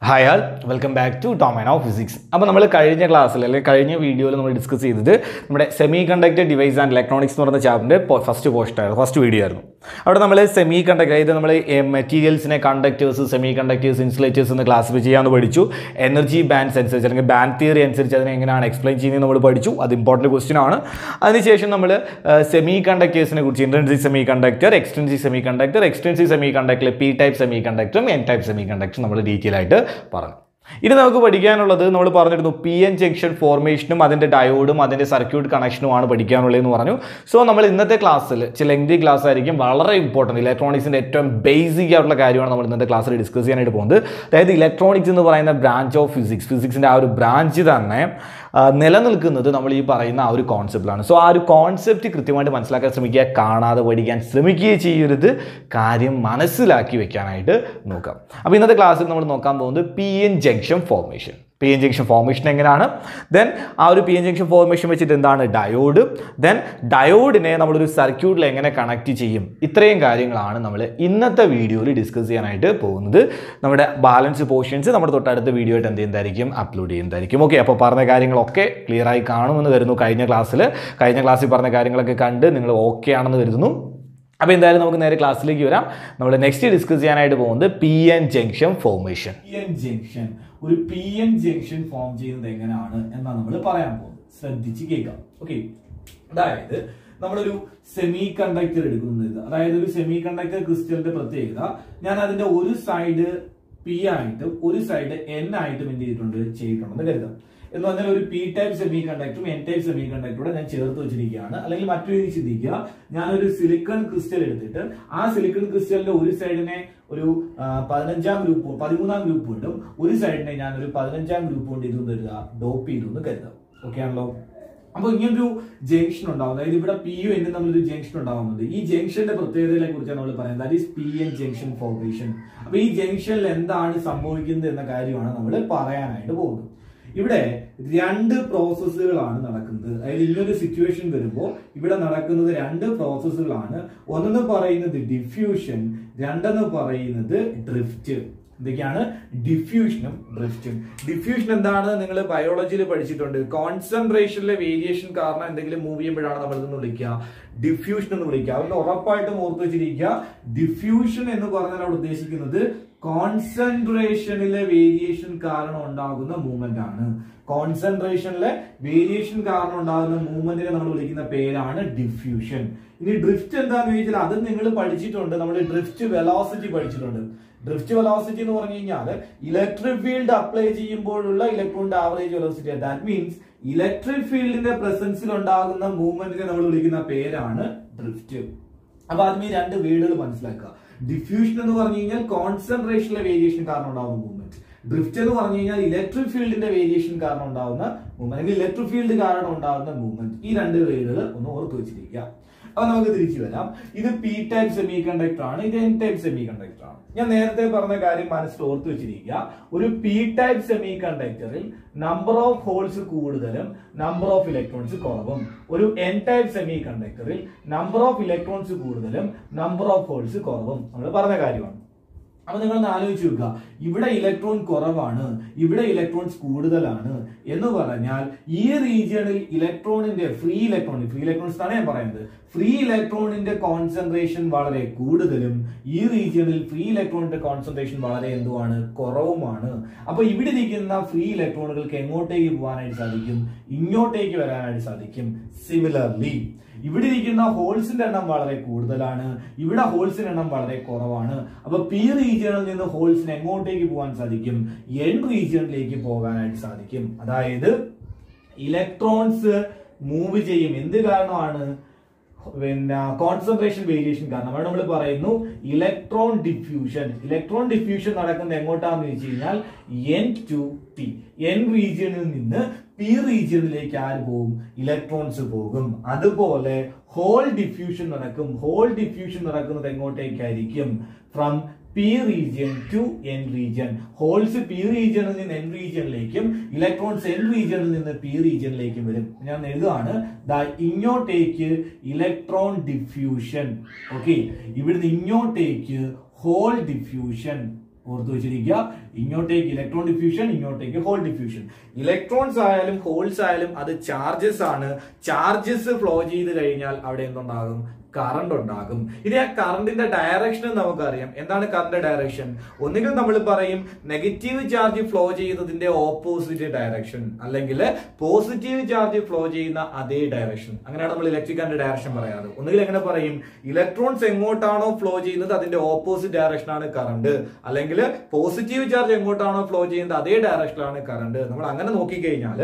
hi all welcome back to Toman of physics അപ്പോൾ നമ്മൾ കഴിഞ്ഞ ക്ലാസ്സിൽ അല്ലെങ്കിൽ കഴിഞ്ഞ വീഡിയോയിൽ നമ്മൾ ഡിസ്കസ് ചെയ്തത് നമ്മുടെ semiconductor device and electronics എന്ന് പറയുന്ന ചാപ്റ്ററിൻ്റെ ഫസ്റ്റ് പോസ്റ്റ് ആയിരുന്നു ഫസ്റ്റ് വീഡിയോ ആയിരുന്നു അവിടെ നമ്മൾ സെമി കണ്ടക്ടർ അതായത് നമ്മൾ മെറ്റീരിയൽസിനെ കണ്ടക്ടേഴ്സ് സെമി കണ്ടക്ടേഴ്സ് ഇൻസുലേറ്റേഴ്സ് എന്ന് ക്ലാസിഫൈ ചെയ്യാമെന്ന് പഠിച്ചു എനർജി ബാൻഡ്സ് അനുസരിച്ച് അല്ലെങ്കിൽ ബാൻഡ് തിയറി അനുസരിച്ച് അതിനെ എങ്ങനെയാണ് എക്സ്പ്ലെയിൻ ചെയ്യുന്നത് നമ്മൾ പഠിച്ചു അത് ഇമ്പോർട്ടൻറ്റ് ക്വസ്റ്റ്യൻ ആണ് അതിനുശേഷം നമ്മൾ സെമി കണ്ടക്ടേഴ്സിനെ കുറിച്ച് intrinsic semiconductor extrinsic semiconductor extrinsic semiconductor P type സെമി കണ്ടക്ടറും എൻ ടൈപ്പ് സെമി കണ്ടക്ടറും നമ്മൾ ഡീറ്റെയിൽ ആയിട്ട് പറഞ്ഞു ഇനി നമുക്ക് പഠിക്കാനുള്ളത് നമ്മൾ പറഞ്ഞിരുന്നു പി എൻ ജംഗ്ഷൻ ഫോർമേഷനും അതിൻ്റെ ഡയോഡും അതിൻ്റെ സർക്യൂട്ട് കണക്ഷനുമാണ് പഠിക്കാനുള്ളതെന്ന് പറഞ്ഞു സോ നമ്മൾ ഇന്നത്തെ ക്ലാസ്സിൽ ചില ലെങ്തി ക്ലാസ് ആയിരിക്കും വളരെ ഇമ്പോർട്ടൻറ്റ് ഇലക്ട്രോണിക്സിൻ്റെ ഏറ്റവും ബേസിക് ആയിട്ടുള്ള കാര്യമാണ് നമ്മൾ ഇന്നത്തെ ക്ലാസ്സിൽ ഡിസ്കസ് ചെയ്യാനായിട്ട് പോകുന്നത് അതായത് ഇലക്ട്രോണിക്സ് എന്ന് പറയുന്ന ബ്രാഞ്ച് ഓഫ് ഫിസിക്സ് ഫിസിക്സിൻ്റെ ആ ഒരു ബ്രാഞ്ച് തന്നെ ആ, നിലനിൽക്കുന്നത് നമ്മൾ ഈ പറയുന്ന ആ ഒരു കോൺസെപ്റ്റിലാണ് സോ ആ ഒരു കോൺസെപ്റ്റ് കൃത്യമായിട്ട് മനസ്സിലാക്കാൻ ശ്രമിക്കുക കാണാതെ പഠിക്കാൻ ശ്രമിക്കുകയും ചെയ്യരുത് കാര്യം മനസ്സിലാക്കി വെക്കാനായിട്ട് നോക്കാം അപ്പോൾ ഇന്നത്തെ ക്ലാസ്സിൽ നമ്മൾ നോക്കാൻ പോകുന്നത് P N junction formation P N junction formation എങ്ങനെയാണ് ദെൻ ആ ഒരു പി എൻ ജംഗ്ഷൻ ഫോർമേഷൻ വെച്ചിട്ട് എന്താണ് ഡയോഡ് ദെൻ ഡയോഡിനെ നമ്മളൊരു സർക്യൂട്ടിൽ എങ്ങനെ കണക്ട് ചെയ്യും ഇത്രയും കാര്യങ്ങളാണ് നമ്മൾ ഇന്നത്തെ വീഡിയോയിൽ ഡിസ്കസ് ചെയ്യാനായിട്ട് പോകുന്നത് നമ്മുടെ ബാലൻസ് പോർഷൻസ് നമ്മുടെ തൊട്ടടുത്ത വീഡിയോ ആയിട്ട് എന്ത് ചെയ്യുന്നതായിരിക്കും അപ്ലോഡ് ചെയ്യുന്നതായിരിക്കും ഓക്കെ അപ്പോൾ പറഞ്ഞ കാര്യങ്ങളൊക്കെ ക്ലിയർ ആയി കാണുമെന്ന് കരുതുന്നു കഴിഞ്ഞ ക്ലാസ്സിൽ കഴിഞ്ഞ ക്ലാസ്സിൽ പറഞ്ഞ കാര്യങ്ങളൊക്കെ കണ്ട് നിങ്ങൾ ഓക്കെ ആണെന്ന് കരുതുന്നു അപ്പോൾ എന്തായാലും നമുക്ക് നേരെ ക്ലാസ്സിലേക്ക് വരാം നമ്മൾ നെക്സ്റ്റ് ഡിസ്കസ് ചെയ്യാനായിട്ട് പോകുന്നത് P N junction formation P N junction ഒരു പി എൻ ജംഗ്ഷൻ ഫോം ചെയ്യുന്നത് എങ്ങനെയാണ് എന്നാണ് നമ്മൾ പറയാൻ പോകുന്നത് ശ്രദ്ധിച്ച് കേൾക്കാം ഓക്കെ അതായത് നമ്മളൊരു സെമി കണ്ടക്ടർ എടുക്കുന്നത് അതായത് ഒരു സെമി കണ്ടക്ടർ ക്രിസ്റ്റലിന്റെ പ്രത്യേകത ഞാൻ അതിന്റെ ഒരു സൈഡ് പി ആയിട്ടും ഒരു സൈഡ് എൻ ആയിട്ടും എന്ത് ചെയ്തിട്ടുണ്ട് ചെയ്തിട്ടുണ്ടെന്ന് കരുതാം എന്ന് പറഞ്ഞാൽ ഒരു പി ടൈപ്പ് സെമി കണ്ടക്ടറും എൻ ടൈപ്പ് സെമി കണ്ടക്ടറും ഞാൻ ചേർത്ത് വെച്ചിരിക്കുകയാണ് അല്ലെങ്കിൽ മറ്റൊരു രീതി ചിന്തിക്കുക ഞാനൊരു സിലിക്കൺ ക്രിസ്റ്റൽ എടുത്തിട്ട് ആ സിലിക്കൺ ക്രിസ്റ്റലിന്റെ ഒരു സൈഡിനെ ഒരു ആ, പതിനഞ്ചാം ഗ്രൂപ്പ് പതിമൂന്നാം ഗ്രൂപ്പ് കൊണ്ടും ഒരു സൈഡിനെ ഞാൻ ഒരു പതിനഞ്ചാം ഗ്രൂപ്പ് കൊണ്ട് ഇതും കരുതുക ഡോപ്പ് ചെയ്തു എന്ന് കരുതാം ഓക്കെ ആണല്ലോ അപ്പൊ ഇങ്ങനൊരു ജംഗ്ഷൻ ഉണ്ടാവും അതായത് ഇവിടെ പി യു എന്നും തമ്മിലൊരു ജംഗ്ഷൻ ഉണ്ടാവുന്നത് ഈ ജംഗ്ഷന്റെ പ്രത്യേകതകളെ കുറിച്ചാണ് നമ്മൾ പറയുന്നത് that is P N junction formation അപ്പൊ ഈ ജംഗ്ഷനിൽ എന്താണ് സംഭവിക്കുന്നത് എന്ന കാര്യമാണ് നമ്മൾ പറയാനായിട്ട് പോകുന്നത് ഇവിടെ രണ്ട് പ്രോസസ്സുകളാണ് നടക്കുന്നത് അതായത് ഇങ്ങനൊരു സിറ്റുവേഷൻ വരുമ്പോൾ ഇവിടെ നടക്കുന്നത് രണ്ട് പ്രോസസ്സുകളാണ് ഒന്നെന്ന് പറയുന്നത് ഡിഫ്യൂഷൻ രണ്ടെന്ന് പറയുന്നത് ഡ്രിഫ്റ്റ് എന്തൊക്കെയാണ് ഡിഫ്യൂഷനും ഡ്രിഫ്റ്റും ഡിഫ്യൂഷൻ എന്താണ് നിങ്ങൾ ബയോളജിയിൽ പഠിച്ചിട്ടുണ്ട് കോൺസെൻട്രേഷനിലെ വേരിയേഷൻ കാരണം എന്തെങ്കിലും മൂവ് ചെയ്യുമ്പോഴാണ് നമ്മൾ ഇതെന്ന് വിളിക്കുക ഡിഫ്യൂഷൻ എന്ന് വിളിക്കുക അതുകൊണ്ട് ഉറപ്പായിട്ടും ഓർത്ത് വെച്ചിരിക്കുക ഡിഫ്യൂഷൻ എന്ന് പറഞ്ഞാൽ അവിടെ ഉദ്ദേശിക്കുന്നത് കോൺസെൻട്രേഷനിലെ വേരിയേഷൻ കാരണം ഉണ്ടാകുന്ന മൂവ്മെന്റ് ആണ് കോൺസെൻട്രേഷനിലെ വേരിയേഷൻ കാരണം ഉണ്ടാകുന്ന മൂവ്മെന്റിനെ നമ്മൾ വിളിക്കുന്ന പേരാണ് ഡിഫ്യൂഷൻ ഇനി ഡ്രിഫ്റ്റ് എന്താന്ന് ചോദിച്ചാൽ അത് നിങ്ങൾ പഠിച്ചിട്ടുണ്ട് നമ്മൾ ഡ്രിഫ്റ്റ് വെലോസിറ്റി പഠിച്ചിട്ടുണ്ട് ഡ്രിഫ്റ്റ് വെലോസിറ്റി എന്ന് പറഞ്ഞു കഴിഞ്ഞാൽ ഇലക്ട്രിക് ഫീൽഡ് അപ്ലൈ ചെയ്യുമ്പോഴുള്ള ഇലക്ട്രോണിന്റെ average velocity that means electric ഫീൽഡിന്റെ പ്രസൻസിൽ ഉണ്ടാകുന്ന മൂവ്മെന്റിനെ നമ്മൾ വിളിക്കുന്ന പേരാണ് ഡ്രിഫ്റ്റ് അപ്പൊ ആദ്യം ഈ രണ്ട് വേർഡുകൾ മനസ്സിലാക്കുക ഡിഫ്യൂഷൻ എന്ന് പറഞ്ഞു കഴിഞ്ഞാൽ കോൺസെൻട്രേഷനിലെ വേരിയേഷൻ കാരണം ഉണ്ടാകുന്ന മൂവ്മെന്റ് ഡ്രിഫ്റ്റ് എന്ന് പറഞ്ഞു കഴിഞ്ഞാൽ ഇലക്ട്രിക് ഫീൽഡിന്റെ വേരിയേഷൻ കാരണം ഉണ്ടാകുന്ന മൂവ്മെന്റ് അല്ലെങ്കിൽ ഇലക്ട്രിക് ഫീൽഡ് കാരണം ഉണ്ടാകുന്ന മൂവ്മെന്റ് ഈ രണ്ട് വേർഡുകൾ ഒന്ന് ഓർത്ത് വെച്ചിരിക്കുക അപ്പൊ നമുക്ക് തിരിച്ചു വരാം ഇത് പി ടൈപ്പ് സെമി കണ്ടക്ടർ ആണ് ഇത് എൻ ടൈപ്പ് സെമി കണ്ടക്ടർ ആണ് ഞാൻ നേരത്തെ പറഞ്ഞ കാര്യം മനസ്സിൽ ഓർത്ത് വെച്ചിരിക്കുക ഒരു പി ടൈപ്പ് സെമി കണ്ടക്ടറിൽ നമ്പർ ഓഫ് ഹോൾസ് കൂടുതലും നമ്പർ ഓഫ് ഇലക്ട്രോൺസ് കുറവും ഒരു എൻ ടൈപ്പ് സെമി കണ്ടക്ടറിൽ നമ്പർ ഓഫ് ഇലക്ട്രോൺസ് കൂടുതലും നമ്പർ ഓഫ് ഹോൾസ് കുറവും നമ്മൾ പറഞ്ഞ കാര്യമാണ് അപ്പൊ നിങ്ങൾ ഒന്ന് ആലോചിച്ച് നോക്കുക ഇവിടെ ഇലക്ട്രോൺ കുറവാണ് ഇവിടെ ഇലക്ട്രോൺസ് കൂടുതലാണ് എന്ന് പറഞ്ഞാൽ ഈ റീജിയണിൽ ഇലക്ട്രോണിന്റെ ഫ്രീ ഇലക്ട്രോൺ ഫ്രീ ഇലക്ട്രോൺസ് ആണ് ഞാൻ പറയുന്നത് ഫ്രീ ഇലക്ട്രോണിന്റെ കോൺസെൻട്രേഷൻ വളരെ കൂടുതലും ഈ റീജിയണിൽ ഫ്രീ ഇലക്ട്രോണിന്റെ കോൺസെൻട്രേഷൻ വളരെ എന്തുവാണ് കുറവുമാണ് അപ്പൊ ഇവിടെ ഇരിക്കുന്ന ഫ്രീ ഇലക്ട്രോണുകൾക്ക് എങ്ങോട്ടേക്ക് പോകാനായിട്ട് സാധിക്കും ഇങ്ങോട്ടേക്ക് വരാനായിട്ട് സാധിക്കും സിമിലർലി ഇവിടെ ഇരിക്കുന്ന ഹോൾസിന്റെ എണ്ണം വളരെ കൂടുതലാണ് ഇവിടെ ഹോൾസിന്റെ എണ്ണം വളരെ കുറവാണ് അപ്പൊ പി റീജിയണിൽ നിന്ന് ഹോൾസിന് എങ്ങോട്ടേക്ക് പോകാൻ സാധിക്കും എൻ റീജിയണിലേക്ക് പോകാനായിട്ട് സാധിക്കും അതായത് ഇലക്ട്രോൺസ് മൂവ് ചെയ്യും എന്ത് കാരണമാണ് പിന്നെ കോൺസെൻട്രേഷൻ വേരിയേഷൻ കാരണം അവിടെ നമ്മൾ പറയുന്നു ഇലക്ട്രോൺ ഡിഫ്യൂഷൻ ഇലക്ട്രോൺ ഡിഫ്യൂഷൻ നടക്കുന്നത് എങ്ങോട്ടാന്ന് വെച്ച് കഴിഞ്ഞാൽ എൻ ടു പി എൻ റീജിയണിൽ നിന്ന് പി റീജിയണിലേക്ക് ആര് പോകും ഇലക്ട്രോൺസ് പോകും അതുപോലെ ഹോൾ ഡിഫ്യൂഷൻ നടക്കും ഹോൾ ഡിഫ്യൂഷൻ നടക്കുന്നത് എങ്ങോട്ടേക്കായിരിക്കും from P region to N region holes P റീജിയനിൽ നിന്ന് എൻ റീജിയനിലേക്കും ഇലക്ട്രോൺസ് എൻ റീജിയനിൽ നിന്ന് പി റീജിയനിലേക്കും വരും ഞാൻ എഴുതുകയാണ് ദാ ഇങ്ങോട്ടേക്ക് ഇലക്ട്രോൺ ഡിഫ്യൂഷൻ ഓക്കെ ഇവിടുന്ന് ഇങ്ങോട്ടേക്ക് ഹോൾ ഡിഫ്യൂഷൻ ഓർത്ത് വെച്ചിരിക്കുക ഇങ്ങോട്ടേക്ക് ഇലക്ട്രോൺ ഡിഫ്യൂഷൻ ഇങ്ങോട്ടേക്ക് ഹോൾ ഡിഫ്യൂഷൻ ഇലക്ട്രോൺസ് ആയാലും ഹോൾസ് ആയാലും അത് ചാർജസ് ആണ് ചാർജസ് ഫ്ലോ ചെയ്ത് കഴിഞ്ഞാൽ അവിടെ എന്തുണ്ടാകും കറണ്ട് ഉണ്ടാകും ഇനി ആ കറണ്ടിന്റെ ഡയറക്ഷൻ നമുക്കറിയാം എന്താണ് കറണ്ട് ഡയറക്ഷൻ ഒന്നുകിൽ നമ്മൾ പറയും നെഗറ്റീവ് ചാർജ് ഫ്ലോ ചെയ്യുന്നതിന്റെ ഓപ്പോസിറ്റ് ഡയറക്ഷൻ അല്ലെങ്കിൽ പോസിറ്റീവ് ചാർജ് ഫ്ലോ ചെയ്യുന്ന അതേ ഡയറക്ഷൻ അങ്ങനെയാണ് നമ്മൾ ഇലക്ട്രിക് കറണ്ട് ഡയറക്ഷൻ പറയാറ് ഒന്നുകിൽ എങ്ങനെ പറയും ഇലക്ട്രോൺസ് എങ്ങോട്ടാണോ ഫ്ലോ ചെയ്യുന്നത് അതിന്റെ ഓപ്പോസിറ്റ് ഡയറക്ഷൻ ആണ് കറണ്ട് അല്ലെങ്കിൽ പോസിറ്റീവ് ചാർജ് എങ്ങോട്ടാണോ ഫ്ലോ ചെയ്യുന്നത് അതേ ഡയറക്ഷനിലാണ് കറണ്ട് നമ്മൾ അങ്ങനെ നോക്കിക്കഴിഞ്ഞാൽ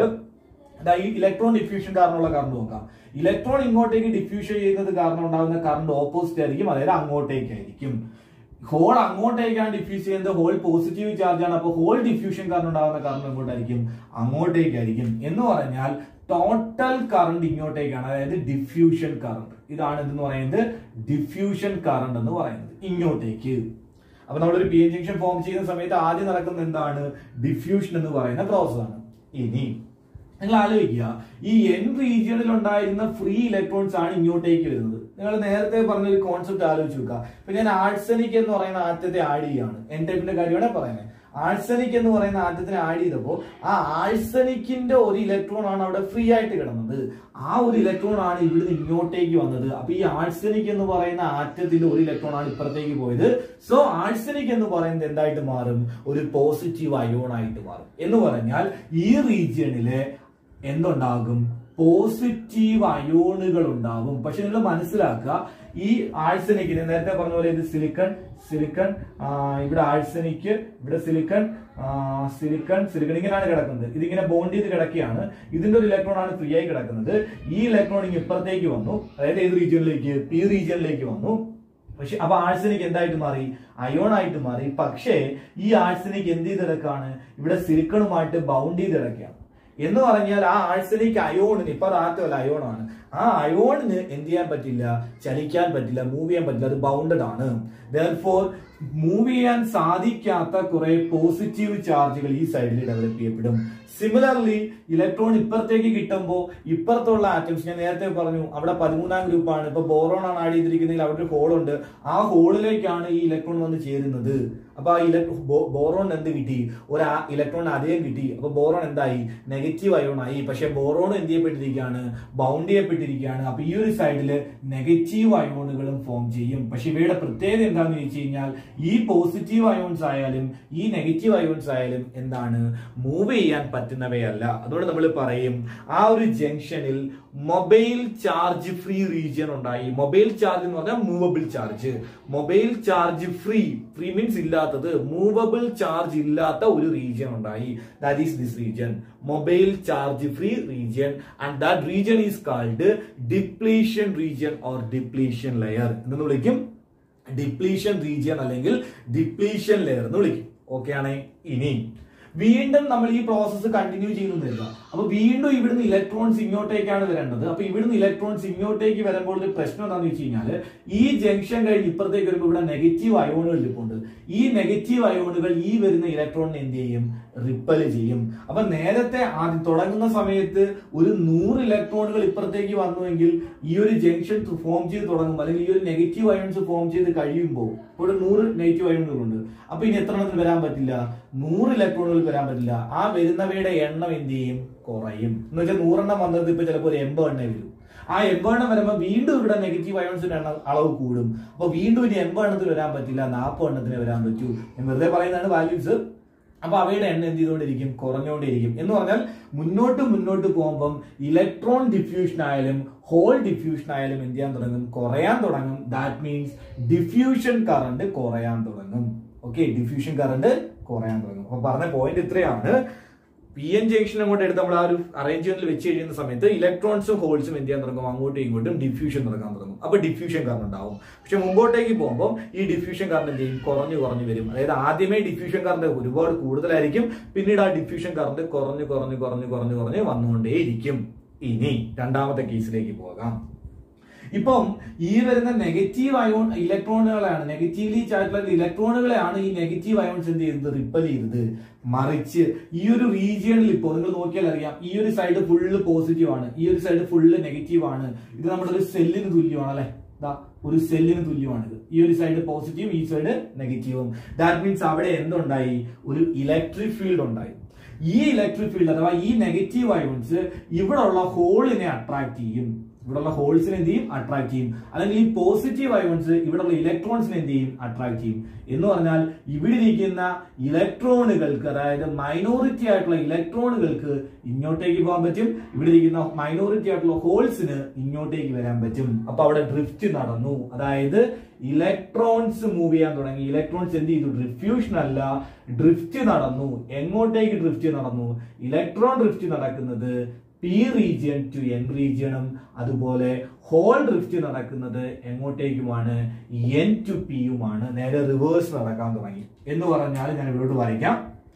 ദാ ഈ ഇലക്ട്രോൺ ഡിഫ്യൂഷൻ കാരണമുള്ള കറണ്ട് നോക്കാം ഇലക്ട്രോൺ ഇങ്ങോട്ടേക്ക് ഡിഫ്യൂഷൻ ചെയ്യുന്നത് കാരണം ഉണ്ടാകുന്ന കറണ്ട് ഓപ്പോസിറ്റ് ആയിരിക്കും അതായത് അങ്ങോട്ടേക്കായിരിക്കും ഹോൾ അങ്ങോട്ടേക്കാണ് ഡിഫ്യൂസ് ചെയ്യുന്നത് ഹോൾ പോസിറ്റീവ് ചാർജ് ആണ് അപ്പോൾ ഹോൾ ഡിഫ്യൂഷൻ കാരണം ഉണ്ടാകുന്ന കറണ്ട് എങ്ങോട്ടായിരിക്കും അങ്ങോട്ടേക്കായിരിക്കും എന്ന് പറഞ്ഞാൽ ടോട്ടൽ കറണ്ട് ഇങ്ങോട്ടേക്കാണ് അതായത് ഡിഫ്യൂഷൻ കറണ്ട് ഇതാണ് എന്ന് പറയുന്നത് ഡിഫ്യൂഷൻ കറണ്ട് എന്ന് പറയുന്നത് ഇങ്ങോട്ടേക്ക് അപ്പൊ നമ്മളൊരു പി എൻ ജംഗ്ഷൻ ഫോം ചെയ്യുന്ന സമയത്ത് ആദ്യം നടക്കുന്ന എന്താണ് ഡിഫ്യൂഷൻ എന്ന് പറയുന്ന പ്രോസസ് ആണ് ഇനി നിങ്ങൾ ആലോചിക്കുക ഈ എൻ റീജിയണിൽ ഉണ്ടായിരുന്ന ഫ്രീ ഇലക്ട്രോൺസ് ആണ് ഇങ്ങോട്ടേക്ക് വരുന്നത് നിങ്ങൾ നേരത്തെ പറഞ്ഞ ഒരു കോൺസെപ്റ്റ് ആലോചിച്ച് നോക്കുക ഇപ്പൊ ഞാൻ ആഴ്സനിക് എന്ന് പറയുന്ന ആറ്റത്തെ ആഡ് ചെയ്യാണ് എൻ ടൈപ്പിന്റെ കാര്യമാണ് പറയുന്നത് ആഴ്സനിക് എന്ന് പറയുന്ന ആറ്റത്തിനെ ആഡ് ചെയ്തപ്പോൾ ആ ആഴ്സനിക്കിന്റെ ഒരു ഇലക്ട്രോൺ ആണ് അവിടെ ഫ്രീ ആയിട്ട് കിടന്നത് ആ ഒരു ഇലക്ട്രോൺ ആണ് ഇവിടുന്ന് ഇങ്ങോട്ടേക്ക് വന്നത് അപ്പൊ ഈ ആഴ്സനിക് എന്ന് പറയുന്ന ആറ്റത്തിന്റെ ഒരു ഇലക്ട്രോൺ ആണ് ഇപ്പുറത്തേക്ക് പോയത് സോ ആഴ്സനിക് എന്ന് പറയുന്നത് എന്തായിട്ട് മാറും ഒരു പോസിറ്റീവ് അയോൺ ആയിട്ട് മാറും എന്ന് പറഞ്ഞാൽ ഈ റീജിയണില് എന്തുണ്ടാകും പോസിറ്റീവ് അയോണുകൾ ഉണ്ടാവും പക്ഷെ നിങ്ങൾ മനസ്സിലാക്കുക ഈ ആഴ്സനിക്കിന് നേരത്തെ പറഞ്ഞ പോലെ ഇത് സിലിക്കൺ സിലിക്കൺ ഇവിടെ ആഴ്സനിക്ക് ഇവിടെ സിലിക്കൺ സിലിക്കൺ സിലിക്കൺ ഇങ്ങനെയാണ് കിടക്കുന്നത് ഇതിങ്ങനെ ബോണ്ട് ചെയ്ത് കിടക്കുകയാണ് ഇതിന്റെ ഒരു ഇലക്ട്രോൺ ആണ് ഫ്രീ ആയി കിടക്കുന്നത് ഈ ഇലക്ട്രോൺ ഇങ്ങ് ഇപ്പുറത്തേക്ക് വന്നു അതായത് ഏത് റീജിയനിലേക്ക് ഈ റീജിയനിലേക്ക് വന്നു പക്ഷെ അപ്പൊ ആഴ്സനിക് എന്തായിട്ട് മാറി അയോൺ ആയിട്ട് മാറി പക്ഷേ ഈ ആഴ്സനിക് എന്ത് ചെയ്ത് കിടക്കാണ് ഇവിടെ സിലിക്കണുമായിട്ട് ബൗണ്ട് ചെയ്ത് കിടക്കുകയാണ് എന്ന് പറഞ്ഞാൽ ആ ആഴ്സനിക് അയോണിന് ഇപ്പൊ അത് ആറ്റമല്ല അയോൺ ആണ് ആ അയോണിന് എന്ത് ചെയ്യാൻ പറ്റില്ല ചലിക്കാൻ പറ്റില്ല മൂവ് ചെയ്യാൻ പറ്റില്ല അത് ബൗണ്ടഡ് ആണ് ഫോർ മൂവ് ചെയ്യാൻ സാധിക്കാത്ത കുറെ പോസിറ്റീവ് ചാർജുകൾ ഈ സൈഡിൽ ഡെവലപ്പ് ചെയ്യപ്പെടും സിമിലർലി ഇലക്ട്രോൺ ഇപ്പുറത്തേക്ക് കിട്ടുമ്പോൾ ഇപ്പുറത്തുള്ള ആറ്റംസ് ഞാൻ നേരത്തെ പറഞ്ഞു അവിടെ പതിമൂന്നാം ഗ്രൂപ്പാണ് ഇപ്പൊ ബോറോൺ ആണ് ആഡ് ചെയ്തിരിക്കുന്നതിൽ അവിടെ ഒരു ഹോൾ ഉണ്ട് ആ ഹോളിലേക്കാണ് ഈ ഇലക്ട്രോൺ വന്ന് ചേരുന്നത് അപ്പൊ ആ ഇലക്ട്രോ ബോറോൺ എന്ത് കിട്ടി ഒരു ഇലക്ട്രോൺ അധികം കിട്ടി അപ്പൊ ബോറോൺ എന്തായി നെഗറ്റീവ് അയോൺ ആയി പക്ഷെ ബോറോൺ എന്ത് ചെയ്യപ്പെട്ടിരിക്കുകയാണ് ബൗണ്ട് ചെയ്യപ്പെട്ടിരിക്കുകയാണ് അപ്പൊ ഈ ഒരു സൈഡിൽ നെഗറ്റീവ് അയോണുകളും ഫോം ചെയ്യും പക്ഷെ ഇവയുടെ പ്രത്യേകത എന്താണെന്ന് ചോദിച്ചു കഴിഞ്ഞാൽ ഈ പോസിറ്റീവ് അയോൺസ് ആയാലും ഈ നെഗറ്റീവ് അയോൺസ് ആയാലും എന്താണ് മൂവ് ചെയ്യാൻ പറ്റുന്നവയല്ല അതുകൊണ്ട് നമ്മൾ പറയും ആ ഒരു ജംഗ്ഷനിൽ മൊബൈൽ ചാർജ് ഫ്രീ റീജിയൻ ഉണ്ടായി മൊബൈൽ ചാർജ് എന്ന് പറഞ്ഞാൽ movable charge mobile charge free free means ഇല്ലാത്തത് മൂവബിൾ ചാർജ് ഇല്ലാത്ത ഒരു റീജിയൻ ഉണ്ടായി that is this region mobile charge free region and that region is called depletion region or depletion layer എന്ന് വിളിക്കും depletion region അല്ലെങ്കിൽ depletion layer എന്ന് വിളിക്കും okay ആണേ ഇനി വീണ്ടും നമ്മൾ ഈ പ്രോസസ്സ് കണ്ടിന്യൂ ചെയ്യുന്നില്ല അപ്പൊ വീണ്ടും ഇവിടുന്ന് ഇലക്ട്രോൺസ് ഇങ്ങോട്ടേക്കാണ് വരേണ്ടത് അപ്പൊ ഇവിടുന്ന് ഇലക്ട്രോൺസ് ഇങ്ങോട്ടേക്ക് വരുമ്പോൾ ഒരു പ്രശ്നം എന്താണെന്ന് വെച്ച് കഴിഞ്ഞാൽ ഈ ജംഗ്ഷൻ കഴിഞ്ഞ് ഇപ്പുറത്തേക്ക് വരുമ്പോൾ ഇവിടെ നെഗറ്റീവ് അയോണുകൾ ഇരിപ്പുണ്ട് ഈ നെഗറ്റീവ് അയോണുകൾ ഈ വരുന്ന ഇലക്ട്രോണിനെ എന്ത് ചെയ്യും റിപ്പൽ ചെയ്യും അപ്പൊ നേരത്തെ ആദ്യം തുടങ്ങുന്ന സമയത്ത് ഒരു നൂറ് ഇലക്ട്രോണുകൾ ഇപ്പുറത്തേക്ക് വന്നുവെങ്കിൽ ഈ ഒരു ജംഗ്ഷൻ ഫോം ചെയ്ത് തുടങ്ങുമ്പോൾ അല്ലെങ്കിൽ ഈ ഒരു നെഗറ്റീവ് അയോൺസ് ഫോം ചെയ്ത് കഴിയുമ്പോൾ ഇവിടെ നൂറ് നെഗറ്റീവ് അയോണുകളുണ്ട് അപ്പൊ ഇനി എത്ര എണ്ണത്തിന് വരാൻ പറ്റില്ല നൂറ് ഇലക്ട്രോണുകൾക്ക് വരാൻ പറ്റില്ല ആ വരുന്നവയുടെ എണ്ണം എന്ത് ചെയ്യും കുറയും എന്ന് വെച്ചാൽ നൂറെണ്ണം വന്നത് ഇപ്പൊ ചിലപ്പോൾ ഒരു എൺപത് എണ്ണ വരും ആ എൺപതെണ്ണം വരുമ്പോൾ വീണ്ടും ഇവിടെ നെഗറ്റീവ് അയോൺസിന്റെ എണ്ണം അളവ് കൂടും അപ്പൊ വീണ്ടും ഇനി എൺപത് എണ്ണത്തിന് വരാൻ പറ്റില്ല നാൽപ്പത് എണ്ണത്തിന് വരാൻ പറ്റൂ ഞാൻ വെറുതെ പറയുന്നതാണ് വാല്യൂസ് അപ്പൊ അവയുടെ എണ്ണം എന്ത് ചെയ്തുകൊണ്ടിരിക്കും കുറഞ്ഞുകൊണ്ടിരിക്കും എന്ന് പറഞ്ഞാൽ മുന്നോട്ട് മുന്നോട്ട് പോകുമ്പം ഇലക്ട്രോൺ ഡിഫ്യൂഷൻ ആയാലും ഹോൾ ഡിഫ്യൂഷൻ ആയാലും എന്ത് ചെയ്യാൻ തുടങ്ങും കുറയാൻ തുടങ്ങും ദാറ്റ് മീൻസ് ഡിഫ്യൂഷൻ കറണ്ട് കുറയാൻ തുടങ്ങും ഓക്കെ ഡിഫ്യൂഷൻ കറണ്ട് കുറയാൻ തുടങ്ങും അപ്പൊ പറഞ്ഞ പോയിന്റ് ഇത്രയാണ് പി എൻ ജംഗ്ഷൻ അങ്ങോട്ട് എടുത്ത് നമ്മൾ ആ ഒരു അറേഞ്ച്മെന്റിൽ വെച്ച് കഴിയുന്ന സമയത്ത് ഇലക്ട്രോൺസും ഹോൾസും എന്ത് ചെയ്യാൻ തുടങ്ങും അങ്ങോട്ടും ഇങ്ങോട്ടും ഡിഫ്യൂഷൻ നടക്കാൻ തുടങ്ങും അപ്പൊ ഡിഫ്യൂഷൻ കറണ്ട് ഉണ്ടാവും പക്ഷെ മുമ്പോട്ടേക്ക് പോകുമ്പോൾ ഈ ഡിഫ്യൂഷൻ കറണ്ട് എന്ത് ചെയ്യും കുറഞ്ഞു കുറഞ്ഞു വരും അതായത് ആദ്യമേ ഡിഫ്യൂഷൻ കറണ്ട് ഒരുപാട് കൂടുതലായിരിക്കും പിന്നീട് ആ ഡിഫ്യൂഷൻ കറണ്ട് കുറഞ്ഞു കുറഞ്ഞു കുറഞ്ഞു കുറഞ്ഞു കുറഞ്ഞ് വന്നുകൊണ്ടേയിരിക്കും ഇനി രണ്ടാമത്തെ കേസിലേക്ക് പോകാം ഇപ്പം ഈ വരുന്ന നെഗറ്റീവ് അയോൺ ഇലക്ട്രോണുകളാണ് നെഗറ്റീവ്ലി ചാർജ് ഇലക്ട്രോണുകളെയാണ് ഈ നെഗറ്റീവ് അയോൺസ് എന്ത് ചെയ്തത് റിപ്പൽ ചെയ്തത് മറിച്ച് ഈ ഒരു റീജിയണിൽ ഇപ്പോൾ നിങ്ങൾ നോക്കിയാൽ അറിയാം ഈ ഒരു സൈഡ് ഫുള്ള് പോസിറ്റീവ് ആണ് ഈ ഒരു സൈഡ് ഫുള്ള് നെഗറ്റീവ് ആണ് ഇത് നമ്മുടെ ഒരു സെല്ലിന് തുല്യമാണ് അല്ലെ ദാ ഒരു സെല്ലിന് തുല്യമാണിത് ഈ ഒരു സൈഡ് പോസിറ്റീവും ഈ സൈഡ് നെഗറ്റീവും ദാറ്റ് മീൻസ് അവിടെ എന്തുണ്ടായി ഒരു ഇലക്ട്രിക് ഫീൽഡ് ഉണ്ടായി ഈ ഇലക്ട്രിക് ഫീൽഡ് അഥവാ ഈ നെഗറ്റീവ് അയോൺസ് ഇവിടെ ഉള്ള ഹോളിനെ അട്രാക്ട് ചെയ്യും ഇവിടെയുള്ള ഹോൾസിനെ എന്ത് ചെയ്യും അട്രാക്ട് ചെയ്യും അല്ലെങ്കിൽ ഈ പോസിറ്റീവ് അയോൺസ് ഇവിടെയുള്ള ഇലക്ട്രോൺസിനെ എന്ത് ചെയ്യും അട്രാക്ട് ചെയ്യും എന്ന് പറഞ്ഞാൽ ഇവിടെ ഇരിക്കുന്ന ഇലക്ട്രോണുകൾക്ക് അതായത് മൈനോറിറ്റി ആയിട്ടുള്ള ഇലക്ട്രോണുകൾക്ക് ഇങ്ങോട്ടേക്ക് പോകാൻ പറ്റും ഇവിടെ ഇരിക്കുന്ന മൈനോറിറ്റി ആയിട്ടുള്ള ഹോൾസിന് ഇങ്ങോട്ടേക്ക് വരാൻ പറ്റും അപ്പൊ അവിടെ ഡ്രിഫ്റ്റ് നടന്നു അതായത് ഇലക്ട്രോൺസ് മൂവ് ചെയ്യാൻ തുടങ്ങി ഇലക്ട്രോൺസ് എന്ത് ചെയ്തു ഡ്രിഫ്യൂഷൻ അല്ല ഡ്രിഫ്റ്റ് നടന്നു എങ്ങോട്ടേക്ക് ഡ്രിഫ്റ്റ് നടന്നു ഇലക്ട്രോൺ ഡ്രിഫ്റ്റ് നടക്കുന്നത് പി റീജിയൻ ടു എൻ റീജിയണും അതുപോലെ ഹോൾ ഡ്രിഫ്റ്റ് നടക്കുന്നത് എങ്ങോട്ടേക്കുമാണ് എൻ ടു പിയുമാണ് നേരെ റിവേഴ്സ് നടക്കാൻ തുടങ്ങി എന്ന് പറഞ്ഞാൽ ഞാൻ ഇവിടോട്ട് വായിക്കാം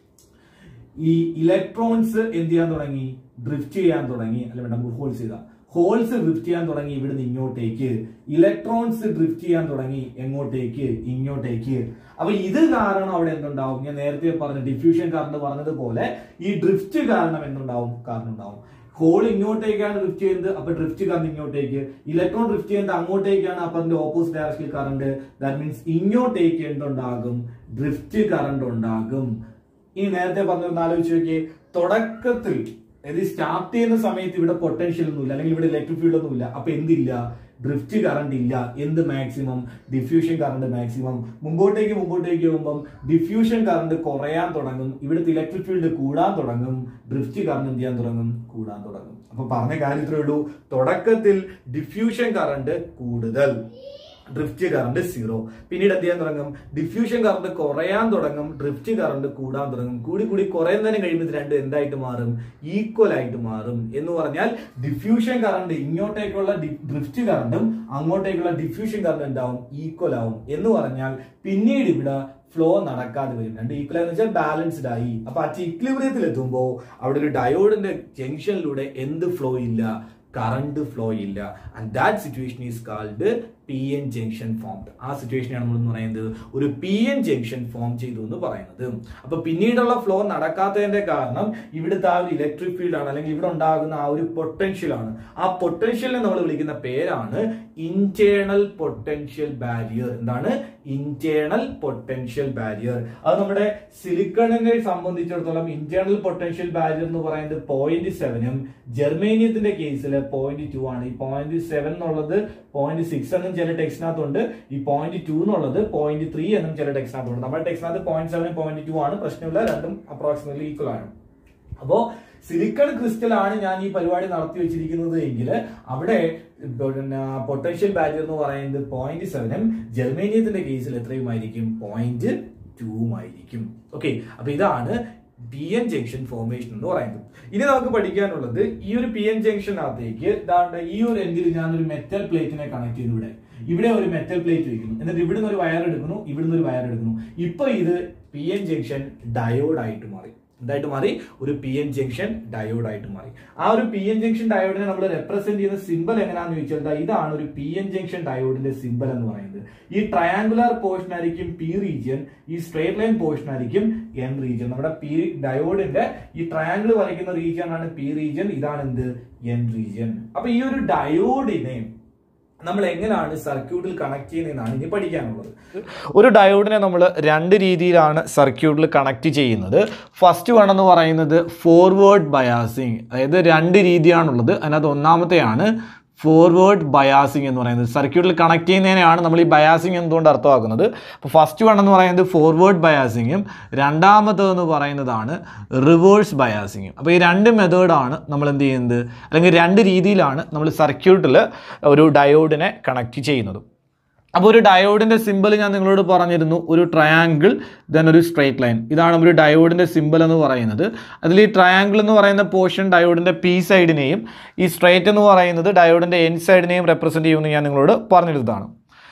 ഈ ഇലക്ട്രോൺസ് എന്ത് ചെയ്യാൻ തുടങ്ങി ഡ്രിഫ്റ്റ് ചെയ്യാൻ തുടങ്ങി അല്ല വേണ്ട ഹോൾസ് ചെയ്ത ഹോൾസ് ഡ്രിഫ്റ്റ് ചെയ്യാൻ തുടങ്ങി ഇവിടുന്ന് ഇങ്ങോട്ടേക്ക് ഇലക്ട്രോൺസ് ഡ്രിഫ്റ്റ് ചെയ്യാൻ തുടങ്ങി എങ്ങോട്ടേക്ക് ഇങ്ങോട്ടേക്ക് അപ്പൊ ഇത് കാരണം അവിടെ എന്തുണ്ടാവും ഞാൻ നേരത്തെ പറഞ്ഞ ഡിഫ്യൂഷൻ കാരണം പറഞ്ഞതുപോലെ ഈ ഡ്രിഫ്റ്റ് കാരണം എന്തുണ്ടാവും കാരണം ഉണ്ടാവും ഹോൾ ഇങ്ങോട്ടേക്കാണ് ഡ്രിഫ്റ്റ് ചെയ്യുന്നത് അപ്പൊ ഡ്രിഫ്റ്റ് കറണ്ട് ഇങ്ങോട്ടേക്ക് ഇലക്ട്രോൺ ഡ്രിഫ്റ്റ് ചെയ്യുന്നത് അങ്ങോട്ടേക്കാണ് അപ്പൊ അതിന്റെ ഓപ്പോസിറ്റ് ഡയറക്ഷനിൽ കറണ്ട് ദാറ്റ് മീൻസ് ഇങ്ങോട്ടേക്ക് എന്തുണ്ടാകും ഡ്രിഫ്റ്റ് കറണ്ട് ഉണ്ടാകും ഇനി നേരത്തെ പറഞ്ഞൊന്ന് ആലോചിച്ച് നോക്കിയേ തുടക്കത്തിൽ അതായത് സ്റ്റാർട്ട് ചെയ്യുന്ന സമയത്ത് ഇവിടെ പൊട്ടൻഷ്യൽ ഒന്നുമില്ല അല്ലെങ്കിൽ ഇവിടെ ഇലക്ട്രിക് ഫീൽഡ് ഒന്നുമില്ല അപ്പൊ എന്തില്ല ഡ്രിഫ്റ്റ് കറണ്ട് ഇല്ല എന്ത് മാക്സിമം ഡിഫ്യൂഷൻ കറണ്ട് മാക്സിമം മുമ്പോട്ടേക്ക് മുമ്പോട്ടേക്ക് പോകുമ്പം ഡിഫ്യൂഷൻ കറണ്ട് കുറയാൻ തുടങ്ങും ഇവിടുത്തെ ഇലക്ട്രിക് ഫീൽഡ് കൂടാൻ തുടങ്ങും ഡ്രിഫ്റ്റ് കറണ്ട് എന്ത് ചെയ്യാൻ തുടങ്ങും കൂടാൻ തുടങ്ങും അപ്പൊ പറഞ്ഞ കാര്യം ഇത്രേ ഉള്ളൂ തുടക്കത്തിൽ ഡിഫ്യൂഷൻ കറണ്ട് കൂടുതൽ ഡ്രിഫ്റ്റ് കറണ്ട് സീറോ പിന്നീട് എന്ത് ചെയ്യാൻ തുടങ്ങും ഡിഫ്യൂഷൻ കറണ്ട് കുറയാൻ തുടങ്ങും ഡ്രിഫ്റ്റ് കറണ്ട് കൂടാൻ തുടങ്ങും കൂടി കൂടി കുറയുന്നതിന് കഴിയുമ്പോൾ ഇത് രണ്ടും എന്തായിട്ട് മാറും ഈക്വൽ ആയിട്ട് മാറും എന്ന് പറഞ്ഞാൽ ഡിഫ്യൂഷൻ കറണ്ട് ഇങ്ങോട്ടേക്കുള്ള ഡ്രിഫ്റ്റ് കറണ്ടും അങ്ങോട്ടേക്കുള്ള ഡിഫ്യൂഷൻ കറണ്ട് എന്താവും ഈക്വൽ ആവും എന്ന് പറഞ്ഞാൽ പിന്നീട് ഇവിടെ ഫ്ലോ നടക്കാതെ വരും രണ്ട് ഈക്വൽ എന്ന് വെച്ചാൽ ബാലൻസ്ഡ് ആയി അപ്പൊ ആ ഇക്ലിബ്രിയത്തിൽ എത്തുമ്പോൾ അവിടെ ഒരു ഡയോഡിന്റെ ജംഗ്ഷനിലൂടെ എന്ത് ഫ്ലോ ഇല്ല കറണ്ട് ഫ്ലോ ഇല്ല and that situation is called P N junction formed ആ സിറ്റുവേഷനാണ് നമ്മൾ എന്ന് പറയുന്നത് ഒരു പി എൻ ജംഗ്ഷൻ ഫോം ചെയ്തു എന്ന് പറയുന്നത് അപ്പൊ പിന്നീടുള്ള ഫ്ലോ നടക്കാത്തതിന്റെ കാരണം ഇവിടുത്തെ ആ ഒരു ഇലക്ട്രിക് ഫീൽഡ് ആണ് അല്ലെങ്കിൽ ഇവിടെ ഉണ്ടാകുന്ന ആ ഒരു പൊട്ടൻഷ്യൽ ആണ് ആ പൊട്ടൻഷ്യലിനെ നമ്മൾ വിളിക്കുന്ന പേരാണ് ഇന്റേണൽ പൊട്ടൻഷ്യൽ ബാരിയർ എന്താണ് ഇന്റേണൽ പൊട്ടൻഷ്യൽ ബാരിയർ അത് നമ്മുടെ സിലിക്കണിനെ സംബന്ധിച്ചിടത്തോളം ഇന്റേണൽ പൊട്ടൻഷ്യൽ ബാരിയർ എന്ന് പറയുന്നത് പോയിന്റ് സെവനും ജർമേനിയത്തിന്റെ കേസിൽ പോയിന്റ് ടു ആണ് ഈ പോയിന്റ് സെവൻ എന്നുള്ളത് പോയിന്റ് സിക്സ് എന്നും ചില ടെക്സ്റ്റിനകത്തുണ്ട് ഈ പോയിന്റ് ടു എന്നുള്ളത് പോയിന്റ് ത്രീ എന്നും ചില ടെക്സ്റ്റിനകത്തുണ്ട് നമ്മുടെ ടെക്സ്റ്റിനകത്ത് പോയിന്റ് സെവനും പോയിന്റ് ടു ആണ് പ്രശ്നമില്ല രണ്ടും അപ്രോക്സിമേറ്റ്ലി ഈക്വൽ ആണ് അപ്പോ സിലിക്കൺ ക്രിസ്റ്റൽ ആണ് ഞാൻ ഈ പരിപാടി നടത്തി വെച്ചിരിക്കുന്നത് എങ്കിൽ അവിടെ പിന്നെ പൊട്ടൻഷ്യൽ ബാരിയർ എന്ന് പറയുന്നത് പോയിന്റ് സെവനും ജർമേനിയത്തിന്റെ കേസിൽ എത്രയുമായിരിക്കും പോയിന്റ് ആയിരിക്കും ഓക്കെ അപ്പൊ ഇതാണ് പി എൻ ജംഗ്ഷൻ ഫോർമേഷൻ എന്ന് പറയുന്നത് ഇനി നമുക്ക് പഠിക്കാനുള്ളത് ഈ ഒരു പി എൻ ജംഗ്ഷനകത്തേക്ക് ദാണ്ട് ഈ ഒരു എൻഡിൽ ഞാൻ ഒരു മെറ്റൽ പ്ലേറ്റിനെ കണക്ട് ചെയ്തു ഇവിടെ ഇവിടെ ഒരു മെറ്റൽ പ്ലേറ്റ് വെക്കുന്നു എന്നിട്ട് ഇവിടുന്ന് ഒരു വയർ എടുക്കുന്നു ഇവിടുന്ന് ഒരു വയർ എടുക്കുന്നു ഇപ്പൊ ഇത് പി എൻ ജംഗ്ഷൻ ഡയോഡ് ആയിട്ട് മാറി എന്തായിട്ട് മാറി ഒരു പി എൻ ജംഗ്ഷൻ ഡയോഡ് ആയിട്ട് മാറി ആ ഒരു പി എൻ ജംഗ്ഷൻ ഡയോഡിനെ നമ്മൾ റെപ്രസെന്റ് ചെയ്യുന്ന സിമ്പൽ എങ്ങനെയാണെന്ന് ചോദിച്ചാൽ ദാ ഇതാണ് ഒരു പി എൻ ജംഗ്ഷൻ ഡയോഡിന്റെ സിമ്പൽ എന്ന് പറയുന്നത് ഈ ട്രയാങ്കുലർ പോർഷൻ ആയിരിക്കും പി റീജിയൻ ഈ സ്ട്രേറ്റ് ലൈൻ പോർഷൻ ആയിരിക്കും എൻ റീജിയൻ നമ്മുടെ പി ഡയോഡിന്റെ ഈ ട്രയാങ്കിൾ വരയ്ക്കുന്ന റീജിയൻ ആണ് പി റീജിയൻ ഇതാണ് എന്ത് എൻ റീജിയൻ അപ്പൊ ഈ ഒരു ഡയോഡിനെ നമ്മൾ എങ്ങനെയാണ് സർക്യൂട്ടിൽ കണക്ട് ചെയ്യുന്നതെന്നാണ് ഇനി പഠിക്കാനുള്ളത് ഒരു ഡയോഡിനെ നമ്മൾ രണ്ട് രീതിയിലാണ് സർക്യൂട്ടിൽ കണക്ട് ചെയ്യുന്നത് ഫസ്റ്റ് വൺ എന്ന് പറയുന്നത് ഫോർവേഡ് ബയാസിങ് അതായത് രണ്ട് രീതിയാണുള്ളത് അതിനകത്ത് ഒന്നാമത്തെയാണ് ഫോർവേഡ് ബയാസിങ് എന്ന് പറയുന്നത് സർക്യൂട്ടിൽ കണക്ട് ചെയ്യുന്നതിനെയാണ് നമ്മൾ ഈ ബയാസിങ് എന്തുകൊണ്ട് അർത്ഥമാക്കുന്നത് അപ്പോൾ ഫസ്റ്റ് വൺ എന്ന് പറയുന്നത് ഫോർവേഡ് ബയാസിങ്ങും രണ്ടാമത്തേതെന്ന് പറയുന്നതാണ് റിവേഴ്സ് ബയാസിങ്ങും അപ്പോൾ ഈ രണ്ട് മെത്തേഡാണ് നമ്മൾ എന്ത് ചെയ്യുന്നത് അല്ലെങ്കിൽ രണ്ട് രീതിയിലാണ് നമ്മൾ സർക്യൂട്ടിൽ ഒരു ഡയോഡിനെ കണക്ട് ചെയ്യുന്നത് അപ്പോൾ ഒരു ഡയോഡിൻ്റെ സിമ്പിൾ ഞാൻ നിങ്ങളോട് പറഞ്ഞിരുന്നു ഒരു ട്രയാങ്കിൾ ദെൻ ഒരു സ്ട്രേറ്റ് ലൈൻ ഇതാണ് ഒരു ഡയോഡിൻ്റെ സിമ്പിൾ എന്ന് പറയുന്നത് അതിൽ ഈ ട്രയാങ്കിൾ എന്ന് പറയുന്ന പോർഷൻ ഡയോഡിൻ്റെ പി സൈഡിനെയും ഈ സ്ട്രേറ്റ് എന്ന് പറയുന്നത് ഡയോഡിൻ്റെ എൻ സൈഡിനെയും റെപ്രസെൻറ്റ് ചെയ്യുമെന്ന് ഞാൻ നിങ്ങളോട് പറഞ്ഞിരുന്നതാണ്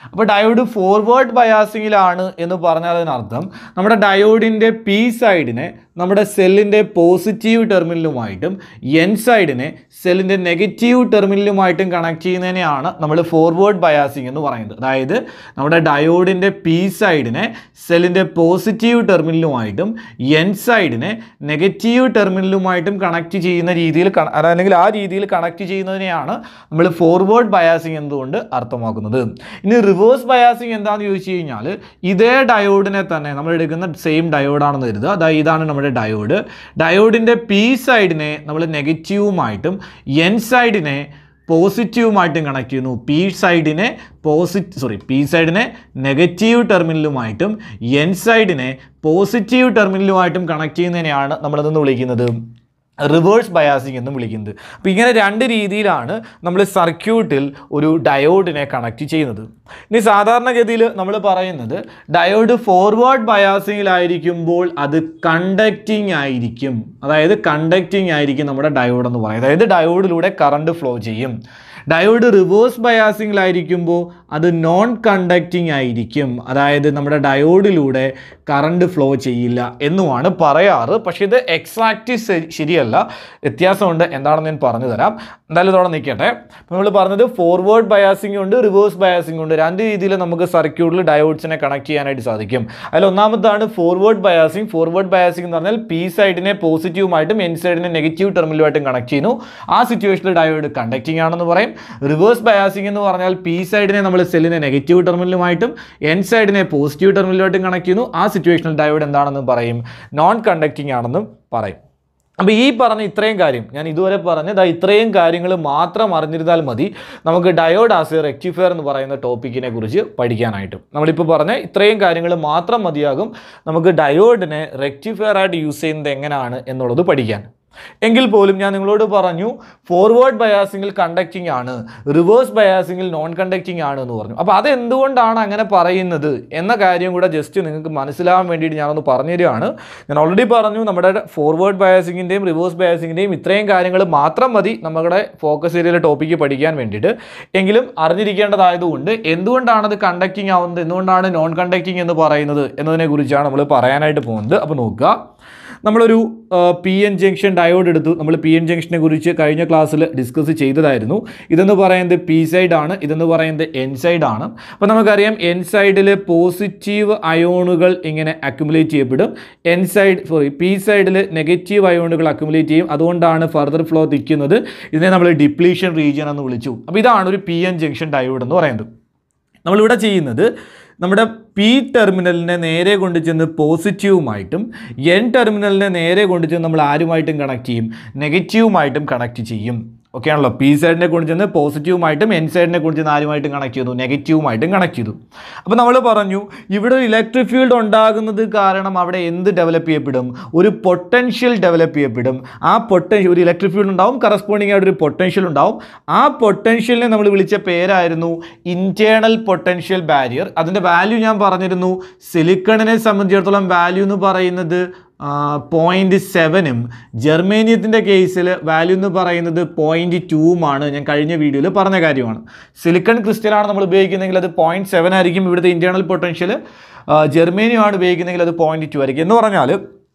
അപ്പോൾ ഡയോഡ് ഫോർവേഡ് ബയാസിങ്ങിലാണ് എന്ന് പറഞ്ഞാൽ അതിനർത്ഥം നമ്മുടെ ഡയോഡിൻ്റെ പി സൈഡിനെ നമ്മുടെ സെല്ലിൻ്റെ പോസിറ്റീവ് ടെർമിനലുമായിട്ടും എൻ സൈഡിനെ സെല്ലിൻ്റെ നെഗറ്റീവ് ടെർമിനലുമായിട്ടും കണക്ട് ചെയ്യുന്നതിനെയാണ് നമ്മൾ ഫോർവേഡ് ബയാസിങ് എന്ന് പറയുന്നത് അതായത് നമ്മുടെ ഡയോഡിൻ്റെ പി സൈഡിനെ സെല്ലിൻ്റെ പോസിറ്റീവ് ടെർമിനലുമായിട്ടും എൻ സൈഡിനെ നെഗറ്റീവ് ടെർമിനലുമായിട്ടും കണക്ട് ചെയ്യുന്ന രീതിയിൽ ക- അല്ലെങ്കിൽ ആ രീതിയിൽ കണക്ട് ചെയ്യുന്നതിനെയാണ് നമ്മൾ ഫോർവേഡ് ബയാസിങ് എന്തുകൊണ്ട് അർത്ഥമാക്കുന്നത് ഇനി റിവേഴ്സ് ബയാസിങ് എന്താണെന്ന് ചോദിച്ചു കഴിഞ്ഞാൽ ഇതേ ഡയോഡിനെ തന്നെ നമ്മൾ എടുക്കുന്ന സെയിം ഡയോഡാണെന്ന് കരുതുക അതായത് ഇതാണ് നമ്മുടെ ഡയോഡ് ഡയോഡിൻ്റെ പി സൈഡിനെ നമ്മൾ നെഗറ്റീവുമായിട്ടും എൻ സൈഡിനെ പോസിറ്റീവുമായിട്ടും കണക്ട് ചെയ്യുന്നു പി സൈഡിനെ പോസിറ്റ് സോറി പി സൈഡിനെ നെഗറ്റീവ് ടെർമിനലുമായിട്ടും എൻ സൈഡിനെ പോസിറ്റീവ് ടെർമിനലുമായിട്ടും കണക്ട് ചെയ്യുന്നതിനെയാണ് നമ്മളിതെന്ന് വിളിക്കുന്നത് റിവേഴ്സ് ബയാസിംഗ് എന്നും വിളിക്കുന്നത് അപ്പോൾ ഇങ്ങനെ രണ്ട് രീതിയിലാണ് നമ്മൾ സർക്യൂട്ടിൽ ഒരു ഡയോഡിനെ കണക്ട് ചെയ്യുന്നത് ഇനി സാധാരണഗതിയിൽ നമ്മൾ പറയുന്നത് ഡയോഡ് ഫോർവേഡ് ബയാസിങ്ങിലായിരിക്കുമ്പോൾ അത് കണ്ടക്റ്റിംഗ് ആയിരിക്കും അതായത് കണ്ടക്റ്റിംഗ് ആയിരിക്കും നമ്മുടെ ഡയോഡ് എന്ന് പറയുന്നത് അതായത് ഡയോഡിലൂടെ കറണ്ട് ഫ്ലോ ചെയ്യും ഡയോഡ് റിവേഴ്സ് ബയാസിങ്ങിലായിരിക്കുമ്പോൾ അത് നോൺ കണ്ടക്റ്റിംഗ് ആയിരിക്കും അതായത് നമ്മുടെ ഡയോഡിലൂടെ കറണ്ട് ഫ്ലോ ചെയ്യില്ല എന്നുമാണ് പറയാറ് പക്ഷേ ഇത് എക്സാക്റ്റ് ശരിയല്ല വ്യത്യാസമുണ്ട് എന്താണെന്ന് ഞാൻ പറഞ്ഞു തരാം എന്തായാലും ഇതോടെ നിൽക്കട്ടെ നമ്മൾ പറഞ്ഞത് ഫോർവേഡ് ബയാസിംഗ് ഉണ്ട് റിവേഴ്സ് ബയാസിംഗ് ഉണ്ട് രണ്ട് രീതിയിൽ നമുക്ക് സർക്യൂട്ടിൽ ഡയോഡ്സിനെ കണക്ട് ചെയ്യാനായിട്ട് സാധിക്കും അതിൽ ഒന്നാമതാണ് ഫോർവേഡ് ബയാസിംഗ് ഫോർവേഡ് ബയാസിംഗ് എന്ന് പറഞ്ഞാൽ പി സൈഡിനെ പോസിറ്റീവുമായിട്ടും എൻ സൈഡിനെ നെഗറ്റീവ് ടെർമിനലുമായിട്ടും കണക്ട് ചെയ്യുന്നു ആ സിറ്റുവേഷനിൽ ഡയോഡ് കണ്ടക്റ്റിംഗ് ആണെന്ന് പറയും റിവേഴ്സ് ബയാസിംഗ് എന്ന് പറഞ്ഞാൽ പി സൈഡിനെ നമ്മൾ സെല്ലിനെ നെഗറ്റീവ് ടെർമിനലുമായിട്ടും എൻ സൈഡിനെ പോസിറ്റീവ് ടെർമിനലുമായിട്ടും കണക്ട് ചെയ്യുന്നു ആ സിറ്റുവേഷനിൽ ഡയോഡ് എന്താണെന്ന് പറയും നോൺ കണ്ടക്റ്റിംഗ് ആണെന്നും പറയും അപ്പോൾ ഈ പറഞ്ഞ ഇത്രയും കാര്യം ഞാൻ ഇതുവരെ പറഞ്ഞ ദാ ഇത്രയും കാര്യങ്ങൾ മാത്രം അറിഞ്ഞിരുന്നാൽ മതി നമുക്ക് ഡയോഡ് ആസ് എ റെക്ടിഫയർ എന്ന് പറയുന്ന ടോപ്പിക്കിനെ കുറിച്ച് പഠിക്കാനായിട്ട് നമ്മളിപ്പോൾ പറഞ്ഞ ഇത്രയും കാര്യങ്ങൾ മാത്രം മതിയാകും നമുക്ക് ഡയോഡിനെ റെക്ടിഫയർ ആയിട്ട് യൂസ് ചെയ്യുന്നത് എങ്ങനെയാണ് എന്നുള്ളത് പഠിക്കാൻ എങ്കിൽ പോലും ഞാൻ നിങ്ങളോട് പറഞ്ഞു ഫോർവേഡ് ബയാസിങ്ങിൽ കണ്ടക്റ്റിംഗ് ആണ് റിവേഴ്സ് ബയാസിങ്ങിൽ നോൺ കണ്ടക്റ്റിംഗ് ആണ് എന്ന് പറഞ്ഞു അപ്പോൾ അത് എന്തുകൊണ്ടാണ് അങ്ങനെ പറയുന്നത് എന്ന കാര്യം കൂടെ ജസ്റ്റ് നിങ്ങൾക്ക് മനസ്സിലാവാൻ വേണ്ടിയിട്ട് ഞാനൊന്ന് പറഞ്ഞു തരികയാണ് ഞാൻ ഓൾറെഡി പറഞ്ഞു നമ്മുടെ ഫോർവേഡ് ബയാസിങ്ങിൻ്റെയും റിവേഴ്സ് ബയാസിങ്ങിൻ്റെയും ഇത്രയും കാര്യങ്ങൾ മാത്രം മതി നമ്മുടെ ഫോക്കസ് ഏരിയയിലെ ടോപ്പിക്ക് പഠിക്കാൻ വേണ്ടിയിട്ട് എങ്കിലും അറിഞ്ഞിരിക്കേണ്ടതായതുകൊണ്ട് എന്തുകൊണ്ടാണ് അത് കണ്ടക്റ്റിംഗ് ആവുന്നത് എന്തുകൊണ്ടാണ് നോൺ കണ്ടക്റ്റിംഗ് എന്ന് പറയുന്നത് എന്നതിനെ കുറിച്ചാണ് നമ്മൾ പറയാനായിട്ട് പോകുന്നത് അപ്പോൾ നോക്കുക നമ്മളൊരു പി എൻ ജംഗ്ഷൻ ഡയോഡ് എടുത്തു നമ്മൾ പി എൻ ജംഗ്ഷനെ കുറിച്ച് കഴിഞ്ഞ ക്ലാസ്സിൽ ഡിസ്കസ് ചെയ്തതായിരുന്നു ഇതെന്ന് പറയുന്നത് പി സൈഡ് ആണ് ഇതെന്ന് പറയുന്നത് എൻ സൈഡ് ആണ് അപ്പോൾ നമുക്കറിയാം എൻ സൈഡിൽ പോസിറ്റീവ് അയോണുകൾ ഇങ്ങനെ അക്യുമുലേറ്റ് ചെയ്യപ്പെടും എൻ സൈഡ് സോറി പി സൈഡിൽ നെഗറ്റീവ് അയോണുകൾ അക്യുമുലേറ്റ് ചെയ്യും അതുകൊണ്ടാണ് ഫർദർ ഫ്ലോ തിക്കുന്നത് ഇതിനെ നമ്മൾ ഡിപ്ലീഷൻ റീജിയൻ എന്ന് വിളിച്ചു അപ്പോൾ ഇതാണ് ഒരു പി എൻ ജംഗ്ഷൻ ഡയോഡ് എന്ന് പറയുന്നത് നമ്മളിവിടെ ചെയ്യുന്നത് നമ്മുടെ പി ടെർമിനലിനെ നേരെ കൊണ്ട് ചെന്ന് പോസിറ്റീവുമായിട്ടും എൻ ടെർമിനലിനെ നേരെ കൊണ്ട് ചെന്ന് നമ്മൾ ആരുമായിട്ടും കണക്ട് ചെയ്യും നെഗറ്റീവുമായിട്ടും കണക്ട് ചെയ്യും ഓക്കെ ആണല്ലോ പി സൈഡിനെ കൊണ്ട് ചെന്ന് പോസിറ്റീവുമായിട്ടും എൻ സൈഡിനെ കൊണ്ട് ചെന്ന് ആരുമായിട്ടും കണക്ട് ചെയ്തു നെഗറ്റീവുമായിട്ടും കണക്ട് ചെയ്തു അപ്പോൾ നമ്മൾ പറഞ്ഞു ഇവിടെ ഒരു ഇലക്ട്രിക് ഫീൽഡ് ഉണ്ടാകുന്നത് കാരണം അവിടെ എന്ത് ഡെവലപ്പ് ചെയ്യപ്പെടും ഒരു പൊട്ടൻഷ്യൽ ഡെവലപ്പ് ചെയ്യപ്പെടും ആ പൊട്ടൻഷ്യൽ ഒരു ഇലക്ട്രിക് ഫീൽഡ് ഉണ്ടാവും കറസ്പോണ്ടിങ് ആയിട്ട് ഒരു പൊട്ടൻഷ്യൽ ഉണ്ടാവും ആ പൊട്ടൻഷ്യലിനെ നമ്മൾ വിളിച്ച പേരായിരുന്നു ഇൻറ്റേർണൽ പൊട്ടൻഷ്യൽ ബാരിയർ അതിൻ്റെ വാല്യൂ ഞാൻ പറഞ്ഞിരുന്നു സിലിക്കണിനെ സംബന്ധിച്ചിടത്തോളം വാല്യൂ എന്ന് പറയുന്നത് പോയിൻറ്റ് സെവനും ജർമേനിയത്തിൻ്റെ കേസിൽ വാല്യൂ എന്ന് പറയുന്നത് പോയിൻറ്റ് ടൂവുമാണ് ഞാൻ കഴിഞ്ഞ വീഡിയോയിൽ പറഞ്ഞ കാര്യമാണ് സിലിക്കൺ ക്രിസ്റ്റലാണ് നമ്മൾ ഉപയോഗിക്കുന്നതെങ്കിൽ അത് പോയിൻറ്റ് സെവൻ ആയിരിക്കും ഇവിടുത്തെ ഇൻറ്റേർണൽ പൊട്ടൻഷ്യൽ ജർമേനിയം ആണ് ഉപയോഗിക്കുന്നതെങ്കിൽ അത് പോയിൻറ്റ് ടു ആയിരിക്കും എന്ന് പറഞ്ഞാൽ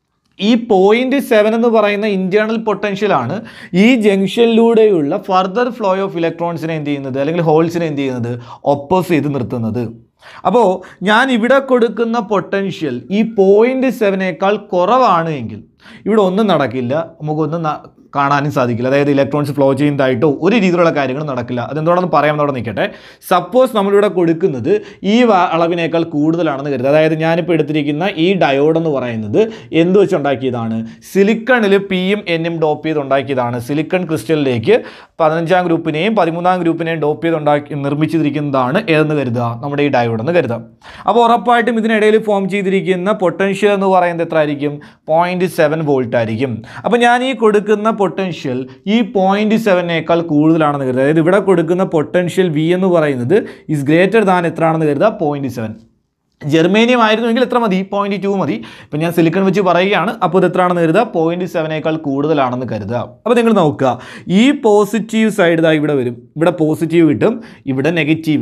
ഈ പോയിന്റ് സെവൻ എന്ന് പറയുന്ന ഇന്റേണൽ പൊട്ടൻഷ്യലാണ് ഈ ജംഗ്ഷനിലൂടെയുള്ള ഫർദർ ഫ്ലോ ഓഫ് ഇലക്ട്രോൺസിനെ എന്ത് ചെയ്യുന്നത് അല്ലെങ്കിൽ ഹോൾസിനെ എന്ത് ചെയ്യുന്നത് ഒപ്പോസ് ചെയ്ത് നിർത്തുന്നത് അപ്പോൾ ഞാൻ ഇവിടെ കൊടുക്കുന്ന പൊട്ടൻഷ്യൽ ഈ പോയിന്റ് സെവനേക്കാൾ കുറവാണ് എങ്കിൽ ഇവിടെ ഒന്നും നടക്കില്ല നമുക്കൊന്നും ന- കാണാനും സാധിക്കില്ല അതായത് ഇലക്ട്രോൺസ് ഫ്ലോ ചെയ്യുന്നതായിട്ടോ ഒരു രീതിയിലുള്ള കാര്യങ്ങളും നടക്കില്ല അതെന്തോടെന്ന് പറയാമെന്നോടെ നിൽക്കട്ടെ സപ്പോസ് നമ്മളിവിടെ കൊടുക്കുന്നത് ഈ വ- അളവിനേക്കാൾ കൂടുതലാണെന്ന് കരുതുക അതായത് ഞാനിപ്പോൾ എടുത്തിരിക്കുന്ന ഈ ഡയോഡ് എന്ന് പറയുന്നത് എന്ത് വെച്ചുണ്ടാക്കിയതാണ് സിലിക്കണിൽ പിയും എന്നും ഡോപ്പ് ചെയ്ത് ഉണ്ടാക്കിയതാണ് സിലിക്കൺ ക്രിസ്റ്റലിലേക്ക് പതിനഞ്ചാം ഗ്രൂപ്പിനെയും പതിമൂന്നാം ഗ്രൂപ്പിനെയും ഡോപ്പ് ചെയ്ത് ഉണ്ടാക്കി നിർമ്മിച്ചിരിക്കുന്നതാണ് ഏതെന്ന് കരുതുക നമ്മുടെ ഈ ഡയോഡ് എന്ന് കരുതാം അപ്പോൾ ഉറപ്പായിട്ടും ഇതിനിടയിൽ ഫോം ചെയ്തിരിക്കുന്ന പൊട്ടൻഷ്യൽ എന്ന് പറയുന്നത് എത്ര ആയിരിക്കും പോയിന്റ് സെവൻ വോൾട്ട് ആയിരിക്കും അപ്പോൾ ഞാൻ ഈ കൊടുക്കുന്ന പൊട്ടൻഷ്യൽ ഈ പോയിന്റ് സെവനേക്കാൾ കൂടുതലാണെന്ന് കരുതുക അതായത് ഇവിടെ കൊടുക്കുന്ന പൊട്ടൻഷ്യൽ വി എന്ന് പറയുന്നത് ഇസ് ഗ്രേറ്റർ ദാൻ എത്രയാണെന്ന് കരുതുക പോയിന്റ് സെവൻ ജർമേനിയം ആയിരുന്നുവെങ്കിൽ എത്ര മതി പോയിന്റ് ടു മതി ഇപ്പം ഞാൻ സിലിക്കൺ വെച്ച് പറയുകയാണ് അപ്പോൾ ഇത് എത്രയാണെന്ന് കരുതുക പോയിന്റ് സെവനേക്കാൾ കൂടുതലാണെന്ന് കരുതുക അപ്പോൾ നിങ്ങൾ നോക്കുക ഈ പോസിറ്റീവ് സൈഡ് ഇതാ ഇവിടെ വരും ഇവിടെ പോസിറ്റീവ് കിട്ടും ഇവിടെ നെഗറ്റീവ് കിട്ടും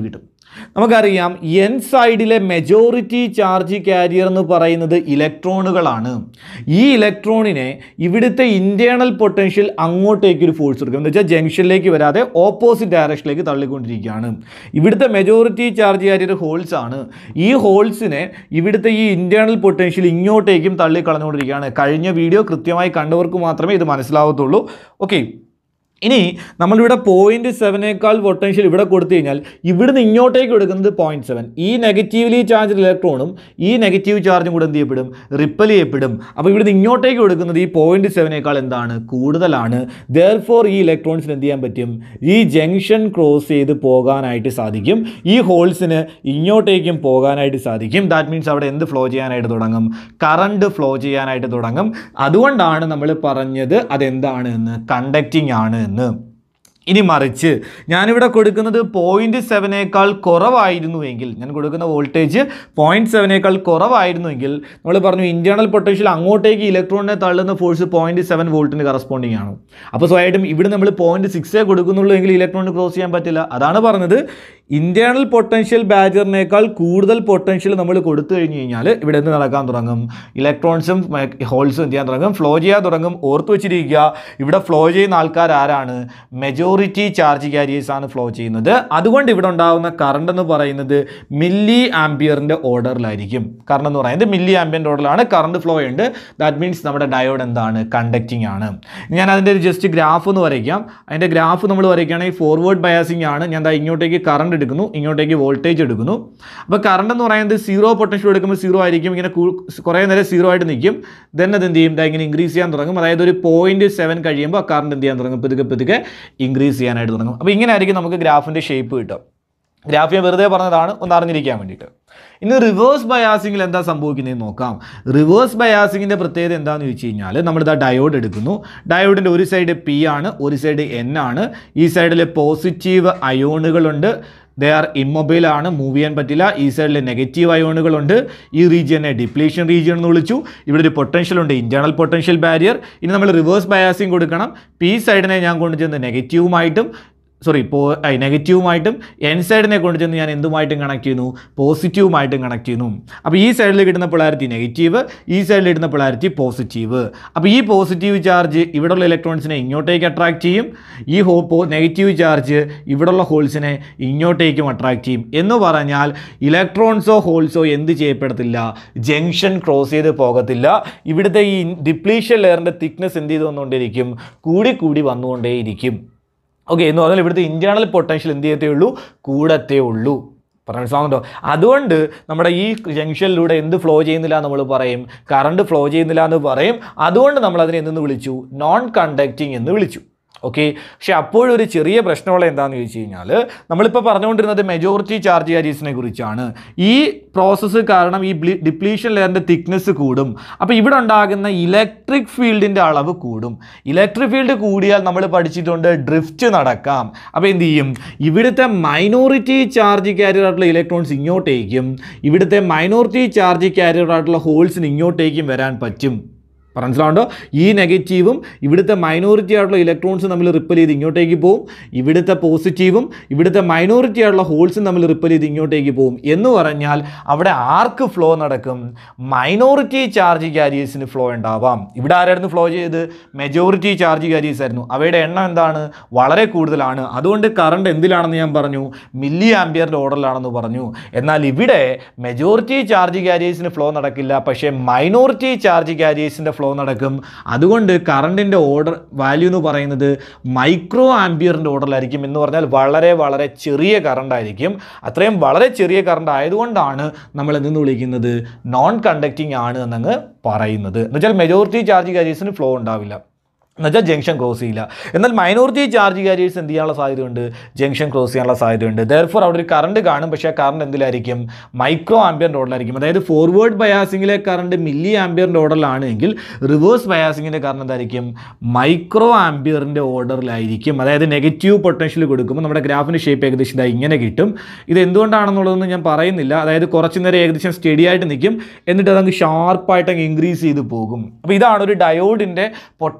നമുക്കറിയാം എൻ സൈഡിലെ മെജോറിറ്റി ചാർജ് കാരിയർ എന്ന് പറയുന്നത് ഇലക്ട്രോണുകളാണ് ഈ ഇലക്ട്രോണിനെ ഇവിടുത്തെ ഇൻറ്റേർണൽ പൊട്ടൻഷ്യൽ അങ്ങോട്ടേക്ക് ഒരു ഫോഴ്സ് കൊടുക്കും എന്ന് വെച്ചാൽ ജംഗ്ഷനിലേക്ക് വരാതെ ഓപ്പോസിറ്റ് ഡയറക്ഷനിലേക്ക് തള്ളിക്കൊണ്ടിരിക്കുകയാണ് ഇവിടുത്തെ മെജോറിറ്റി ചാർജ് കാരിയർ ഹോൾസ് ആണ് ഈ ഹോൾസിനെ ഇവിടുത്തെ ഈ ഇൻറ്റേർണൽ പൊട്ടൻഷ്യൽ ഇങ്ങോട്ടേക്കും തള്ളിക്കളഞ്ഞുകൊണ്ടിരിക്കുകയാണ് കഴിഞ്ഞ വീഡിയോ കൃത്യമായി കണ്ടവർക്ക് മാത്രമേ ഇത് മനസ്സിലാവത്തുള്ളൂ ഓക്കെ ഇനി നമ്മളിവിടെ പോയിന്റ് സെവനേക്കാൾ പൊട്ടൻഷ്യൽ ഇവിടെ കൊടുത്തു കഴിഞ്ഞാൽ ഇവിടുന്ന് ഇങ്ങോട്ടേക്ക് എടുക്കുന്നത് പോയിന്റ് സെവൻ ഈ നെഗറ്റീവ്ലി ചാർജ് ഇലക്ട്രോണും ഈ നെഗറ്റീവ് ചാർജും കൂടെ എന്ത് ചെയ്യപ്പെടും റിപ്പൽ ചെയ്യപ്പെടും അപ്പോൾ ഇവിടുന്ന് ഇങ്ങോട്ടേക്ക് കൊടുക്കുന്നത് ഈ പോയിന്റ് സെവനേക്കാൾ എന്താണ് കൂടുതലാണ് ദർ ഫോർ ഈ ഇലക്ട്രോൺസിന് എന്ത് ചെയ്യാൻ പറ്റും ഈ ജംഗ്ഷൻ ക്രോസ് ചെയ്ത് പോകാനായിട്ട് സാധിക്കും ഈ ഹോൾസിന് ഇങ്ങോട്ടേക്കും പോകാനായിട്ട് സാധിക്കും ദാറ്റ് മീൻസ് അവിടെ എന്ത് ഫ്ലോ ചെയ്യാനായിട്ട് തുടങ്ങും കറണ്ട് ഫ്ലോ ചെയ്യാനായിട്ട് തുടങ്ങും അതുകൊണ്ടാണ് നമ്മൾ പറഞ്ഞത് അതെന്താണ് എന്ന് കണ്ടക്റ്റിംഗ് ആണ് എന്ന് ഇനി മറിച്ച് ഞാനിവിടെ കൊടുക്കുന്നത് പോയിന്റ് സെവനേക്കാൾ കുറവായിരുന്നുവെങ്കിൽ ഞാൻ കൊടുക്കുന്ന വോൾട്ടേജ് പോയിന്റ് സെവനേക്കാൾ കുറവായിരുന്നുവെങ്കിൽ നമ്മൾ പറഞ്ഞു ഇന്റേണൽ പൊട്ടൻഷ്യൽ അങ്ങോട്ടേക്ക് ഇലക്ട്രോണിനെ തള്ളുന്ന ഫോഴ്സ് പോയിന്റ് സെവൻ വോൾട്ടിന് കറസ്പോണ്ടിങ് ആണ് അപ്പോൾ സ്വയമായിട്ടും ഇവിടെ നമ്മൾ പോയിന്റ് സിക്സേ കൊടുക്കുന്നുള്ളൂ എങ്കിൽ ഇലക്ട്രോണിന് ക്രോസ് ചെയ്യാൻ പറ്റില്ല അതാണ് പറഞ്ഞത് ഇന്റേണൽ പൊട്ടൻഷ്യൽ ബാരിയറിനേക്കാൾ കൂടുതൽ പൊട്ടൻഷ്യൽ നമ്മൾ കൊടുത്തു കഴിഞ്ഞ് കഴിഞ്ഞാൽ ഇവിടെ എന്ത് നടക്കാൻ തുടങ്ങും ഇലക്ട്രോൺസും ഹോൾസും എന്ത് ചെയ്യാൻ തുടങ്ങും ഫ്ലോ ചെയ്യാൻ തുടങ്ങും ഓർത്ത് വെച്ചിരിക്കുക ഇവിടെ ഫ്ലോ ചെയ്യുന്ന ആൾക്കാർ ആരാണ് മെജോറിറ്റി ചാർജ് കാരിയേഴ്സ് ആണ് ഫ്ലോ ചെയ്യുന്നത് അതുകൊണ്ട് ഇവിടെ ഉണ്ടാകുന്ന കറണ്ട് എന്ന് പറയുന്നത് മില്ലി ആംബിയറിൻ്റെ ഓർഡറിലായിരിക്കും കറണ്ട് എന്ന് പറയുന്നത് മില്ലി ആംബിയറിൻ്റെ ഓർഡറിലാണ് കറണ്ട് ഫ്ലോ ഉണ്ട് ദാറ്റ് മീൻസ് നമ്മുടെ ഡയോഡ് എന്താണ് കണ്ടക്റ്റിംഗ് ആണ് ഞാൻ അതിൻ്റെ ഒരു ജസ്റ്റ് ഗ്രാഫ് ഒന്ന് വരയ്ക്കാം അതിൻ്റെ ഗ്രാഫ് നമ്മൾ വരയ്ക്കുകയാണെങ്കിൽ ഫോർവേഡ് ബയാസിംഗ് ആണ് ഞാൻ ദാ ഇങ്ങോട്ടേക്ക് കറണ്ട് എടുക്കുന്നു ഇങ്ങോട്ടേക്ക് വോൾട്ടേജ് എടുക്കുന്നു അപ്പോൾ കറണ്ട് എന്ന് പറയുന്നത് സീറോ പൊട്ടൻഷ്യൽ എടുക്കുമ്പോൾ സീറോ ആയിരിക്കും ഇങ്ങനെ കൂ- കുറേ നേരം സീറോ ആയിട്ട് നിൽക്കും ദെൻ അത് എന്ത് ചെയ്യും ദാ ഇങ്ങനെ ഇൻക്രീസ് ചെയ്യാൻ തുടങ്ങും അതായത് ഒരു പോയിന്റ് സെവൻ കഴിയുമ്പോൾ കറണ്ട് എന്ത് ചെയ്യാൻ തുടങ്ങും പതുക്കെ പതുക്കെ ഇൻക്രീസ് ചെയ്യാനായിട്ട് തുടങ്ങും അപ്പോൾ ഇങ്ങനെ ആയിരിക്കും നമുക്ക് ഗ്രാഫിൻ്റെ ഷേപ്പ് കിട്ടും ഗ്രാഫ് ഞാൻ വെറുതെ പറഞ്ഞതാണ് ഒന്ന് അറിഞ്ഞിരിക്കാൻ വേണ്ടിയിട്ട് ഇനി റിവേഴ്സ് ബയാസിങ്ങിൽ എന്താ സംഭവിക്കുന്നതെന്ന് നോക്കാം റിവേഴ്സ് ബയാസിങ്ങിൻ്റെ പ്രത്യേകത എന്താണെന്ന് ചോദിച്ചു കഴിഞ്ഞാൽ നമ്മളിതാ ഡയോഡ് എടുക്കുന്നു ഡയോഡിൻ്റെ ഒരു സൈഡ് പി ആണ് ഒരു സൈഡ് എൻ ആണ് ഈ സൈഡിൽ പോസിറ്റീവ് അയോണുകളുണ്ട് ദേ ആർ ഇമ്മൊബൈൽ ആണ് മൂവ് ചെയ്യാൻ പറ്റില്ല ഈ സൈഡിൽ നെഗറ്റീവ് അയോണുകളുണ്ട് ഈ റീജിയനെ ഡിപ്ലീഷൻ റീജിയൻ എന്ന് വിളിച്ചു ഇവിടെ ഒരു പൊട്ടൻഷ്യൽ ഉണ്ട് ഇന്റേണൽ പൊട്ടൻഷ്യൽ ബാരിയർ ഇനി നമ്മൾ റിവേഴ്സ് ബയാസിങ് കൊടുക്കണം പി സൈഡിനെ ഞാൻ കൊണ്ടുചെന്ന് നെഗറ്റീവുമായിട്ടും സോറി പോ നെഗറ്റീവുമായിട്ടും എൻ സൈഡിനെ കൊണ്ട് ചെന്ന് ഞാൻ എന്തുമായിട്ടും കണക്ട് ചെയ്യുന്നു പോസിറ്റീവുമായിട്ടും കണക്ട് ചെയ്യുന്നു അപ്പോൾ ഈ സൈഡിൽ കിട്ടുന്ന പൊളാരിറ്റി നെഗറ്റീവ് ഈ സൈഡിൽ കിട്ടുന്ന പൊളാരിറ്റി പോസിറ്റീവ് അപ്പോൾ ഈ പോസിറ്റീവ് ചാർജ് ഇവിടെയുള്ള ഇലക്ട്രോൺസിനെ ഇങ്ങോട്ടേക്ക് അട്രാക്ട് ചെയ്യും ഈ ഹോ പോ നെഗറ്റീവ് ചാർജ് ഇവിടെയുള്ള ഹോൾസിനെ ഇങ്ങോട്ടേക്കും അട്രാക്ട് ചെയ്യും എന്ന് പറഞ്ഞാൽ ഇലക്ട്രോൺസോ ഹോൾസോ എന്ത് ചെയ്യപ്പെടത്തില്ല ജംഗ്ഷൻ ക്രോസ് ചെയ്ത് പോകത്തില്ല ഇവിടുത്തെ ഈ ഡിപ്ലീഷൻ ലെയറിൻ്റെ തിക്നെസ് എന്ത് ചെയ്ത് വന്നുകൊണ്ടിരിക്കും കൂടി കൂടി വന്നുകൊണ്ടേയിരിക്കും ഓക്കെ എന്ന് പറഞ്ഞാൽ ഇവിടുത്തെ ഇന്റേണൽ പൊട്ടൻഷ്യൽ എന്ത് ചെയ്യത്തേ ഉള്ളൂ കൂടത്തേ ഉള്ളൂ പറഞ്ഞ മനസ്സിലാവുന്നുണ്ടോ അതുകൊണ്ട് നമ്മുടെ ഈ ജംഗ്ഷനിലൂടെ എന്ത് ഫ്ലോ ചെയ്യുന്നില്ല നമ്മൾ പറയും കറണ്ട് ഫ്ലോ ചെയ്യുന്നില്ല എന്ന് പറയും അതുകൊണ്ട് നമ്മൾ അതിനെ എന്തെന്ന് വിളിച്ചു നോൺ കണ്ടക്റ്റിംഗ് എന്ന് വിളിച്ചു ഓക്കെ പക്ഷെ അപ്പോഴൊരു ചെറിയ പ്രശ്നമുള്ള എന്താണെന്ന് ചോദിച്ചു കഴിഞ്ഞാൽ നമ്മളിപ്പോൾ പറഞ്ഞുകൊണ്ടിരുന്നത് മെജോറിറ്റി ചാർജ് കാരീസിനെ കുറിച്ചാണ് ഈ പ്രോസസ്സ് കാരണം ഈ ഡിപ്ലീഷൻ ലെയറിൻ്റെ തിക്നെസ് കൂടും അപ്പോൾ ഇവിടെ ഉണ്ടാകുന്ന ഇലക്ട്രിക് ഫീൽഡിൻ്റെ അളവ് കൂടും ഇലക്ട്രിക് ഫീൽഡ് കൂടിയാൽ നമ്മൾ പഠിച്ചിട്ടുണ്ട് ഡ്രിഫ്റ്റ് നടക്കാം അപ്പോൾ എന്ത് ചെയ്യും ഇവിടുത്തെ മൈനോറിറ്റി ചാർജ് കാരിയർ ആയിട്ടുള്ള ഇലക്ട്രോൺസ് ഇങ്ങോട്ടേക്കും ഇവിടുത്തെ മൈനോറിറ്റി ചാർജ് കാരിയർ ആയിട്ടുള്ള ഹോൾസിന് ഇങ്ങോട്ടേക്കും വരാൻ പറ്റും മനസ്സിലാവുണ്ടോ ഈ നെഗറ്റീവും ഇവിടുത്തെ മൈനോറിറ്റി ആയിട്ടുള്ള ഇലക്ട്രോൺസ് തമ്മിൽ റിപ്പൽ ചെയ്ത് ഇങ്ങോട്ടേക്ക് പോകും ഇവിടുത്തെ പോസിറ്റീവും ഇവിടുത്തെ മൈനോറിറ്റി ആയിട്ടുള്ള ഹോൾസും തമ്മിൽ റിപ്പൽ ചെയ്ത് ഇങ്ങോട്ടേക്ക് പോകും എന്ന് പറഞ്ഞാൽ അവിടെ ആർക്ക് ഫ്ലോ നടക്കും മൈനോറിറ്റി ചാർജ് കാരിയേഴ്സിന് ഫ്ലോ ഉണ്ടാവാം ഇവിടെ ആരായിരുന്നു ഫ്ലോ ചെയ്ത് മെജോറിറ്റി ചാർജ് കാരിയേഴ്സ് ആയിരുന്നു അവയുടെ എണ്ണം എന്താണ് വളരെ കൂടുതലാണ് അതുകൊണ്ട് കറണ്ട് എന്തിലാണെന്ന് ഞാൻ പറഞ്ഞു മില്ലി ആംബിയറിൻ്റെ ഓർഡറിലാണെന്ന് പറഞ്ഞു എന്നാൽ ഇവിടെ മെജോറിറ്റി ചാർജ് കാരിയേഴ്സിന് ഫ്ലോ നടക്കില്ല പക്ഷേ മൈനോറിറ്റി ചാർജ് കാരിയേഴ്സിൻ്റെ ഫ്ലോ നടക്കും അതുകൊണ്ട് കറണ്ടിൻ്റെ ഓർഡർ വാല്യൂ എന്ന് പറയുന്നത് മൈക്രോ ആംബിയറിൻ്റെ ഓർഡറിലായിരിക്കും എന്ന് പറഞ്ഞാൽ വളരെ വളരെ ചെറിയ കറണ്ട് ആയിരിക്കും അത്രയും വളരെ ചെറിയ കറണ്ട് ആയതുകൊണ്ടാണ് നമ്മൾ എന്തെന്ന് വിളിക്കുന്നത് നോൺ കണ്ടക്റ്റിംഗ് ആണ് എന്നങ്ങ് പറയുന്നത് എന്ന് വെച്ചാൽ മെജോറിറ്റി ചാർജ് കാരിയേഴ്സിന് ഫ്ലോ ഉണ്ടാവില്ല എന്നുവെച്ചാൽ ജംഗ്ഷൻ ക്രോസ് ചെയ്യില്ല എന്നാൽ മൈനോറിറ്റി ചാർജ് കാരിയേഴ്സ് എന്ത് ചെയ്യാനുള്ള സാധ്യതയുണ്ട് ജംഗ്ഷൻ ക്രോസ് ചെയ്യാനുള്ള സാധ്യതയുണ്ട് ദർഫോർ അവിടെ ഒരു കറണ്ട് കാണും പക്ഷേ ആ കറണ്ട് എന്തിലായിരിക്കും മൈക്രോ ആംബിയറിൻ്റെ ഓർഡറിലായിരിക്കും അതായത് ഫോർവേഡ് ബയാസിങ്ങിലെ കറണ്ട് മില്ലി ആംബിയറിൻ്റെ ഓർഡറിലാണ് എങ്കിൽ റിവേഴ്സ് ബയാസിങ്ങിൻ്റെ കറണ്ട് എന്തായിരിക്കും മൈക്രോ ആംബിയറിൻ്റെ ഓർഡറിലായിരിക്കും അതായത് നെഗറ്റീവ് പൊട്ടൻഷ്യൽ കൊടുക്കുമ്പോൾ നമ്മുടെ ഗ്രാഫിൻ്റെ ഷേപ്പ് ഏകദേശം ഇതാ ഇങ്ങനെ കിട്ടും ഇത് എന്തുകൊണ്ടാണെന്നുള്ളതൊന്നും ഞാൻ പറയുന്നില്ല അതായത് കുറച്ച് നേരം ഏകദേശം സ്റ്റഡി ആയിട്ട് നിൽക്കും എന്നിട്ട് അതങ്ങ് ഷാർപ്പായിട്ട് അങ്ങ് ഇൻക്രീസ് ചെയ്ത് പോകും അപ്പോൾ ഇതാണ് ഒരു ഡയോഡിൻ്റെ പൊട്ടൻഷ്യലും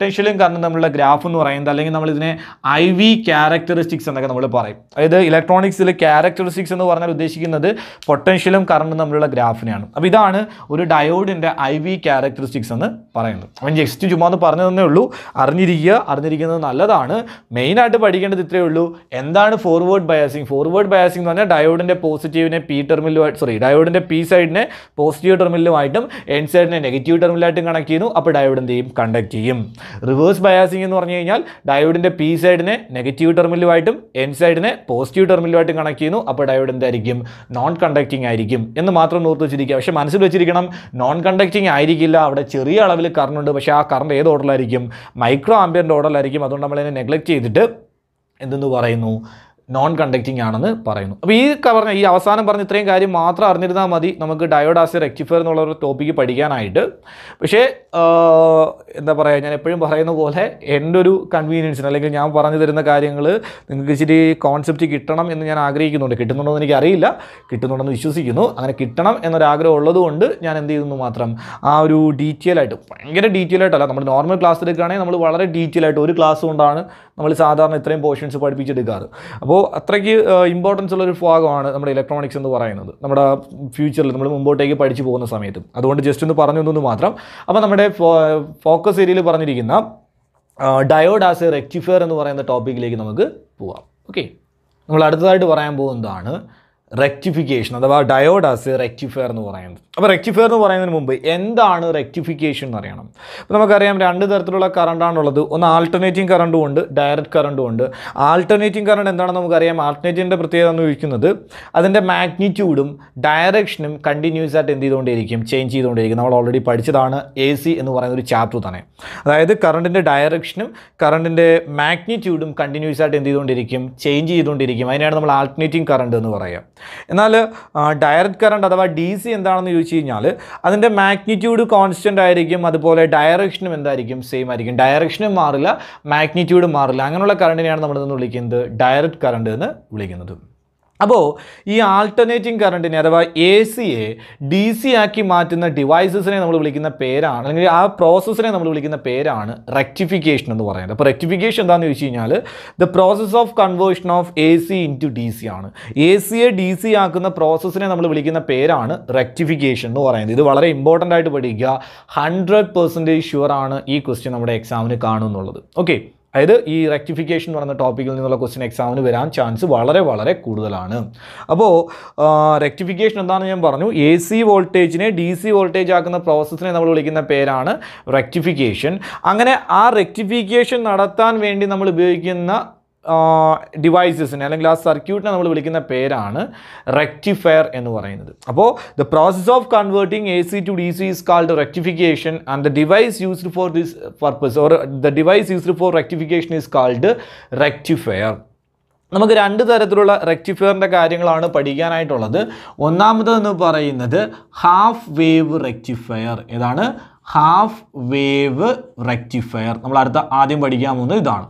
കറണ്ട് തമ്മിലുള്ള ഗ്രാഫ് എന്ന് പറയുന്നത് അല്ലെങ്കിൽ നമ്മൾ ഇതിനെ ഐ വി ക്യാരക്ടറിസ്റ്റിക്സ് എന്നൊക്കെ നമ്മൾ പറയും അതായത് ഇലക്ട്രോണിക്സിൽ ക്യാരക്ടറിസ്റ്റിക്സ് എന്ന് പറഞ്ഞാൽ ഉദ്ദേശിക്കുന്നത് പൊട്ടൻഷ്യലും കറണ്ടും തമ്മിലുള്ള ഗ്രാഫിനെയാണ് അപ്പോൾ ഇതാണ് ഒരു ഡയോഡിൻ്റെ ഐ വി ക്യാരക്ടറിസ്റ്റിക്സ് എന്ന് പറയുന്നത് അപ്പം ജസ്റ്റ് ചുമ്മാ ഒന്ന് പറഞ്ഞു തന്നേ ഉള്ളൂ അറിഞ്ഞിരിക്കുക അറിഞ്ഞിരിക്കുന്നത് നല്ലതാണ് മെയിനായിട്ട് പഠിക്കേണ്ടത് ഇത്രയേ ഉള്ളൂ എന്താണ് ഫോർവേഡ് ബയാസിങ് ഫോർവേഡ് ബയാസിംഗ് എന്ന് പറഞ്ഞാൽ ഡയോഡിൻ്റെ പോസിറ്റീവിനെ പി ടെർമിലുമായിട്ട് സോറി ഡയോഡിൻ്റെ പി സൈഡിനെ പോസിറ്റീവ് ടെർമിലുമായിട്ടും എൻ സൈഡിനെ നെഗറ്റീവ് ടെർമിലായിട്ടും കണക്ട് ചെയ്യുന്നു അപ്പോൾ ഡയോഡ് എന്ത് ചെയ്യും കണ്ടക്ട് ചെയ്യും റിവേഴ്സ് ബയാസിംഗ് എന്ന് പറഞ്ഞു കഴിഞ്ഞാൽ ഡയോഡിൻ്റെ പി സൈഡിനെ നെഗറ്റീവ് ടെർമിലുമായിട്ടും എൻ സൈഡിനെ പോസിറ്റീവ് ടെർമിലുമായിട്ടും കണക്ട് ചെയ്യുന്നു അപ്പോൾ ഡയോഡ് എന്തായിരിക്കും നോൺ കണ്ടക്റ്റിംഗ് ആയിരിക്കും എന്ന് മാത്രം ഓർത്ത് വെച്ചിരിക്കുക പക്ഷേ മനസ്സിൽ വെച്ചിരിക്കണം നോൺ കണ്ടക്റ്റിംഗ് ആയിരിക്കില്ല അവിടെ ചെറിയ അളവിൽ കറണ്ട് ഉണ്ട് പക്ഷേ ആ കറണ്ട് ഏത് ഓർഡറിലായിരിക്കും മൈക്രോ ആംബിയറിൻ്റെ ഓർഡറിലായിരിക്കും അതുകൊണ്ട് നമ്മളതിനെ നെഗ്ലക്ട് ചെയ്തിട്ട് എന്തെന്ന് പറയുന്നു നോൺ കണ്ടക്റ്റിംഗ് ആണെന്ന് പറയുന്നു അപ്പോൾ ഈ ക- പറഞ്ഞ ഈ അവസാനം പറഞ്ഞ ഇത്രയും കാര്യം മാത്രം അറിഞ്ഞിരുന്നാൽ മതി നമുക്ക് ഡയോഡാസ് റെക്ടിഫയർ എന്നുള്ള ഒരു ടോപ്പിക്ക് പഠിക്കാനായിട്ട് പക്ഷേ ആ, എന്താ പറയുക ഞാൻ എപ്പോഴും പറയുന്ന പോലെ എൻ്റെ ഒരു കൺവീനിയൻസിന് അല്ലെങ്കിൽ ഞാൻ പറഞ്ഞു തരുന്ന കാര്യങ്ങൾ നിങ്ങൾക്ക് ഇച്ചിരി കോൺസെപ്റ്റ് കിട്ടണം എന്ന് ഞാൻ ആഗ്രഹിക്കുന്നുണ്ട് കിട്ടുന്നുണ്ടോ എന്ന് എനിക്ക് അറിയില്ല കിട്ടുന്നുണ്ടെന്ന് വിശ്വസിക്കുന്നു അങ്ങനെ കിട്ടണം എന്നൊരാഗ്രഹം ഉള്ളതുകൊണ്ട് ഞാൻ എന്ത് ചെയ്യുന്നു മാത്രം ആ ഒരു ഡീറ്റെയിൽ ആയിട്ട് ഭയങ്കര ഡീറ്റെയിൽ ആയിട്ടല്ല നമ്മൾ നോർമൽ ക്ലാസ് എടുക്കുകയാണെങ്കിൽ നമ്മൾ വളരെ ഡീറ്റെയിൽ ആയിട്ട് ഒരു ക്ലാസ് കൊണ്ടാണ് നമ്മൾ സാധാരണ ഇത്രയും പോർഷൻസ് പഠിപ്പിച്ചെടുക്കാറ് അപ്പോൾ അത്രയ്ക്ക് ഇമ്പോർട്ടൻസ് ഉള്ളൊരു ഭാഗമാണ് നമ്മുടെ ഇലക്ട്രോണിക്സ് എന്ന് പറയുന്നത് നമ്മുടെ ഫ്യൂച്ചറിൽ നമ്മൾ മുമ്പോട്ടേക്ക് പഠിച്ചു പോകുന്ന സമയത്ത് അതുകൊണ്ട് ജസ്റ്റ് ഒന്ന് പറഞ്ഞു തന്നു മാത്രം അപ്പോൾ നമ്മുടെ ഫോക്കസ് ഏരിയയിൽ പറഞ്ഞിരിക്കുന്ന ഡയോഡ് ആസ് എ റെക്ടിഫയർ എന്ന് പറയുന്ന ടോപ്പിക്കിലേക്ക് നമുക്ക് പോവാം ഓക്കെ നമ്മൾ അടുത്തതായിട്ട് പറയാൻ പോകുന്നതാണ് റെക്ടിഫിക്കേഷൻ അഥവാ ഡയോഡ് ആസ് റെക്ടിഫയർ എന്ന് പറയുന്നത് അപ്പോൾ റെക്ടിഫയർ എന്ന് പറയുന്നതിന് മുമ്പ് എന്താണ് റെക്ടിഫിക്കേഷൻ എന്ന് അറിയണം അപ്പോൾ നമുക്കറിയാം രണ്ട് തരത്തിലുള്ള കറണ്ടാണുള്ളത് ഒന്ന് ആൾട്ടർനേറ്റിംഗ് കറണ്ടും ഉണ്ട് ഡയറക്റ്റ് കറണ്ടും ഉണ്ട് ആൾട്ടർനേറ്റിംഗ് കറണ്ട് എന്താണെന്ന് നമുക്കറിയാം ആൾട്ടർനേറ്റിൻ്റെ പ്രത്യേകത എന്ന് ചോദിക്കുന്നത് അതിൻ്റെ മാഗ്നിറ്റ്യൂഡും ഡയറക്ഷനും കണ്ടിന്യൂസ് ആയിട്ട് എന്ത് ചെയ്തുകൊണ്ടിരിക്കും ചേഞ്ച് ചെയ്തുകൊണ്ടിരിക്കും നമ്മൾ ഓൾറെഡി പഠിച്ചതാണ് എ സി എന്ന് പറയുന്ന ഒരു ചാപ്റ്റർ തന്നെ അതായത് കറണ്ടിൻ്റെ ഡയറക്ഷനും കറണ്ടിൻ്റെ മാഗ്നിറ്റ്യൂഡും കണ്ടിന്യൂസ് ആയിട്ട് എന്ത് ചെയ്തുകൊണ്ടിരിക്കും ചേഞ്ച് ചെയ്തുകൊണ്ടിരിക്കും അതിനാണ് നമ്മൾ ആൾട്ടർനേറ്റിംഗ് കറണ്ട് എന്ന് പറയുക എന്നാൽ ഡയറക്റ്റ് കറണ്ട് അഥവാ ഡി സി എന്താണെന്ന് ചോദിച്ചു കഴിഞ്ഞാൽ അതിൻ്റെ മാഗ്നിറ്റ്യൂഡ് കോൺസ്റ്റൻ്റ് ആയിരിക്കും അതുപോലെ ഡയറക്ഷനും എന്തായിരിക്കും സെയിം ആയിരിക്കും ഡയറക്ഷനും മാറില്ല മാഗ്നിറ്റ്യൂഡും മാറില്ല അങ്ങനെയുള്ള കറണ്ടിനെയാണ് നമ്മൾ ഇന്ന് വിളിക്കുന്നത് ഡയറക്റ്റ് കറണ്ട് എന്ന് വിളിക്കുന്നത് അപ്പോൾ ഈ ആൾട്ടർനേറ്റിംഗ് കറണ്ടിനെ അഥവാ എ സിയെ ഡി സി ആക്കി മാറ്റുന്ന ഡിവൈസസിനെ നമ്മൾ വിളിക്കുന്ന പേരാണ് അല്ലെങ്കിൽ ആ പ്രോസസ്സിനെ നമ്മൾ വിളിക്കുന്ന പേരാണ് റെക്ടിഫിക്കേഷൻ എന്ന് പറയുന്നത് അപ്പോൾ റെക്ടിഫിക്കേഷൻ എന്താണെന്ന് ചോദിച്ചു കഴിഞ്ഞാൽ the process of conversion of A C into D C ആണ് എ സിയെ ഡി സി ആക്കുന്ന പ്രോസസ്സിനെ നമ്മൾ വിളിക്കുന്ന പേരാണ് റെക്ടിഫിക്കേഷൻ എന്ന് പറയുന്നത് ഇത് വളരെ ഇമ്പോർട്ടൻ്റ് ആയിട്ട് പഠിക്കുക ഹൺഡ്രഡ് പെർസെൻറ്റേജ് ഷുവർ ആണ് ഈ ക്വസ്റ്റ്യൻ നമ്മുടെ എക്സാമിന് കാണുമെന്നുള്ളത് ഓക്കെ അതായത് ഈ റെക്ടിഫിക്കേഷൻ എന്ന് പറയുന്ന ടോപ്പിക്കിൽ നിന്നുള്ള ക്വസ്റ്റ്യൻ എക്സാമിന് വരാൻ ചാൻസ് വളരെ വളരെ കൂടുതലാണ് അപ്പോൾ റെക്ടിഫിക്കേഷൻ എന്താണെന്ന് ഞാൻ പറഞ്ഞു എ സി വോൾട്ടേജിനെ ഡി സി വോൾട്ടേജ് ആക്കുന്ന പ്രോസസ്സിനെ നമ്മൾ വിളിക്കുന്ന പേരാണ് റെക്ടിഫിക്കേഷൻ അങ്ങനെ ആ റെക്ടിഫിക്കേഷൻ നടത്താൻ വേണ്ടി നമ്മൾ ഉപയോഗിക്കുന്ന ഡിവൈസസിനെ അല്ലെങ്കിൽ ആ സർക്യൂട്ടിനെ നമ്മൾ വിളിക്കുന്ന പേരാണ് റെക്ടിഫയർ എന്ന് പറയുന്നത് അപ്പോൾ the process of converting A C to D C is called rectification and the device used for this purpose or the device used for rectification is called rectifier നമുക്ക് രണ്ട് തരത്തിലുള്ള റെക്ടിഫയറിൻ്റെ കാര്യങ്ങളാണ് പഠിക്കാനായിട്ടുള്ളത് ഒന്നാമതെന്ന് പറയുന്നത് ഹാഫ് വേവ് റെക്ടിഫയർ ഏതാണ് half wave rectifier നമ്മൾ അടുത്ത ആദ്യം പഠിക്കാൻ പോകുന്നത് ഇതാണ്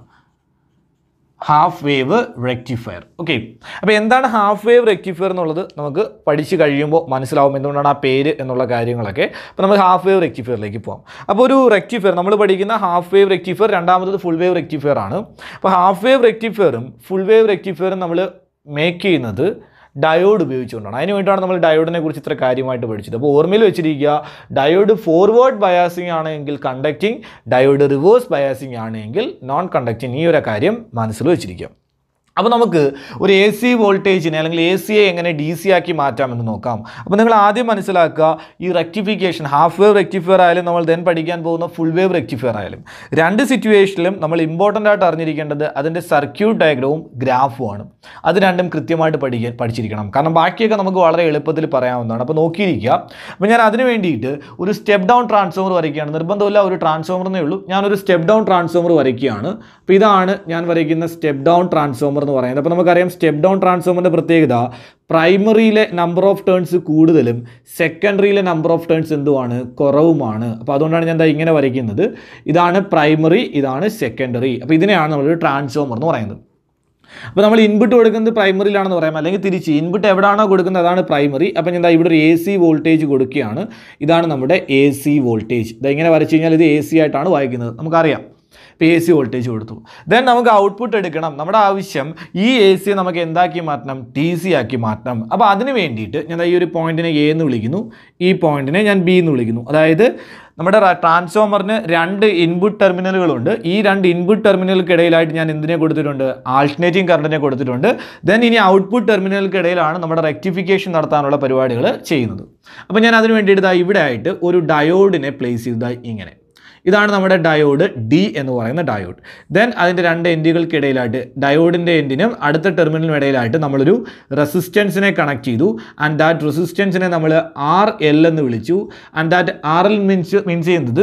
ഹാഫ് വേവ് റെക്ടിഫയർ ഓക്കെ അപ്പോൾ എന്താണ് ഹാഫ് വേവ് റെക്ടിഫയർ എന്നുള്ളത് നമുക്ക് പഠിച്ച് കഴിയുമ്പോൾ മനസ്സിലാവും എന്തുകൊണ്ടാണ് ആ പേര് എന്നുള്ള കാര്യങ്ങളൊക്കെ അപ്പോൾ നമുക്ക് ഹാഫ് വേവ് റെക്ടിഫയറിലേക്ക് പോകാം അപ്പോൾ ഒരു റെക്ടിഫയർ നമ്മൾ പഠിക്കുന്ന ഹാഫ് വേവ് റെക്ടിഫയർ രണ്ടാമത്തത് ഫുൾ വേവ് റെക്ടിഫയർ ആണ് അപ്പോൾ ഹാഫ് വേവ് റെക്ടിഫയറും ഫുൾ വേവ് റെക്ടിഫയറും നമ്മൾ മേക്ക് ചെയ്യുന്നത് ഡയോഡ് ഉപയോഗിച്ചുകൊണ്ടാണ് അതിന് വേണ്ടിയിട്ടാണ് നമ്മൾ ഡയോഡിനെ കുറിച്ച് ഇത്ര കാര്യമായിട്ട് പഠിച്ചത് അപ്പോൾ ഓർമ്മയിൽ വെച്ചിരിക്കുക ഡയോഡ് ഫോർവേഡ് ബയാസിംഗ് ആണെങ്കിൽ കണ്ടക്റ്റിംഗ് ഡയോഡ് റിവേഴ്സ് ബയാസിംഗ് ആണെങ്കിൽ നോൺ കണ്ടക്റ്റിംഗ് ഈ ഒരു കാര്യം മനസ്സിൽ വെച്ചിരിക്കുക അപ്പോൾ നമുക്ക് ഒരു എ സി വോൾട്ടേജിനെ അല്ലെങ്കിൽ എ സിയെ എങ്ങനെ ഡി സി ആക്കി മാറ്റാമെന്ന് നോക്കാം അപ്പോൾ നിങ്ങൾ ആദ്യം മനസ്സിലാക്കുക ഈ റെക്ടിഫിക്കേഷൻ ഹാഫ് വേവ് റെക്ടിഫയർ ആയാലും നമ്മൾ ദെൻ പഠിക്കാൻ പോകുന്ന ഫുൾ വേവ് റെക്ടിഫയർ ആയാലും രണ്ട് സിറ്റുവേഷനിലും നമ്മൾ ഇമ്പോർട്ടൻ്റ് ആയിട്ട് അറിഞ്ഞിരിക്കേണ്ടത് അതിൻ്റെ സർക്യൂട്ട് ഡയഗ്രവും ഗ്രാഫുമാണ് അത് രണ്ടും കൃത്യമായിട്ട് പഠിക്കാൻ പഠിച്ചിരിക്കണം കാരണം ബാക്കിയൊക്കെ നമുക്ക് വളരെ എളുപ്പത്തിൽ പറയാവുന്നതാണ് അപ്പോൾ നോക്കിയിരിക്കുക അപ്പോൾ ഞാൻ അതിന് വേണ്ടിയിട്ട് ഒരു സ്റ്റെപ്പ് ഡൗൺ ട്രാൻസ്ഫോമർ വരയ്ക്കുകയാണ് നിർബന്ധമില്ല ഒരു ട്രാൻസ്ഫോമർ എന്നേ ഉള്ളൂ ഞാനൊരു സ്റ്റെപ്പ് ഡൗൺ ട്രാൻസ്ഫോമർ വരയ്ക്കുകയാണ് അപ്പോൾ ഇതാണ് ഞാൻ വരയ്ക്കുന്ന സ്റ്റെപ്പ് ഡൗൺ ട്രാൻസ്ഫോമർ എന്ന് പറയുന്നത് അപ്പോൾ നമുക്കറിയാം സ്റ്റെപ്പ് ഡൗൺ ട്രാൻസ്ഫോമറിൻ്റെ പ്രത്യേകത പ്രൈമറിയിലെ നമ്പർ ഓഫ് ടേൺസ് കൂടുതലും സെക്കൻഡറിയിലെ നമ്പർ ഓഫ് ടേൺസ് എന്തുമാണ് കുറവുമാണ് അപ്പോൾ അതുകൊണ്ടാണ് ഞാൻ ദാ ഇങ്ങനെ വരയ്ക്കുന്നത് ഇതാണ് പ്രൈമറി ഇതാണ് സെക്കൻഡറി അപ്പോൾ ഇതിനെയാണ് നമ്മൾ ട്രാൻസ്ഫോമർ എന്ന് പറയുന്നത് അപ്പോൾ നമ്മൾ ഇൻപുട്ട് കൊടുക്കുന്നത് പ്രൈമറിയിലാണെന്ന് പറയാം അല്ലെങ്കിൽ തിരിച്ച് ഇൻപുട്ട് എവിടെയാണോ കൊടുക്കുന്നത് അതാണ് പ്രൈമറി അപ്പോൾ ഞാൻ ദാ ഇവിടെ ഒരു എ സി വോൾട്ടേജ് കൊടുക്കുകയാണ് ഇതാണ് നമ്മുടെ എ സി വോൾട്ടേജ് ഇത് ഇങ്ങനെ വരച്ച് കഴിഞ്ഞാൽ ഇത് എ സി ആയിട്ടാണ് വായിക്കുന്നത് നമുക്കറിയാം ഇപ്പോൾ എ സി വോൾട്ടേജ് കൊടുത്തു ദെൻ നമുക്ക് ഔട്ട്പുട്ട് എടുക്കണം നമ്മുടെ ആവശ്യം ഈ എ സിയെ നമുക്ക് എന്താക്കി മാറ്റണം ടി സി ആക്കി മാറ്റണം അപ്പോൾ അതിന് വേണ്ടിയിട്ട് ഞാൻ ദാ ഈ ഒരു പോയിന്റിനെ എ എന്ന് വിളിക്കുന്നു ഈ പോയിന്റിനെ ഞാൻ ബി എന്ന് വിളിക്കുന്നു അതായത് നമ്മുടെ ട്രാൻസ്ഫോമറിന് രണ്ട് ഇൻപുട്ട് ടെർമിനലുകളുണ്ട് ഈ രണ്ട് ഇൻപുട്ട് ടെർമിനലുകൾക്കിടയിലായിട്ട് ഞാൻ എന്തിനെ കൊടുത്തിട്ടുണ്ട് ആൾട്ടർനേറ്റിംഗ് കറണ്ടിനെ കൊടുത്തിട്ടുണ്ട് ദെൻ ഇനി ഔട്ട്പുട്ട് ടെർമിനലുകൾക്കിടയിലാണ് നമ്മുടെ റെക്ടിഫിക്കേഷൻ നടത്താനുള്ള പരിപാടികൾ ചെയ്യുന്നത് അപ്പോൾ ഞാൻ അതിന് വേണ്ടിയിട്ട് ദാ ഇവിടെ ആയിട്ട് ഒരു ഡയോഡിനെ പ്ലേസ് ചെയ്തതായി ഇങ്ങനെ ഇതാണ് നമ്മുടെ ഡയോഡ് ഡി എന്ന് പറയുന്ന ഡയോഡ് ദെൻ അതിൻ്റെ രണ്ട് എൻഡുകൾക്കിടയിലായിട്ട് ഡയോഡിൻ്റെ എൻഡിനും അടുത്ത ടെർമിനലിനും ഇടയിലായിട്ട് നമ്മളൊരു റെസിസ്റ്റൻസിനെ കണക്ട് ചെയ്തു ആൻഡ് ദാറ്റ് റെസിസ്റ്റൻസിനെ നമ്മൾ ആർ എൽ എന്ന് വിളിച്ചു and that R L means means ചെയ്യുന്നത്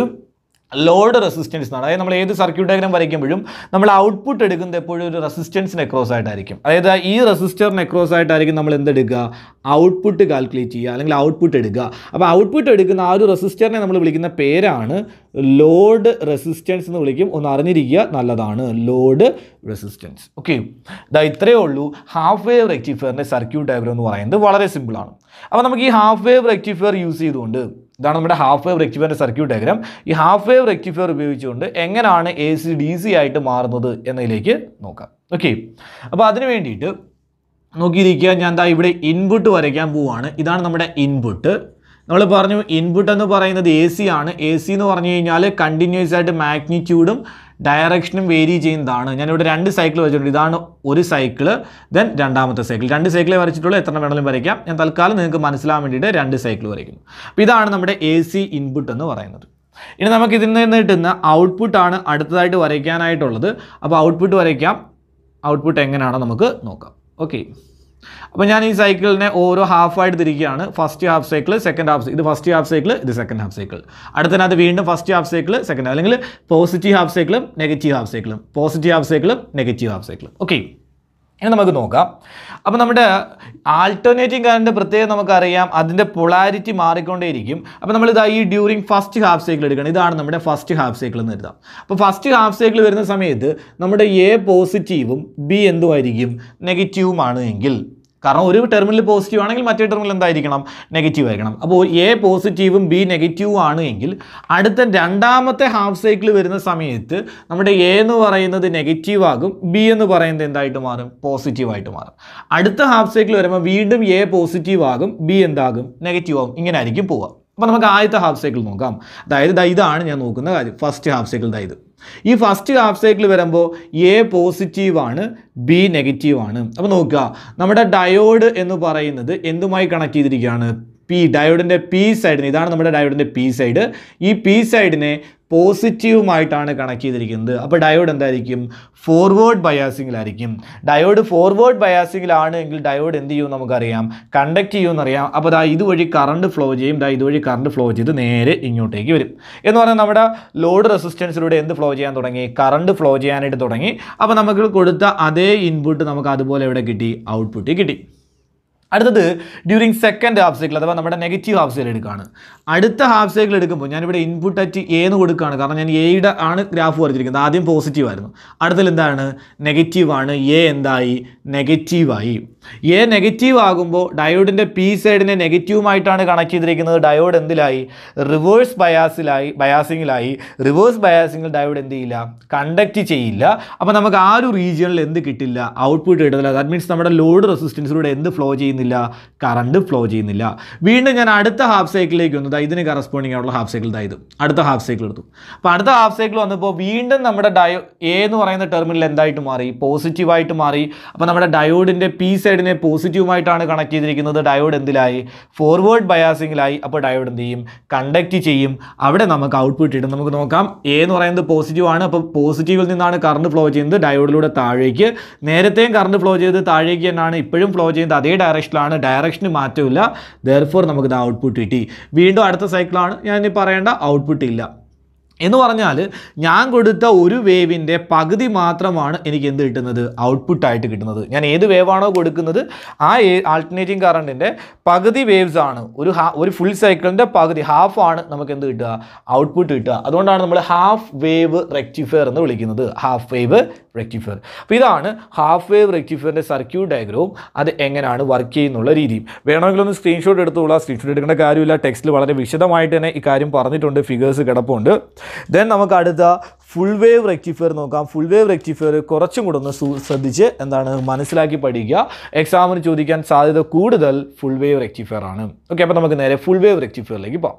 ലോഡ് റെസിസ്റ്റൻസ് എന്നാണ് അതായത് നമ്മൾ ഏത് സർക്യൂട്ട് ഡയഗ്രാം വരയ്ക്കുമ്പോഴും നമ്മൾ ഔട്ട്പുട്ട് എടുക്കുന്നത് എപ്പോഴും ഒരു റെസിസ്റ്റൻസിന് അക്രോസ് ആയിട്ടായിരിക്കും അതായത് ഈ റെസിസ്റ്ററിന് അക്രോസ് ആയിട്ടായിരിക്കും നമ്മൾ എന്തെടുക്കുക ഔട്ട്പുട്ട് കാൽക്കുലേറ്റ് ചെയ്യുക അല്ലെങ്കിൽ ഔട്ട്പുട്ട് എടുക്കുക അപ്പോൾ ഔട്ട്പുട്ട് എടുക്കുന്ന ആ ഒരു റെസിസ്റ്ററിനെ നമ്മൾ വിളിക്കുന്ന പേരാണ് ലോഡ് റെസിസ്റ്റൻസ് എന്ന് വിളിക്കും ഒന്ന് അറിഞ്ഞിരിക്കുക നല്ലതാണ് ലോഡ് റെസിസ്റ്റൻസ് ഓക്കെ ഇതാ ഇത്രയേ ഉള്ളൂ ഹാഫ് വേവ് റെക്ടിഫയറിൻ്റെ സർക്യൂട്ട് ഡയഗ്രാം എന്ന് പറയുന്നത് വളരെ സിമ്പിളാണ് അപ്പോൾ നമുക്ക് ഈ ഹാഫ് വേവ് റെക്ടിഫയർ യൂസ് ചെയ്തുകൊണ്ട് ഇതാണ് നമ്മുടെ ഹാഫ് വേവ് റെക്ടിഫയറിൻ്റെ സർക്യൂട്ട് ഡയഗ്രാം ഈ ഹാഫ് വേവ് റെക്ടിഫയർ ഉപയോഗിച്ചുകൊണ്ട് എങ്ങനെയാണ് എ സി ഡി സി ആയിട്ട് മാറുന്നത് എന്നതിലേക്ക് നോക്കാം ഓക്കെ അപ്പോൾ അതിന് വേണ്ടിയിട്ട് നോക്കിയിരിക്കുക ഞാൻ ദാ ഇവിടെ ഇൻപുട്ട് വരയ്ക്കാൻ പോവുകയാണ് ഇതാണ് നമ്മുടെ ഇൻപുട്ട് നമ്മൾ പറഞ്ഞു ഇൻപുട്ട് എന്ന് പറയുന്നത് എ സി ആണ് എ സി എന്ന് പറഞ്ഞു കഴിഞ്ഞാൽ കണ്ടിന്യൂസ് ആയിട്ട് മാഗ്നിറ്റ്യൂഡും ഡയറക്ഷനും വേരി ചെയ്യുന്നതാണ് ഞാനിവിടെ രണ്ട് സൈക്കിൾ വെച്ചിട്ടുണ്ട് ഇതാണ് ഒരു സൈക്കിള് ദെൻ രണ്ടാമത്തെ സൈക്കിൾ രണ്ട് സൈക്കിളെ വരച്ചിട്ടുള്ളൂ എത്ര വേണമെങ്കിലും വരയ്ക്കാം ഞാൻ തൽക്കാലം നിങ്ങൾക്ക് മനസ്സിലാവാൻ വേണ്ടിയിട്ട് രണ്ട് സൈക്കിൾ വരയ്ക്കുന്നു അപ്പോൾ ഇതാണ് നമ്മുടെ എ സി ഇൻപുട്ട് എന്ന് പറയുന്നത് ഇനി നമുക്ക് ഇതിൽ നിന്ന് കിട്ടുന്ന ഔട്ട്പുട്ടാണ് അടുത്തതായിട്ട് വരയ്ക്കാനായിട്ടുള്ളത് അപ്പോൾ ഔട്ട്പുട്ട് വരയ്ക്കാം ഔട്ട്പുട്ട് എങ്ങനെയാണോ നമുക്ക് നോക്കാം ഓക്കെ അപ്പോൾ ഞാൻ ഈ സൈക്കിളിനെ ഓരോ ഹാഫായിട്ട് തിരിക്കുകയാണ് first half cycle second half ഇത് ഫസ്റ്റ് ഹാഫ് സൈക്കിൾ ഇത് സെക്കൻഡ് ഹാഫ് സൈക്കിൾ അടുത്തതിനകത്ത് വീണ്ടും ഫസ്റ്റ് ഹാഫ് സൈക്കിൾ സെക്കൻഡ് അല്ലെങ്കിൽ പോസിറ്റീവ് ഹാഫ് സൈക്കിളും നെഗറ്റീവ് ഹാഫ് സൈക്കിളും പോസിറ്റീവ് ഹാഫ് സൈക്കിളും നെഗറ്റീവ് ഹാഫ് സൈക്കിളും ഓക്കെ ഇനി നമുക്ക് നോക്കാം അപ്പോൾ നമ്മുടെ ആൾട്ടർനേറ്റിംഗ് കറണ്ട് പ്രത്യേകം നമുക്കറിയാം അതിൻ്റെ പൊളാരിറ്റി മാറിക്കൊണ്ടേയിരിക്കും അപ്പോൾ നമ്മൾ ഇതാ ഈ ഡ്യൂറിങ് ഫസ്റ്റ് ഹാഫ് സൈക്കിൾ എടുക്കണം ഇതാണ് നമ്മുടെ ഫസ്റ്റ് ഹാഫ് സൈക്കിൾ എന്ന് എഴുതാം അപ്പോൾ ഫസ്റ്റ് ഹാഫ് സൈക്കിൾ വരുന്ന സമയത്ത് നമ്മുടെ എ പോസിറ്റീവും ബി എന്തുമായിരിക്കും നെഗറ്റീവുമാണ് എങ്കിൽ കാരണം ഒരു ടെർമിനൽ പോസിറ്റീവ് ആണെങ്കിൽ മറ്റേ ടെർമിനൽ എന്തായിരിക്കണം നെഗറ്റീവ് ആയിരിക്കണം അപ്പോൾ എ പോസിറ്റീവും ബി നെഗറ്റീവും ആണ് എങ്കിൽ അടുത്ത രണ്ടാമത്തെ ഹാഫ് സൈക്കിൾ വരുന്ന സമയത്ത് നമ്മുടെ എ എന്ന് പറയുന്നത് നെഗറ്റീവ് ആകും ബി എന്ന് പറയുന്നത് എന്തായിട്ട് മാറും പോസിറ്റീവ് ആയിട്ട് മാറും അടുത്ത ഹാഫ് സൈക്കിൾ വരുമ്പോൾ വീണ്ടും എ പോസിറ്റീവ് ആകും ബി എന്താകും നെഗറ്റീവ് ആകും ഇങ്ങനെ ആയിരിക്കും പോവുക അപ്പോൾ നമുക്ക് ആദ്യത്തെ ഹാഫ് സൈക്കിൾ നോക്കാം അതായത് ദാ ഇതാണ് ഞാൻ നോക്കുന്ന കാര്യം ഫസ്റ്റ് ഹാഫ് സൈക്കിൾ ദാ ഇത് ഈ ഫസ്റ്റ് ഹാഫ് സൈക്കിൾ വരുമ്പോൾ എ പോസിറ്റീവ് ആണ് ബി നെഗറ്റീവ് ആണ് അപ്പോൾ നോക്കുക നമ്മുടെ ഡയോഡ് എന്ന് പറയുന്നത് എന്തുമായി കണക്ട് ചെയ്തിരിക്കുകയാണ് പി ഡയോഡിൻ്റെ പി സൈഡിന് ഇതാണ് നമ്മുടെ ഡയോഡിൻ്റെ പി സൈഡ് ഈ പി സൈഡിനെ പോസിറ്റീവുമായിട്ടാണ് കണക്ട് ചെയ്തിരിക്കുന്നത് അപ്പോൾ ഡയോഡ് എന്തായിരിക്കും ഫോർവേഡ് ബയാസിങ്ങിലായിരിക്കും ഡയോഡ് ഫോർവേഡ് ബയാസിങ്ങിലാണ് എങ്കിൽ ഡയോഡ് എന്ത് ചെയ്യും നമുക്കറിയാം കണ്ടക്ട് ചെയ്യുമെന്നറിയാം അപ്പോൾ ദാ ഇതുവഴി കറണ്ട് ഫ്ലോ ചെയ്യും ദാ ഇതുവഴി കറണ്ട് ഫ്ലോ ചെയ്ത് നേരെ ഇങ്ങോട്ടേക്ക് വരും എന്ന് പറഞ്ഞാൽ നമ്മുടെ ലോഡ് റെസിസ്റ്റൻസിലൂടെ എന്ത് ഫ്ലോ ചെയ്യാൻ തുടങ്ങി കറണ്ട് ഫ്ലോ ചെയ്യാനായിട്ട് തുടങ്ങി അപ്പോൾ നമുക്ക് കൊടുത്ത അതേ ഇൻപുട്ട് നമുക്ക് അതുപോലെ ഇവിടെ കിട്ടി ഔട്ട്പുട്ട് കിട്ടി അടുത്തത് ഡ്യൂറിങ് സെക്കൻഡ് ഹാഫ് സൈക്കിൾ അഥവാ നമ്മുടെ നെഗറ്റീവ് ഹാഫ് സൈക്കിൾ എടുക്കുകയാണ് അടുത്ത ഹാഫ് സൈക്കിൾ എടുക്കുമ്പോൾ ഞാനിവിടെ ഇൻപുട്ട് അറ്റ് എ എന്ന് കൊടുക്കുകയാണ് കാരണം ഞാൻ എയുടെ ആണ് ഗ്രാഫ് വരച്ചിരിക്കുന്നത് ആദ്യം പോസിറ്റീവ് ആയിരുന്നു അടുത്തതിൽ എന്താണ് നെഗറ്റീവ് ആണ് എ എന്തായി നെഗറ്റീവായി എ നെഗറ്റീവ് ആകുമ്പോൾ ഡയോഡിൻ്റെ പി സൈഡിനെ നെഗറ്റീവുമായിട്ടാണ് കണക്ട് ചെയ്തിരിക്കുന്നത് ഡയോഡ് എന്തിലായി റിവേഴ്സ് ബയാസിലായി ബയാസിങ്ങിലായി റിവേഴ്സ് ബയാസിങ്ങിൽ ഡയോഡ് എന്ത് ചെയ്യില്ല കണ്ടക്ട് ചെയ്യില്ല അപ്പോൾ നമുക്ക് ആ ഒരു റീജിയണിൽ എന്ത് കിട്ടില്ല ഔട്ട്പുട്ട് കിട്ടുന്നില്ല ദാറ്റ് മീൻസ് നമ്മുടെ ലോഡ് റെസിസ്റ്റൻസിലൂടെ എന്ത് ഫ്ലോ ചെയ്യുന്നില്ല കറണ്ട് ഫ്ലോ ചെയ്യുന്നില്ല വീണ്ടും ഞാൻ അടുത്ത ഹാഫ് സൈക്കിളിലേക്ക് വന്നു ദാ ഇതിന് കറസ്പോണ്ടിങ് ആയിട്ടുള്ള ഹാഫ് സൈക്കിൾ ഇതായത് അടുത്ത ഹാഫ് സൈക്കിൾ എടുത്തു അപ്പോൾ അടുത്ത ഹാഫ് സൈക്കിൾ വന്നപ്പോൾ വീണ്ടും നമ്മുടെ ഡയോ എ എന്ന് പറയുന്ന ടെർമിനൽ എന്തായിട്ട് മാറി പോസിറ്റീവായിട്ട് മാറി അപ്പോൾ നമ്മുടെ ഡയോഡിൻ്റെ പി സൈഡിനെ പോസിറ്റീവുമായിട്ടാണ് കണക്ട് ചെയ്തിരിക്കുന്നത് ഡയോഡ് എന്തിലായി ഫോർവേഡ് ബയാസിങ്ങിലായി അപ്പോൾ ഡയോഡ് എന്ത് ചെയ്യും കണ്ടക്ട് ചെയ്യും അവിടെ നമുക്ക് ഔട്ട്പുട്ട് കിട്ടും നമുക്ക് നോക്കാം എ എന്ന് പറയുന്നത് പോസിറ്റീവ് ആണ് അപ്പോൾ പോസിറ്റീവിൽ നിന്നാണ് കറണ്ട് ഫ്ലോ ചെയ്യുന്നത് ഡയോഡിലൂടെ താഴേക്ക് നേരത്തെയും കറണ്ട് ഫ്ലോ ചെയ്ത് താഴേക്ക് തന്നെയാണ് ഇപ്പോഴും ഫ്ലോ ചെയ്യുന്നത് അതേ ഡയറക്ഷനിലാണ് ഡയറക്ഷന് മാറ്റമില്ല ദർഫോർ നമുക്ക് ഇത് ഔട്ട്പുട്ട് കിട്ടി വീണ്ടും അടുത്ത സൈക്കിളാണ് ഞാൻ ഇനി പറയേണ്ട ഔട്ട്പുട്ട് ഇല്ല എന്ന് പറഞ്ഞാൽ ഞാൻ കൊടുത്ത ഒരു വേവിൻ്റെ പകുതി മാത്രമാണ് എനിക്ക് എന്ത് കിട്ടുന്നത് ഔട്ട്പുട്ടായിട്ട് കിട്ടുന്നത് ഞാൻ ഏത് വേവാണോ കൊടുക്കുന്നത് ആ ആൾട്ടർനേറ്റിംഗ് കറണ്ടിൻ്റെ പകുതി വേവ്സ് ആണ് ഒരു ഹാ ഒരു ഫുൾ സൈക്കിളിൻ്റെ പകുതി ഹാഫ് ആണ് നമുക്ക് എന്ത് കിട്ടുക ഔട്ട്പുട്ട് കിട്ടുക അതുകൊണ്ടാണ് നമ്മൾ ഹാഫ് വേവ് റെക്ടിഫയർ എന്ന് വിളിക്കുന്നത് ഹാഫ് വേവ് റെക്ടിഫയർ അപ്പോൾ ഇതാണ് ഹാഫ് വേവ് റെക്ടിഫയറിൻ്റെ സർക്യൂട്ട് ഡയഗ്രവും അത് എങ്ങനെയാണ് വർക്ക് ചെയ്യുന്നുള്ള രീതി വേണമെങ്കിൽ ഒന്ന് സ്ക്രീൻഷോട്ട് എടുത്തോളാം സ്ക്രീൻഷോട്ട് എടുക്കേണ്ട കാര്യമില്ല ടെക്സ്റ്റിൽ വളരെ വിശദമായിട്ട് തന്നെ ഇക്കാര്യം പറഞ്ഞിട്ടുണ്ട് ഫിഗേഴ്സ് കിടപ്പുണ്ട് ദെൻ നമുക്ക് അടുത്ത ഫുൾ വേവ് റെക്ടിഫയർ നോക്കാം ഫുൾ വേവ് റെക്ടിഫയർ കുറച്ചും കൂടെ ഒന്ന് സു- ശ്രദ്ധിച്ച് എന്താണ് മനസ്സിലാക്കി പഠിക്കുക എക്സാമിന് ചോദിക്കാൻ സാധ്യത കൂടുതൽ ഫുൾ വേവ് റെക്ടിഫയർ ആണ് ഓക്കെ അപ്പോൾ നമുക്ക് നേരെ ഫുൾ വേവ് റെക്ടിഫയറിലേക്ക് പോകാം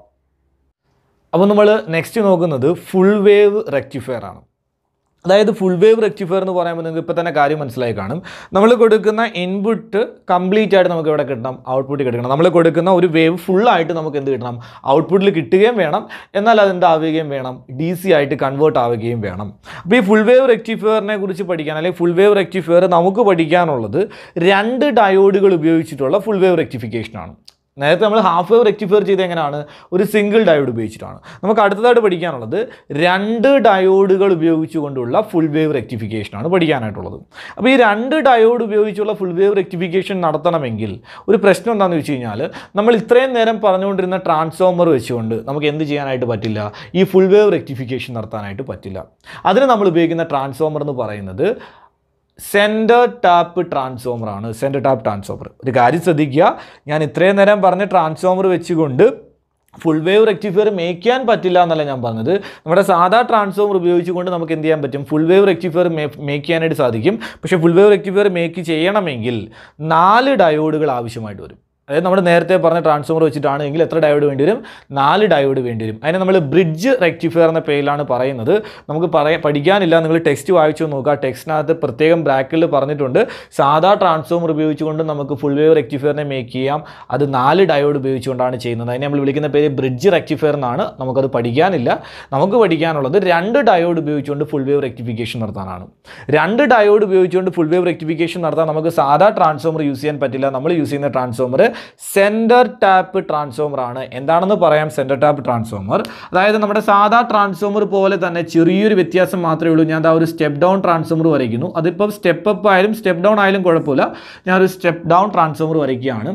അപ്പോൾ നമ്മൾ നെക്സ്റ്റ് നോക്കുന്നത് ഫുൾ വേവ് റെക്ടിഫയർ ആണ് അതായത് ഫുൾ വേവ് റെക്ടിഫയർ എന്ന് പറയുമ്പോൾ നിങ്ങൾക്ക് ഇപ്പോൾ തന്നെ കാര്യം മനസ്സിലായി കാണും നമ്മൾ കൊടുക്കുന്ന ഇൻപുട്ട് കംപ്ലീറ്റ് ആയിട്ട് നമുക്ക് ഇവിടെ കിട്ടണം ഔട്ട്പുട്ട് കിട്ടണം നമ്മൾ കൊടുക്കുന്ന ഒരു വേവ് ഫുള്ളായിട്ട് നമുക്ക് എന്ത് കിട്ടണം ഔട്ട്പുട്ടിൽ കിട്ടുകയും വേണം എന്നാൽ അത് എന്താവുകയും വേണം ഡി സി ആയിട്ട് കൺവേർട്ട് ആവുകയും വേണം അപ്പോൾ ഈ ഫുൾ വേവ് റെക്ടിഫയറിനെ കുറിച്ച് പഠിക്കാൻ അല്ലെങ്കിൽ ഫുൾ വേവ് റെക്ടിഫയർ നമുക്ക് പഠിക്കാനുള്ളത് രണ്ട് ഡയോഡുകൾ ഉപയോഗിച്ചിട്ടുള്ള ഫുൾ വേവ് റെക്ടിഫിക്കേഷനാണ് നേരത്തെ നമ്മൾ ഹാഫ് വേവ് റെക്ടിഫയർ ചെയ്ത് എങ്ങനെയാണ് ഒരു സിംഗിൾ ഡയോഡ് ഉപയോഗിച്ചിട്ടാണ് നമുക്ക് അടുത്തതായിട്ട് പഠിക്കാനുള്ളത് രണ്ട് ഡയോഡുകൾ ഉപയോഗിച്ചുകൊണ്ടുള്ള ഫുൾ വേവ് റെക്ടിഫിക്കേഷനാണ് പഠിക്കാനായിട്ടുള്ളത് അപ്പോൾ ഈ രണ്ട് ഡയോഡ് ഉപയോഗിച്ചുള്ള ഫുൾ വേവ് റെക്ടിഫിക്കേഷൻ നടത്തണമെങ്കിൽ ഒരു പ്രശ്നം എന്താണെന്ന് വെച്ച് കഴിഞ്ഞാൽ നമ്മൾ ഇത്രയും നേരം പറഞ്ഞുകൊണ്ടിരുന്ന ട്രാൻസ്ഫോമർ വെച്ചുകൊണ്ട് നമുക്ക് എന്ത് ചെയ്യാനായിട്ട് പറ്റില്ല ഈ ഫുൾ വേവ് റെക്ടിഫിക്കേഷൻ നടത്താനായിട്ട് പറ്റില്ല അതിന് നമ്മൾ ഉപയോഗിക്കുന്ന ട്രാൻസ്ഫോമർ എന്ന് പറയുന്നത് സെൻറ്റർ ടാപ്പ് ട്രാൻസ്ഫോമർ ആണ് സെൻറ്റർ ടാപ്പ് ട്രാൻസ്ഫോമർ ഒരു കാര്യം ശ്രദ്ധിക്കുക ഞാൻ ഇത്രയും നേരം പറഞ്ഞ ട്രാൻസ്ഫോമർ വെച്ചുകൊണ്ട് ഫുൾ വേവ് റെക്ടിഫയർ മേക്ക് ചെയ്യാൻ പറ്റില്ല എന്നല്ല ഞാൻ പറഞ്ഞത് നമ്മുടെ സാധാ ട്രാൻസ്ഫോമർ ഉപയോഗിച്ചുകൊണ്ട് നമുക്ക് എന്ത് ചെയ്യാൻ പറ്റും ഫുൾ വേവ് റെക്ടിഫയർ മേക്ക് ചെയ്യാനായിട്ട് സാധിക്കും പക്ഷേ ഫുൾ വേവ് റെക്ടിഫയർ മേക്ക് ചെയ്യണമെങ്കിൽ നാല് ഡയോഡുകൾ ആവശ്യമായിട്ട് വരും അതായത് നമ്മൾ നേരത്തെ പറഞ്ഞ ട്രാൻസ്ഫോമർ വെച്ചിട്ടാണ് എങ്കിൽ എത്ര ഡയോഡ് വേണ്ടി വരും നാല് ഡയോഡ് വേണ്ടി വരും അതിനെ നമ്മൾ ബ്രിഡ്ജ് റെക്ടിഫയർ എന്ന പേരിലാണ് പറയുന്നത് നമുക്ക് പറയാൻ പഠിക്കാനില്ല നിങ്ങൾ ടെക്സ്റ്റ് വായിച്ചു നോക്കുക ടെക്സ്റ്റിനകത്ത് പ്രത്യേകം ബ്രാക്കിൽ പറഞ്ഞിട്ടുണ്ട് സാധാ ട്രാൻസ്ഫോമർ ഉപയോഗിച്ചുകൊണ്ട് നമുക്ക് ഫുൾ വേവ് റെക്ടിഫയറിനെ മേക്ക് ചെയ്യാം അത് നാല് ഡയോഡ് ഉപയോഗിച്ചുകൊണ്ടാണ് ചെയ്യുന്നത് അതിനെ നമ്മൾ വിളിക്കുന്ന പേര് ബ്രിഡ്ജ് റെക്ടിഫയർ എന്നാണ് നമുക്കത് പഠിക്കാനില്ല നമുക്ക് പഠിക്കാനുള്ളത് രണ്ട് ഡയോഡ് ഉപയോഗിച്ചുകൊണ്ട് ഫുൾ വേവ് റെക്ടിഫിക്കേഷൻ നടത്താനാണ് രണ്ട് ഡയോഡ് ഉപയോഗിച്ചുകൊണ്ട് ഫുൾ വേവ് റെക്ടിഫിക്കേഷൻ നടത്താൻ നമുക്ക് സാധാ ട്രാൻസ്ഫോമർ യൂസ് ചെയ്യാൻ പറ്റില്ല നമ്മൾ യൂസ് ചെയ്യുന്ന ട്രാൻസ്ഫോമർ സെൻറ്റർ ടാപ്പ് ട്രാൻസ്ഫോമർ ആണ് എന്താണെന്ന് പറയാം സെൻറ്റർ ടാപ്പ് ട്രാൻസ്ഫോമർ അതായത് നമ്മുടെ സാധാ ട്രാൻസ്ഫോമർ പോലെ തന്നെ ചെറിയൊരു വ്യത്യാസം മാത്രമേ ഉള്ളൂ ഞാൻ ദാ ഒരു സ്റ്റെപ്പ് ഡൗൺ ട്രാൻസ്ഫോമർ വരയ്ക്കുന്നു അതിപ്പോൾ സ്റ്റെപ്പ് അപ്പ് ആയാലും സ്റ്റെപ്പ് ഡൗൺ ആയാലും കുഴപ്പമില്ല ഞാനൊരു സ്റ്റെപ്പ് ഡൗൺ ട്രാൻസ്ഫോമർ വരയ്ക്കുകയാണ്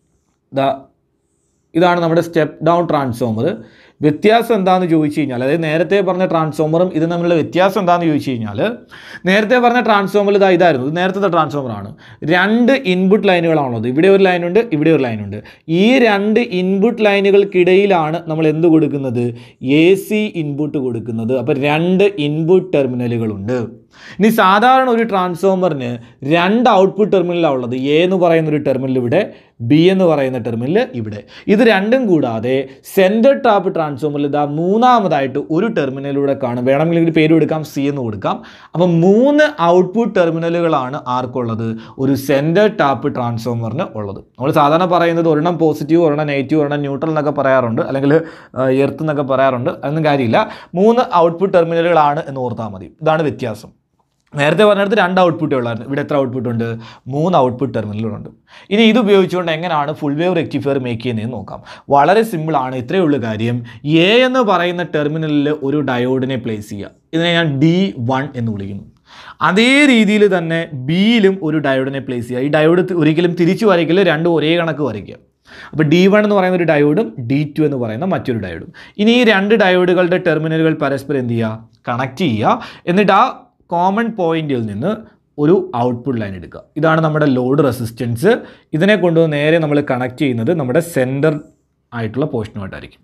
ദാ ഇതാണ് നമ്മുടെ സ്റ്റെപ്പ് ഡൗൺ ട്രാൻസ്ഫോമർ വ്യത്യാസം എന്താണെന്ന് ചോദിച്ചു കഴിഞ്ഞാൽ അതായത് നേരത്തെ പറഞ്ഞ ട്രാൻസ്ഫോമറും ഇത് തമ്മിലുള്ള വ്യത്യാസം എന്താണെന്ന് ചോദിച്ചു കഴിഞ്ഞാൽ നേരത്തെ പറഞ്ഞ ട്രാൻസ്ഫോമർ ഇതാ ഇതായിരുന്നു ഇത് നേരത്തെ ട്രാൻസ്ഫോമറാണ് രണ്ട് ഇൻപുട്ട് ലൈനുകളാണുള്ളത് ഇവിടെ ഒരു ലൈനുണ്ട് ഇവിടെ ഒരു ലൈനുണ്ട് ഈ രണ്ട് ഇൻപുട്ട് ലൈനുകൾക്കിടയിലാണ് നമ്മൾ എന്ത് കൊടുക്കുന്നത് എ സി ഇൻപുട്ട് കൊടുക്കുന്നത് അപ്പോൾ രണ്ട് ഇൻപുട്ട് ടെർമിനലുകളുണ്ട് ഇനി സാധാരണ ഒരു ട്രാൻസ്ഫോമറിന് രണ്ട് ഔട്ട്പുട്ട് ടെർമിനലാണ് ഉള്ളത് എ എന്ന് പറയുന്ന ഒരു ടെർമിനൽ ഇവിടെ ബി എന്ന് പറയുന്ന ടെർമിനൽ ഇവിടെ ഇത് രണ്ടും കൂടാതെ സെൻറ്റർ ടാപ്പ് ട്രാൻസ്ഫോമറിൽ ഇതാ മൂന്നാമതായിട്ട് ഒരു ടെർമിനലിലൂടെ കാണും വേണമെങ്കിൽ ഇതിന് പേര് കൊടുക്കാം സി എന്ന് കൊടുക്കാം അപ്പം മൂന്ന് ഔട്ട്പുട്ട് ടെർമിനലുകളാണ് ആർക്കുള്ളത് ഒരു സെൻറ്റർ ടാപ്പ് ട്രാൻസ്ഫോമറിന് ഉള്ളത് നമ്മൾ സാധാരണ പറയുന്നത് ഒരെണ്ണം പോസിറ്റീവ് ഒരെണ്ണം നെഗറ്റീവ് ഒരെണ്ണം ന്യൂട്രൽ എന്നൊക്കെ പറയാറുണ്ട് അല്ലെങ്കിൽ എർത്ത് എന്നൊക്കെ പറയാറുണ്ട് അതൊന്നും കാര്യമില്ല മൂന്ന് ഔട്ട്പുട്ട് ടെർമിനലുകളാണ് എന്ന് ഓർത്താൽ മതി ഇതാണ് വ്യത്യാസം നേരത്തെ പറഞ്ഞിടത്ത് രണ്ട് ഔട്ട്പുട്ടേ ഉള്ളായിരുന്നു ഇവിടെ എത്ര ഔട്ട്പുട്ട് ഉണ്ട് മൂന്ന് ഔട്ട്പുട്ട് ടെർമിനലുകളുണ്ട് ഇനി ഇത് ഉപയോഗിച്ചുകൊണ്ട് എങ്ങനെയാണ് ഫുൾ വേവ് റെക്ടിഫയർ മേക്ക് ചെയ്യുന്നതെന്ന് നോക്കാം വളരെ സിമ്പിളാണ് ഇത്രയേ ഉള്ളൂ കാര്യം എ എന്ന് പറയുന്ന ടെർമിനലിൽ ഒരു ഡയോഡിനെ പ്ലേസ് ചെയ്യുക ഇതിനെ ഞാൻ ഡി വൺ എന്ന് വിളിക്കുന്നു അതേ രീതിയിൽ തന്നെ ബിയിലും ഒരു ഡയോഡിനെ പ്ലേസ് ചെയ്യുക ഈ ഡയോഡ് തി- ഒരിക്കലും തിരിച്ചു വരയ്ക്കില്ല രണ്ടും ഒരേ കണക്ക് വരയ്ക്കുക അപ്പോൾ ഡി വൺ എന്ന് പറയുന്ന ഒരു ഡയോഡും ഡി ടു എന്ന് പറയുന്ന മറ്റൊരു ഡയോഡും ഇനി ഈ രണ്ട് ഡയോഡുകളുടെ ടെർമിനലുകൾ പരസ്പരം എന്ത് ചെയ്യുക കണക്ട് ചെയ്യുക എന്നിട്ട് ആ കോമൺ പോയിന്റിൽ നിന്ന് ഒരു ഔട്ട്പുട്ട് ലൈൻ എടുക്കുക ഇതാണ് നമ്മുടെ ലോഡ് റെസിസ്റ്റൻസ് ഇതിനെ കൊണ്ടുവന്ന് നേരെ നമ്മൾ കണക്ട് ചെയ്യുന്നത് നമ്മുടെ സെൻറ്റർ ആയിട്ടുള്ള പോർഷനുമായിട്ടായിരിക്കും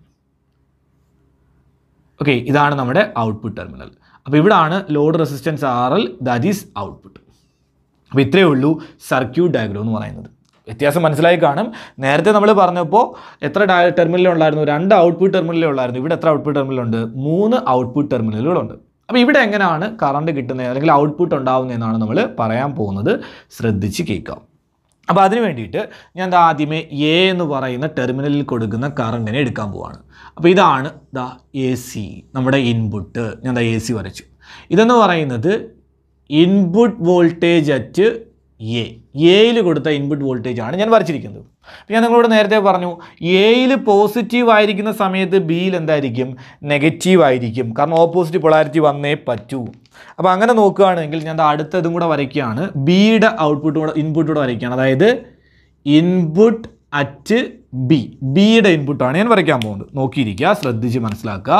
ഓക്കെ ഇതാണ് നമ്മുടെ ഔട്ട്പുട്ട് ടെർമിനൽ അപ്പോൾ ഇവിടാണ് load resistance R L that is output അപ്പോൾ ഇത്രയേ ഉള്ളൂ സർക്യൂട്ട് ഡയഗ്രം എന്ന് പറയുന്നത് വ്യത്യാസം മനസ്സിലായി കാണും നേരത്തെ നമ്മൾ പറഞ്ഞപ്പോൾ എത്ര ഡയ ടെർമിനൽ ഉണ്ടായിരുന്നു രണ്ട് ഔട്ട്പുട്ട് ടെർമിനലേ ഉള്ളായിരുന്നു ഇവിടെ എത്ര ഔട്ട്പുട്ട് ടെർമിനലുണ്ട് മൂന്ന് ഔട്ട്പുട്ട് ടെർമിനലുകളുണ്ട് അപ്പോൾ ഇവിടെ എങ്ങനെയാണ് കറണ്ട് കിട്ടുന്നത് അല്ലെങ്കിൽ ഔട്ട്പുട്ട് ഉണ്ടാവുന്നതെന്നാണ് നമ്മൾ പറയാൻ പോകുന്നത് ശ്രദ്ധിച്ച് കേൾക്കാം അപ്പോൾ അതിന് വേണ്ടിയിട്ട് ഞാൻ ദാ ആദ്യമേ എ എന്ന് പറയുന്ന ടെർമിനലിൽ കൊടുക്കുന്ന കറണ്ടിനെ എടുക്കാൻ പോവാണ് അപ്പോൾ ഇതാണ് ദാ എ സി നമ്മുടെ ഇൻപുട്ട് ഞാൻ ദാ എ സി വരച്ചു ഇതെന്ന് പറയുന്നത് ഇൻപുട്ട് വോൾട്ടേജ് അറ്റ് എ എയിൽ കൊടുത്ത ഇൻപുട്ട് വോൾട്ടേജ് ആണ് ഞാൻ വരച്ചിരിക്കുന്നത് അപ്പോൾ ഞാൻ നിങ്ങളോട് നേരത്തെ പറഞ്ഞു എയിൽ പോസിറ്റീവ് ആയിരിക്കുന്ന സമയത്ത് ബിയിൽ എന്തായിരിക്കും നെഗറ്റീവ് ആയിരിക്കും കാരണം ഓപ്പോസിറ്റ് പൊളാരിറ്റി വന്നേ പറ്റൂ അപ്പോൾ അങ്ങനെ നോക്കുകയാണെങ്കിൽ ഞാൻ ദാ അടുത്തതും കൂടെ വരയ്ക്കുകയാണ് ബിയുടെ ഔട്ട്പുട്ട് കൂടെ ഇൻപുട്ട് കൂടെ വരയ്ക്കുകയാണ് അതായത് ഇൻപുട്ട് അറ്റ് ബി ബിയുടെ ഇൻപുട്ടാണ് ഞാൻ വരയ്ക്കാൻ പോകുന്നത് നോക്കിയിരിക്കുക ശ്രദ്ധിച്ച് മനസ്സിലാക്കുക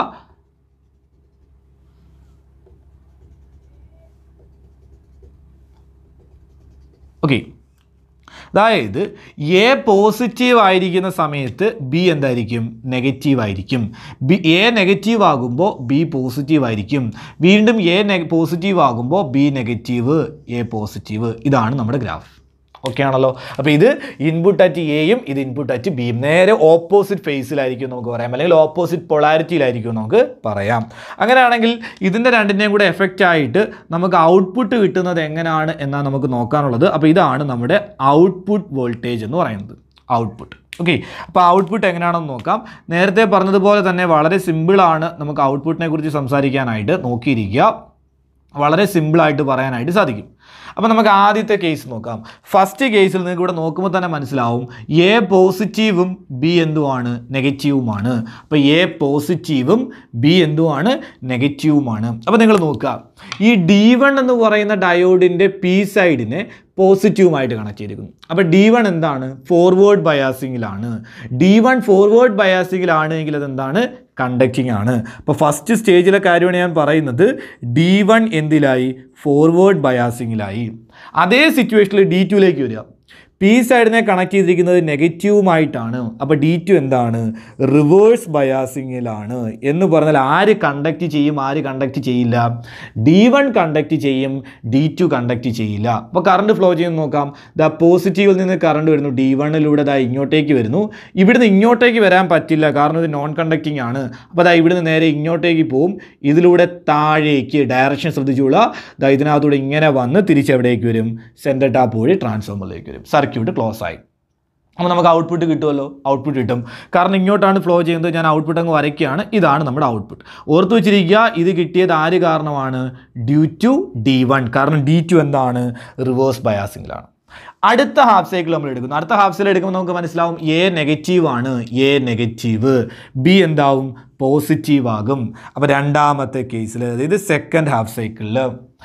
ഓക്കെ അതായത് എ പോസിറ്റീവ് ആയിരിക്കുന്ന സമയത്ത് ബി എന്തായിരിക്കും നെഗറ്റീവ് ആയിരിക്കും ബി എ നെഗറ്റീവ് ആകുമ്പോൾ ബി പോസിറ്റീവ് ആയിരിക്കും വീണ്ടും എ നെ പോസിറ്റീവ് ആകുമ്പോൾ ബി നെഗറ്റീവ് എ പോസിറ്റീവ് ഇതാണ് നമ്മുടെ ഗ്രാഫ് ഓക്കെ ആണല്ലോ അപ്പോൾ ഇത് ഇൻപുട്ട് അറ്റ് എയും ഇത് ഇൻപുട്ട് അറ്റ് ബിയും നേരെ ഓപ്പോസിറ്റ് ഫേസിലായിരിക്കും നമുക്ക് പറയാം അല്ലെങ്കിൽ ഓപ്പോസിറ്റ് പൊളാരിറ്റിയിലായിരിക്കും നമുക്ക് പറയാം അങ്ങനെയാണെങ്കിൽ ഇതിൻ്റെ രണ്ടിൻ്റെയും കൂടെ എഫക്റ്റ് ആയിട്ട് നമുക്ക് ഔട്ട്പുട്ട് കിട്ടുന്നത് എങ്ങനെയാണ് എന്നാണ് നമുക്ക് നോക്കാനുള്ളത് അപ്പോൾ ഇതാണ് നമ്മുടെ ഔട്ട്പുട്ട് വോൾട്ടേജ് എന്ന് പറയുന്നത് ഔട്ട്പുട്ട് ഓക്കെ അപ്പോൾ ഔട്ട്പുട്ട് എങ്ങനെയാണെന്ന് നോക്കാം നേരത്തെ പറഞ്ഞതുപോലെ തന്നെ വളരെ സിമ്പിളാണ് നമുക്ക് ഔട്ട്പുട്ടിനെ കുറിച്ച് സംസാരിക്കാനായിട്ട് നോക്കിയിരിക്കുക വളരെ സിമ്പിളായിട്ട് പറയാനായിട്ട് സാധിക്കും അപ്പോൾ നമുക്ക് ആദ്യത്തെ കേസ് നോക്കാം ഫസ്റ്റ് കേസിൽ നിങ്ങൾക്ക് ഇവിടെ നോക്കുമ്പോൾ തന്നെ മനസ്സിലാവും എ പോസിറ്റീവും ബി എന്തുമാണ് നെഗറ്റീവുമാണ് അപ്പോൾ എ പോസിറ്റീവും ബി എന്തുമാണ് നെഗറ്റീവുമാണ് അപ്പോൾ നിങ്ങൾ നോക്കുക ഈ ഡി വൺ എന്ന് പറയുന്ന ഡയോഡിൻ്റെ പി സൈഡിനെ പോസിറ്റീവുമായിട്ട് കണക്ട് ചെയ്തിരിക്കുന്നു അപ്പോൾ ഡി വൺ എന്താണ് ഫോർവേഡ് ബയാസിങ്ങിലാണ് ഡി വൺ ഫോർവേഡ് ബയാസിങ്ങിലാണ് എങ്കിൽ അതെന്താണ് കണ്ടക്റ്റിംഗ് ആണ് അപ്പോൾ ഫസ്റ്റ് സ്റ്റേജിലെ കാര്യമാണ് ഞാൻ പറയുന്നത് ഡി വൺ എന്തിലായി ഫോർവേഡ് ബയാസിങ്ങിലായി അതേ സിറ്റുവേഷനിൽ ഡി ടുവിലേക്ക് വരിക പി സൈഡിനെ കണക്ട് ചെയ്തിരിക്കുന്നത് നെഗറ്റീവുമായിട്ടാണ് അപ്പോൾ ഡി ടു എന്താണ് റിവേഴ്സ് ബയാസിങ്ങിലാണ് എന്ന് പറഞ്ഞാൽ ആര് കണ്ടക്ട് ചെയ്യും ആര് കണ്ടക്ട് ചെയ്യില്ല ഡി വൺ കണ്ടക്ട് ചെയ്യും ഡി ടു കണ്ടക്ട് ചെയ്യില്ല അപ്പോൾ കറണ്ട് ഫ്ലോ ചെയ്യുന്ന നോക്കാം ദ പോസിറ്റീവിൽ നിന്ന് കറണ്ട് വരുന്നു ഡി വണ്ണിലൂടെ ദാ ഇങ്ങോട്ടേക്ക് വരുന്നു ഇവിടുന്ന് ഇങ്ങോട്ടേക്ക് വരാൻ പറ്റില്ല കാരണം ഇത് നോൺ കണ്ടക്റ്റിംഗ് ആണ് അപ്പോൾ ദാ ഇവിടുന്ന് നേരെ ഇങ്ങോട്ടേക്ക് പോവും ഇതിലൂടെ താഴേക്ക് ഡയറക്ഷൻ ശ്രദ്ധിച്ചുള്ള ദാ ഇതിനകത്തൂടെ ഇങ്ങനെ വന്ന് തിരിച്ചെവിടേക്ക് വരും സെൻറ്റർ ടാപ്പ് വഴി ട്രാൻസ്ഫോമറിലേക്ക് വരും സർക്യൂട്ട് ക്ലോസ് ആയി അപ്പോൾ നമുക്ക് ഔട്ട്പുട്ട് കിട്ടുമല്ലോ ഔട്ട്പുട്ട് കിട്ടും കാരണം ഇങ്ങോട്ടാണ് ഫ്ലോ ചെയ്യുന്നത് ഞാൻ ഔട്ട്പുട്ട് അങ്ങ് വരയ്ക്കുകയാണ് ഇതാണ് നമ്മുടെ ഔട്ട്പുട്ട് ഓർത്ത് വെച്ചിരിക്കുക ഇത് കിട്ടിയത് ആര് കാരണമാണ് ഡ്യൂ ടു ഡി വൺ കാരണം ഡി ടു എന്താണ് റിവേഴ്സ് ബയാസിങ്ങിലാണ് അടുത്ത ഹാഫ് സൈക്കിൾ നമ്മൾ എടുക്കുന്നു അടുത്ത ഹാഫ് സൈക്കിൾ എടുക്കുമ്പോൾ നമുക്ക് മനസ്സിലാവും എ നെഗറ്റീവ് ആണ് എ നെഗറ്റീവ് ബി എന്താവും പോസിറ്റീവ് ആകും അപ്പോൾ രണ്ടാമത്തെ കേസിൽ അതായത് സെക്കൻഡ് ഹാഫ് സൈക്കിളിൽ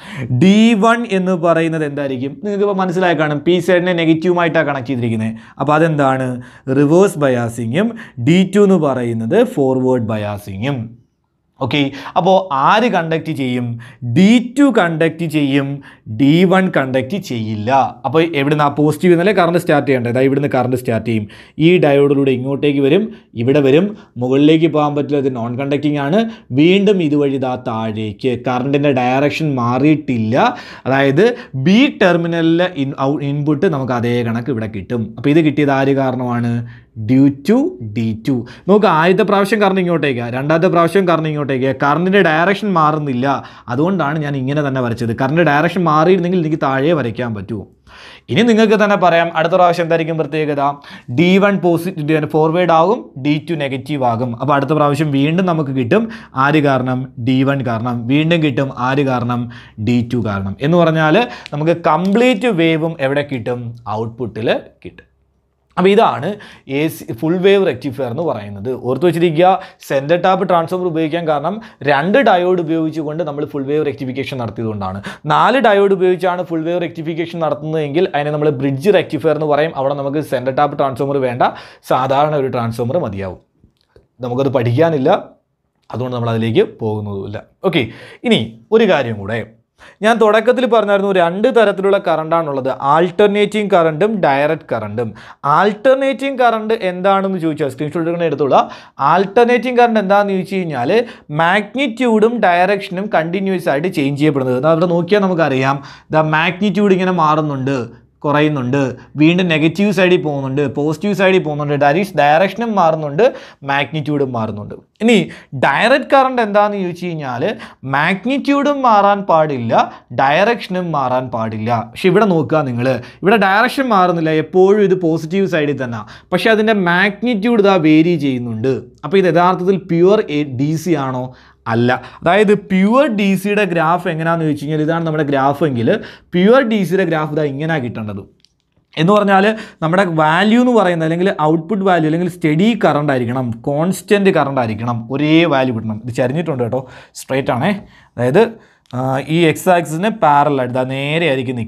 ഡി വൺ എന്ന് പറയുന്നത് എന്തായിരിക്കും നിങ്ങൾക്ക് ഇപ്പോൾ മനസ്സിലായി കാണും പി സൈഡിനെ നെഗറ്റീവുമായിട്ടാണ് കണക്ട് ചെയ്തിരിക്കുന്നത് അപ്പോൾ അതെന്താണ് റിവേഴ്സ് ബയാസിങ്ങും ഡി ടു എന്ന് പറയുന്നത് ഫോർവേഡ് ബയാസിങ്ങും ഓക്കെ അപ്പോൾ ആര് കണ്ടക്ട് ചെയ്യും ഡി ടു കണ്ടക്ട് ചെയ്യും ഡി വൺ കണ്ടക്ട് ചെയ്യില്ല അപ്പോൾ എവിടുന്ന് ആ പോസിറ്റീവ് എന്നല്ലേ കറണ്ട് സ്റ്റാർട്ട് ചെയ്യേണ്ടത് അതായത് ഇവിടുന്ന് കറണ്ട് സ്റ്റാർട്ട് ചെയ്യും ഈ ഡയോഡിലൂടെ ഇങ്ങോട്ടേക്ക് വരും ഇവിടെ വരും മുകളിലേക്ക് പോകാൻ പറ്റില്ല ഇത് നോൺ കണ്ടക്റ്റിംഗ് ആണ് വീണ്ടും ഇതുവഴി ഇതാ താഴേക്ക് കറണ്ടിൻ്റെ ഡയറക്ഷൻ മാറിയിട്ടില്ല അതായത് ബി ടെർമിനലിലെ ഇൻ ഇൻപുട്ട് നമുക്ക് അതേ കണക്ക് ഇവിടെ കിട്ടും അപ്പോൾ ഇത് കിട്ടിയത് ആര് കാരണമാണ് ഡ്യൂ ടു ഡി ടു നോക്ക് ആദ്യത്തെ പ്രാവശ്യം കറണ്ട് ഇങ്ങോട്ടേക്കാണ് രണ്ടാമത്തെ പ്രാവശ്യം കറണ്ട് ഇങ്ങോട്ടേക്ക് കറണ്ടിൻ്റെ ഡയറക്ഷൻ മാറുന്നില്ല അതുകൊണ്ടാണ് ഞാൻ ഇങ്ങനെ തന്നെ വരച്ചത് കറണ്ട് ഡയറക്ഷൻ മാറിയിരുന്നെങ്കിൽ എനിക്ക് താഴെ വരയ്ക്കാൻ പറ്റുമോ ഇനി നിങ്ങൾക്ക് തന്നെ പറയാം അടുത്ത പ്രാവശ്യം എന്തായിരിക്കും പ്രത്യേകത ഡി വൺ പോസിറ്റീവ് ഫോർവേഡ് ആകും ഡി ടു നെഗറ്റീവ് ആകും അപ്പോൾ അടുത്ത പ്രാവശ്യം വീണ്ടും നമുക്ക് കിട്ടും ആര് കാരണം ഡി വൺ കാരണം വീണ്ടും കിട്ടും ആര് കാരണം ഡി ടു കാരണം എന്ന് പറഞ്ഞാൽ നമുക്ക് കംപ്ലീറ്റ് വേവും എവിടെ കിട്ടും ഔട്ട്പുട്ടിൽ കിട്ടും അപ്പോൾ ഇതാണ് A C full wave rectifier എന്ന് പറയുന്നത് ഓർത്ത് വെച്ചിരിക്കുക സെൻറ്റർ ടാപ്പ് ട്രാൻസ്ഫോമർ ഉപയോഗിക്കാൻ കാരണം രണ്ട് ഡയോഡ് ഉപയോഗിച്ചുകൊണ്ട് നമ്മൾ ഫുൾ വേവ് റെക്ടിഫിക്കേഷൻ നടത്തിയതുകൊണ്ടാണ് നാല് ഡയോഡ് ഉപയോഗിച്ചാണ് ഫുൾ വേവ് റെക്ടിഫിക്കേഷൻ നടത്തുന്നതെങ്കിൽ അതിനെ നമ്മൾ ബ്രിഡ്ജ് റെക്ടിഫയർ എന്ന് പറയും അവിടെ നമുക്ക് സെൻറ്റർ ടാപ്പ് ട്രാൻസ്ഫോമർ വേണ്ട സാധാരണ ഒരു ട്രാൻസ്ഫോമർ മതിയാവും നമുക്കത് പഠിക്കാനില്ല അതുകൊണ്ട് നമ്മൾ അതിലേക്ക് പോകുന്നതുമില്ല ഓക്കെ ഇനി ഒരു കാര്യം കൂടെ ഞാൻ തുടക്കത്തിൽ പറഞ്ഞായിരുന്നു രണ്ട് തരത്തിലുള്ള കറണ്ടാണുള്ളത് ആൾട്ടർനേറ്റിംഗ് കറണ്ടും ഡയറക്റ്റ് കറണ്ടും ആൾട്ടർനേറ്റിംഗ് കറണ്ട് എന്താണെന്ന് ചോദിച്ചാൽ സ്ക്രീൻഷോട്ട് എടുക്കുന്ന എടുത്തോളാം ആൾട്ടർനേറ്റിംഗ് കറണ്ട് എന്താണെന്ന് ചോദിച്ചു കഴിഞ്ഞാൽ മാഗ്നിറ്റ്യൂഡും ഡയറക്ഷനും കണ്ടിന്യൂസ് ആയിട്ട് ചേഞ്ച് ചെയ്യപ്പെടുന്നത് അവിടെ നോക്കിയാൽ നമുക്കറിയാം ദ മാഗ്നിറ്റ്യൂഡ് ഇങ്ങനെ മാറുന്നുണ്ട് കുറയുന്നുണ്ട് വീണ്ടും നെഗറ്റീവ് സൈഡിൽ പോകുന്നുണ്ട് പോസിറ്റീവ് സൈഡിൽ പോകുന്നുണ്ട് ഡയറീസ് ഡയറക്ഷനും മാറുന്നുണ്ട് മാഗ്നിറ്റ്യൂഡും മാറുന്നുണ്ട് ഇനി ഡയറക്റ്റ് കറണ്ട് എന്താണെന്ന് ചോദിച്ചു കഴിഞ്ഞാൽ മാഗ്നിറ്റ്യൂഡും മാറാൻ പാടില്ല ഡയറക്ഷനും മാറാൻ പാടില്ല പക്ഷെ ഇവിടെ നോക്കുക നിങ്ങൾ ഇവിടെ ഡയറക്ഷൻ മാറുന്നില്ല എപ്പോഴും ഇത് പോസിറ്റീവ് സൈഡിൽ തന്നെ പക്ഷേ അതിൻ്റെ മാഗ്നിറ്റ്യൂഡ് ഇതാ വേരി ചെയ്യുന്നുണ്ട് അപ്പോൾ ഇത് യഥാർത്ഥത്തിൽ പ്യുവർ ഡി സി ആണോ അല്ല അതായത് പ്യുവർ ഡി സിയുടെ ഗ്രാഫ് എങ്ങനെയാണെന്ന് ചോദിച്ചു കഴിഞ്ഞാൽ ഇതാണ് നമ്മുടെ ഗ്രാഫ് എങ്കിൽ പ്യുവർ ഡി സിയുടെ ഗ്രാഫ് ഇതാ ഇങ്ങനെയാണ് കിട്ടേണ്ടത് എന്ന് പറഞ്ഞാൽ നമ്മുടെ വാല്യൂ എന്ന് പറയുന്നത് അല്ലെങ്കിൽ ഔട്ട്പുട്ട് വാല്യൂ അല്ലെങ്കിൽ സ്റ്റഡി കറണ്ട് ആയിരിക്കണം കോൺസ്റ്റൻറ്റ് കറണ്ട് ആയിരിക്കണം ഒരേ വാല്യൂ കിട്ടണം ഇത് ചരിഞ്ഞിട്ടുണ്ട് കേട്ടോ സ്ട്രൈറ്റ് ആണേ അതായത് ആ, ഈ എക്സ് ആക്സിന് പാരലായിട്ട് ഇതാ നേരെ ആയിരിക്കും നിൽക്കുക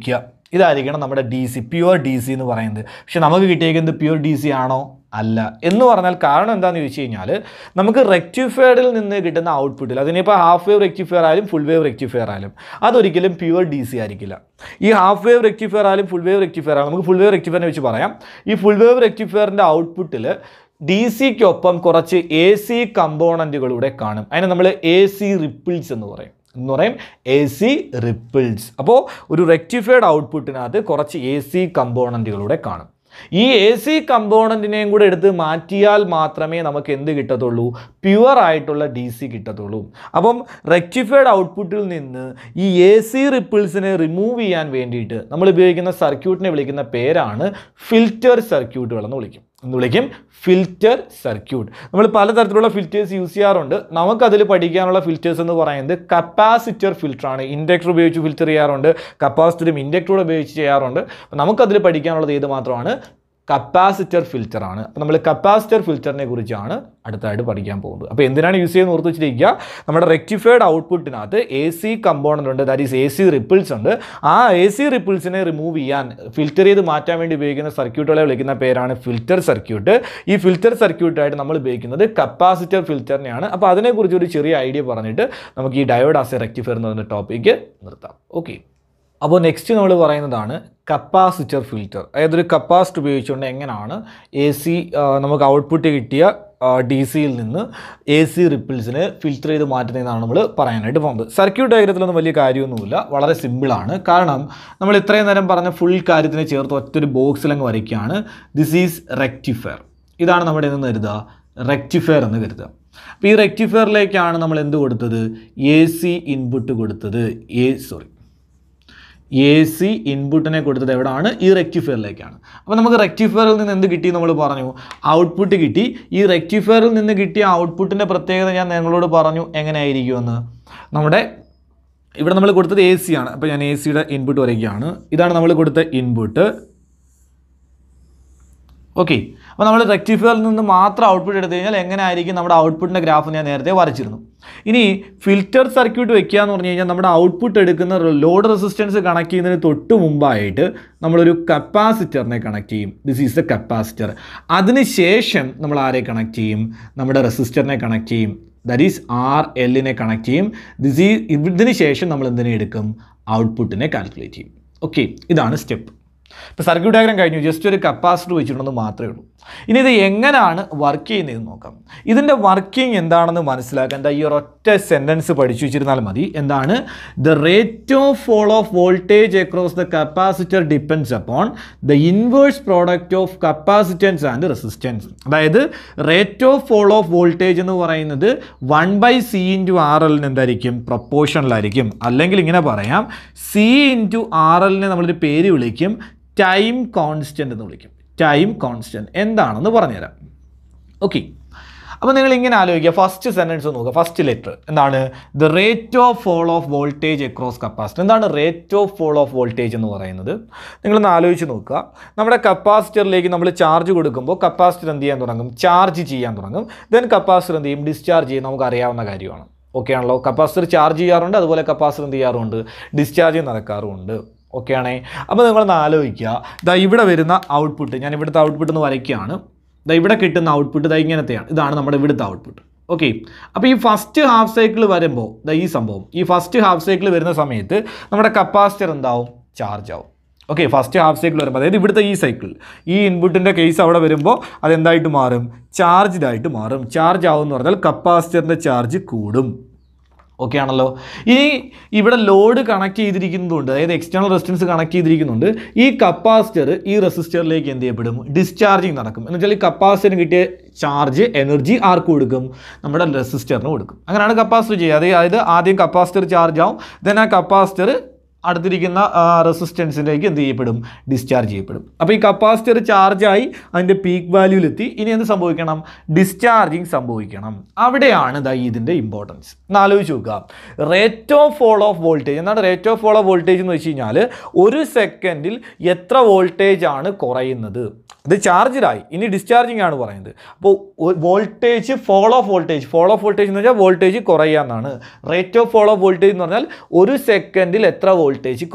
ഇതായിരിക്കണം നമ്മുടെ D C pure D C എന്ന് പറയുന്നത് പക്ഷെ നമുക്ക് കിട്ടിയേക്കുന്നത് പ്യുവർ ഡി സി ആണോ അല്ല എന്ന് പറഞ്ഞാൽ കാരണം എന്താണെന്ന് ചോദിച്ചു കഴിഞ്ഞാൽ നമുക്ക് റെക്ടിഫയറിൽ നിന്ന് കിട്ടുന്ന ഔട്ട്പുട്ടിൽ അതിനിപ്പോൾ ഹാഫ് വേവ് റെക്ടിഫയർ ആയാലും ഫുൾ വേവ് റെക്ടിഫയർ ആയാലും അതൊരിക്കലും പ്യുവർ ഡി സി ആയിരിക്കില്ല ഈ ഹാഫ് വേവ് റെക്ടിഫയർ ആയാലും ഫുൾ വേവ് റെക്ടിഫയർ ആയാലും നമുക്ക് ഫുൾ വേവ് റെക്ടിഫയറിനെ വെച്ച് പറയാം ഈ ഫുൾ വേവ് റെക്ടിഫയറിൻ്റെ ഔട്ട്പുട്ടിൽ ഡി സിക്കൊപ്പം കുറച്ച് എ സി കമ്പോണൻറ്റുകളൂടെ കാണും അതിനെ നമ്മൾ എ സി റിപ്പിൾസ് എന്ന് പറയും എന്ന് പറയും എ സി റിപ്പിൾസ് അപ്പോൾ ഒരു റെക്ടിഫൈഡ് ഔട്ട്പുട്ടിനകത്ത് കുറച്ച് എ സി കമ്പോണൻറ്റുകളൂടെ കാണും ഈ എ സി കമ്പോണൻറ്റിനെയും കൂടെ എടുത്ത് മാറ്റിയാൽ മാത്രമേ നമുക്ക് എന്ത് കിട്ടത്തുള്ളൂ പ്യുവർ ആയിട്ടുള്ള ഡി സി കിട്ടത്തുള്ളൂ അപ്പം റെക്ടിഫൈഡ് ഔട്ട്പുട്ടിൽ നിന്ന് ഈ എ സി റിപ്പിൾസിനെ റിമൂവ് ചെയ്യാൻ വേണ്ടിയിട്ട് നമ്മൾ ഉപയോഗിക്കുന്ന സർക്യൂട്ടിനെ വിളിക്കുന്ന പേരാണ് ഫിൽറ്റർ സർക്യൂട്ടുകൾ എന്ന് വിളിക്കും എന്ന് വിളിക്കും ഫിൽറ്റർ സർക്യൂട്ട് നമ്മൾ പലതരത്തിലുള്ള ഫിൽറ്റേഴ്സ് യൂസ് ചെയ്യാറുണ്ട് നമുക്കതിൽ പഠിക്കാനുള്ള ഫിൽറ്റേഴ്സ് എന്ന് പറയുന്നത് കപ്പാസിറ്റർ ഫിൽറ്ററാണ് ഇൻഡക്ടർ ഉപയോഗിച്ച് ഫിൽറ്റർ ചെയ്യാറുണ്ട് കപ്പാസിറ്ററും ഇൻഡക്ടറും ഉപയോഗിച്ച് ചെയ്യാറുണ്ട് അപ്പോൾ നമുക്കതിൽ പഠിക്കാനുള്ളത് ഏത് മാത്രമാണ് കപ്പാസിറ്റർ ഫിൽറ്റർ ആണ് അപ്പോൾ നമ്മൾ കപ്പാസിറ്റർ ഫിൽറ്ററിനെ കുറിച്ചാണ് അടുത്തായിട്ട് പഠിക്കാൻ പോകുന്നത് അപ്പോൾ എന്തിനാണ് യൂസ് ചെയ്യുന്നത് ഓർത്ത് വെച്ചിരിക്കുക നമ്മുടെ റെക്ടിഫൈഡ് ഔട്ട്പുട്ടിനകത്ത് എ സി കമ്പോണൻ്റ് ഉണ്ട് that is A C ripples ഉണ്ട് ആ എ സി റിപ്പിൾസിനെ റിമൂവ് ചെയ്യാൻ ഫിൽറ്റർ ചെയ്ത് മാറ്റാൻ വേണ്ടി ഉപയോഗിക്കുന്ന സർക്യൂട്ടുകളെ വിളിക്കുന്ന പേരാണ് ഫിൽറ്റർ സർക്യൂട്ട് ഈ ഫിൽറ്റർ സർക്യൂട്ടായിട്ട് നമ്മൾ ഉപയോഗിക്കുന്നത് കപ്പാസിറ്റർ ഫിൽറ്ററിനെയാണ് അപ്പോൾ അതിനെക്കുറിച്ച് ഒരു ചെറിയ ഐഡിയ പറഞ്ഞിട്ട് നമുക്ക് ഈ ഡയോഡ് ആസ് എ റെക്ടിഫയർ എന്ന് പറയുന്ന ടോപ്പിക്ക് നിർത്താം ഓക്കെ അപ്പോൾ നെക്സ്റ്റ് നമ്മൾ പറയുന്നതാണ് കപ്പാസിറ്റർ ഫിൽറ്റർ അതായത് ഒരു കപ്പാസിറ്റർ ഉപയോഗിച്ചുകൊണ്ട് എങ്ങനെയാണ് എ സി നമുക്ക് ഔട്ട്പുട്ട് കിട്ടിയ ഡി സിയിൽ നിന്ന് എ സി റിപ്പിൾസിനെ ഫിൽറ്റർ ചെയ്ത് മാറ്റുന്നതെന്നാണ് നമ്മൾ പറയാനായിട്ട് പോകുന്നത് സർക്യൂട്ട് ഡയഗ്രത്തിലൊന്നും വലിയ കാര്യമൊന്നുമില്ല വളരെ സിമ്പിളാണ് കാരണം നമ്മൾ ഇത്രയും നേരം പറഞ്ഞ ഫുൾ കാര്യത്തിനെ ചേർത്ത് ഒറ്റൊരു ബോക്സിലങ്ങ് വരയ്ക്കുകയാണ് ദിസ് ഈസ് റെക്ടിഫയർ ഇതാണ് നമ്മുടെ എന്ന് കരുതുക റെക്ടിഫയർ എന്ന് കരുതുക അപ്പോൾ ഈ റെക്ടിഫയറിലേക്കാണ് നമ്മൾ എന്ത് കൊടുത്തത് എ സി ഇൻപുട്ട് കൊടുത്തത് എ സോറി എ സി ഇൻപുട്ടിനെ കൊടുത്തത് എവിടെയാണ് ഈ റെക്ടിഫയറിലേക്കാണ് അപ്പോൾ നമുക്ക് റെക്ടിഫയറിൽ നിന്ന് എന്ത് കിട്ടി നമ്മൾ പറഞ്ഞു ഔട്ട്പുട്ട് കിട്ടി ഈ റെക്ടിഫയറിൽ നിന്ന് കിട്ടിയ ഔട്ട്പുട്ടിൻ്റെ പ്രത്യേകത ഞാൻ നിങ്ങളോട് പറഞ്ഞു എങ്ങനെയായിരിക്കുമെന്ന് നമ്മുടെ ഇവിടെ നമ്മൾ കൊടുത്തത് എ സി ആണ് അപ്പോൾ ഞാൻ എ സിയുടെ ഇൻപുട്ട് വരയ്ക്കുകയാണ് ഇതാണ് നമ്മൾ കൊടുത്ത ഇൻപുട്ട് ഓക്കെ അപ്പോൾ നമ്മൾ റെക്ടിഫയറിൽ നിന്ന് മാത്രം ഔട്ട്പുട്ട് എടുത്തു കഴിഞ്ഞാൽ എങ്ങനെ ആയിരിക്കും നമ്മുടെ ഔട്ട്പുട്ടിൻ്റെ ഗ്രാഫ് ഞാൻ നേരത്തെ വരച്ചിരുന്നു ഇനി ഫിൽറ്റർ സർക്യൂട്ട് വെക്കുക എന്ന് പറഞ്ഞു കഴിഞ്ഞാൽ നമ്മുടെ ഔട്ട്പുട്ട് എടുക്കുന്ന ലോഡ് റെസിസ്റ്റൻസ് കണക്ട് ചെയ്യുന്നതിന് തൊട്ട് മുമ്പായിട്ട് നമ്മളൊരു കപ്പാസിറ്ററിനെ കണക്ട് ചെയ്യും ദിസ് ഈസ് ദ കപ്പാസിറ്റർ അതിനുശേഷം നമ്മൾ ആരെ കണക്ട് ചെയ്യും നമ്മുടെ റെസിസ്റ്ററിനെ കണക്ട് ചെയ്യും ദറ്റ് ഈസ് ആർ എല്ലിനെ കണക്ട് ചെയ്യും ദിസ് ഈ ഇതിന് ശേഷം നമ്മൾ എന്തിനെ എടുക്കും ഔട്ട്പുട്ടിനെ കാൽക്കുലേറ്റ് ചെയ്യും ഓക്കെ ഇതാണ് സ്റ്റെപ്പ് ഇപ്പോൾ സർക്യൂട്ട് ഡയഗ്രാം കഴിഞ്ഞു ജസ്റ്റ് ഒരു കപ്പാസിറ്റർ വെച്ചിട്ടുണ്ടെന്ന് മാത്രമേ ഉള്ളൂ ഇനി ഇത് എങ്ങനെയാണ് വർക്ക് ചെയ്യുന്നതെന്ന് നോക്കാം ഇതിൻ്റെ വർക്കിംഗ് എന്താണെന്ന് മനസ്സിലാക്കാൻ എന്താ ഈ ഒരൊറ്റ സെൻറ്റൻസ് പഠിച്ചു വെച്ചിരുന്നാൽ മതി എന്താണ് the rate of fall of voltage across the capacitor depends upon the inverse product of capacitance and resistance അതായത് rate of fall of voltage എന്ന് പറയുന്നത് one by C into R എല്ലിന് എന്തായിരിക്കും പ്രൊപ്പോർഷണലായിരിക്കും അല്ലെങ്കിൽ ഇങ്ങനെ പറയാം സി ഇൻറ്റു ആർ എല്ലിനെ നമ്മളൊരു പേര് വിളിക്കും ടൈം കോൺസ്റ്റൻ്റ് എന്ന് വിളിക്കും ടൈം കോൺസ്റ്റൻറ്റ് എന്താണെന്ന് പറഞ്ഞുതരാം ഓക്കെ അപ്പോൾ നിങ്ങൾ ഇങ്ങനെ ആലോചിക്കുക ഫസ്റ്റ് സെൻറ്റൻസ് നോക്കുക ഫസ്റ്റ് ലെറ്റർ എന്താണ് the rate of fall of voltage across capacitor എന്താണ് rate of fall of voltage എന്ന് പറയുന്നത് നിങ്ങളൊന്ന് ആലോചിച്ച് നോക്കുക നമ്മുടെ കപ്പാസിറ്ററിലേക്ക് നമ്മൾ ചാർജ് കൊടുക്കുമ്പോൾ കപ്പാസിറ്റർ എന്ത് ചെയ്യാൻ തുടങ്ങും ചാർജ് ചെയ്യാൻ തുടങ്ങും ദെൻ കപ്പാസിറ്റർ എന്ത് ചെയ്യും ഡിസ്ചാർജ് ചെയ്യും നമുക്ക് അറിയാവുന്ന കാര്യമാണ് ഓക്കെ ആണല്ലോ കപ്പാസിറ്റർ ചാർജ് ചെയ്യാറുണ്ട് അതുപോലെ കപ്പാസിറ്റർ എന്ത് ചെയ്യാറുണ്ട് ഡിസ്ചാർജ് നടക്കാറുമുണ്ട് ഓക്കെ ആണേ അപ്പോൾ നിങ്ങളൊന്ന് ആലോചിക്കുക ഇതാ ഇവിടെ വരുന്ന ഔട്ട്പുട്ട് ഞാൻ ഇവിടുത്തെ ഔട്ട്പുട്ട് ഒന്ന് വരയ്ക്കുകയാണ് ഇതാ ഇവിടെ കിട്ടുന്ന ഔട്ട്പുട്ട് ഇതാ ഇങ്ങനത്തെയാണ് ഇതാണ് നമ്മുടെ ഇവിടുത്തെ ഔട്ട്പുട്ട് ഓക്കെ അപ്പോൾ ഈ ഫസ്റ്റ് ഹാഫ് സൈക്കിൾ വരുമ്പോൾ ഇതാ ഈ സംഭവം ഈ ഫസ്റ്റ് ഹാഫ് സൈക്കിൾ വരുന്ന സമയത്ത് നമ്മുടെ കപ്പാസിറ്റർ എന്താവും ചാർജ് ആവും ഓക്കെ ഫസ്റ്റ് ഹാഫ് സൈക്കിൾ വരുമ്പോൾ അതായത് ഇവിടുത്തെ ഈ സൈക്കിൾ ഈ ഇൻപുട്ടിൻ്റെ കേസ് അവിടെ വരുമ്പോൾ അതെന്തായിട്ട് മാറും ചാർജ്ഡ് ആയിട്ട് മാറും ചാർജ് ആവും എന്ന് പറഞ്ഞാൽ കപ്പാസിറ്ററിൻ്റെ ചാർജ് കൂടും ഓക്കെ ആണല്ലോ ഇനി ഇവിടെ ലോഡ് കണക്ട് ചെയ്തിരിക്കുന്നതുകൊണ്ട് അതായത് എക്സ്റ്റേണൽ റെസിസ്റ്റൻസ് കണക്ട് ചെയ്തിരിക്കുന്നുണ്ട് ഈ കപ്പാസിറ്റർ ഈ റെസിസ്റ്ററിലേക്ക് എന്ത് ചെയ്യപ്പെടും ഡിസ്ചാർജിങ് നടക്കും എന്ന് വെച്ചാൽ ഈ കപ്പാസിറ്ററിന് കിട്ടിയ ചാർജ് എനർജി ആർക്ക് കൊടുക്കും നമ്മുടെ റെസിസ്റ്ററിന് കൊടുക്കും അങ്ങനെയാണ് കപ്പാസിറ്റർ ചെയ്യുക അതായത് ആദ്യം കപ്പാസിറ്റർ ചാർജ് ആവും ദെൻ ആ കപ്പാസിറ്റർ അടുത്തിരിക്കുന്ന റെസിസ്റ്റൻസിലേക്ക് എന്ത് ചെയ്യപ്പെടും ഡിസ്ചാർജ് ചെയ്യപ്പെടും അപ്പോൾ ഈ കപ്പാസിറ്റർ ചാർജായി അതിൻ്റെ പീക്ക് വാല്യൂവിലെത്തി ഇനി എന്ത് സംഭവിക്കണം ഡിസ്ചാർജിങ് സംഭവിക്കണം അവിടെയാണ് ദാ ഇതിൻ്റെ ഇമ്പോർട്ടൻസ് ഒന്ന് ആലോചിച്ച് നോക്കുക rate of fall of voltage എന്താണ് rate of fall of voltage എന്ന് വെച്ച് കഴിഞ്ഞാൽ ഒരു സെക്കൻഡിൽ എത്ര വോൾട്ടേജ് ആണ് കുറയുന്നത് ഇത് ചാർജിലായി ഇനി ഡിസ്ചാർജിങ് ആണ് പറയുന്നത് അപ്പോൾ voltage fall of voltage fall of voltage എന്ന് വെച്ചാൽ വോൾട്ടേജ് കുറയുക എന്നാണ് rate of fall of voltage എന്ന് പറഞ്ഞാൽ ഒരു സെക്കൻഡിൽ എത്ര വോൾട്ടേജ് കുറയും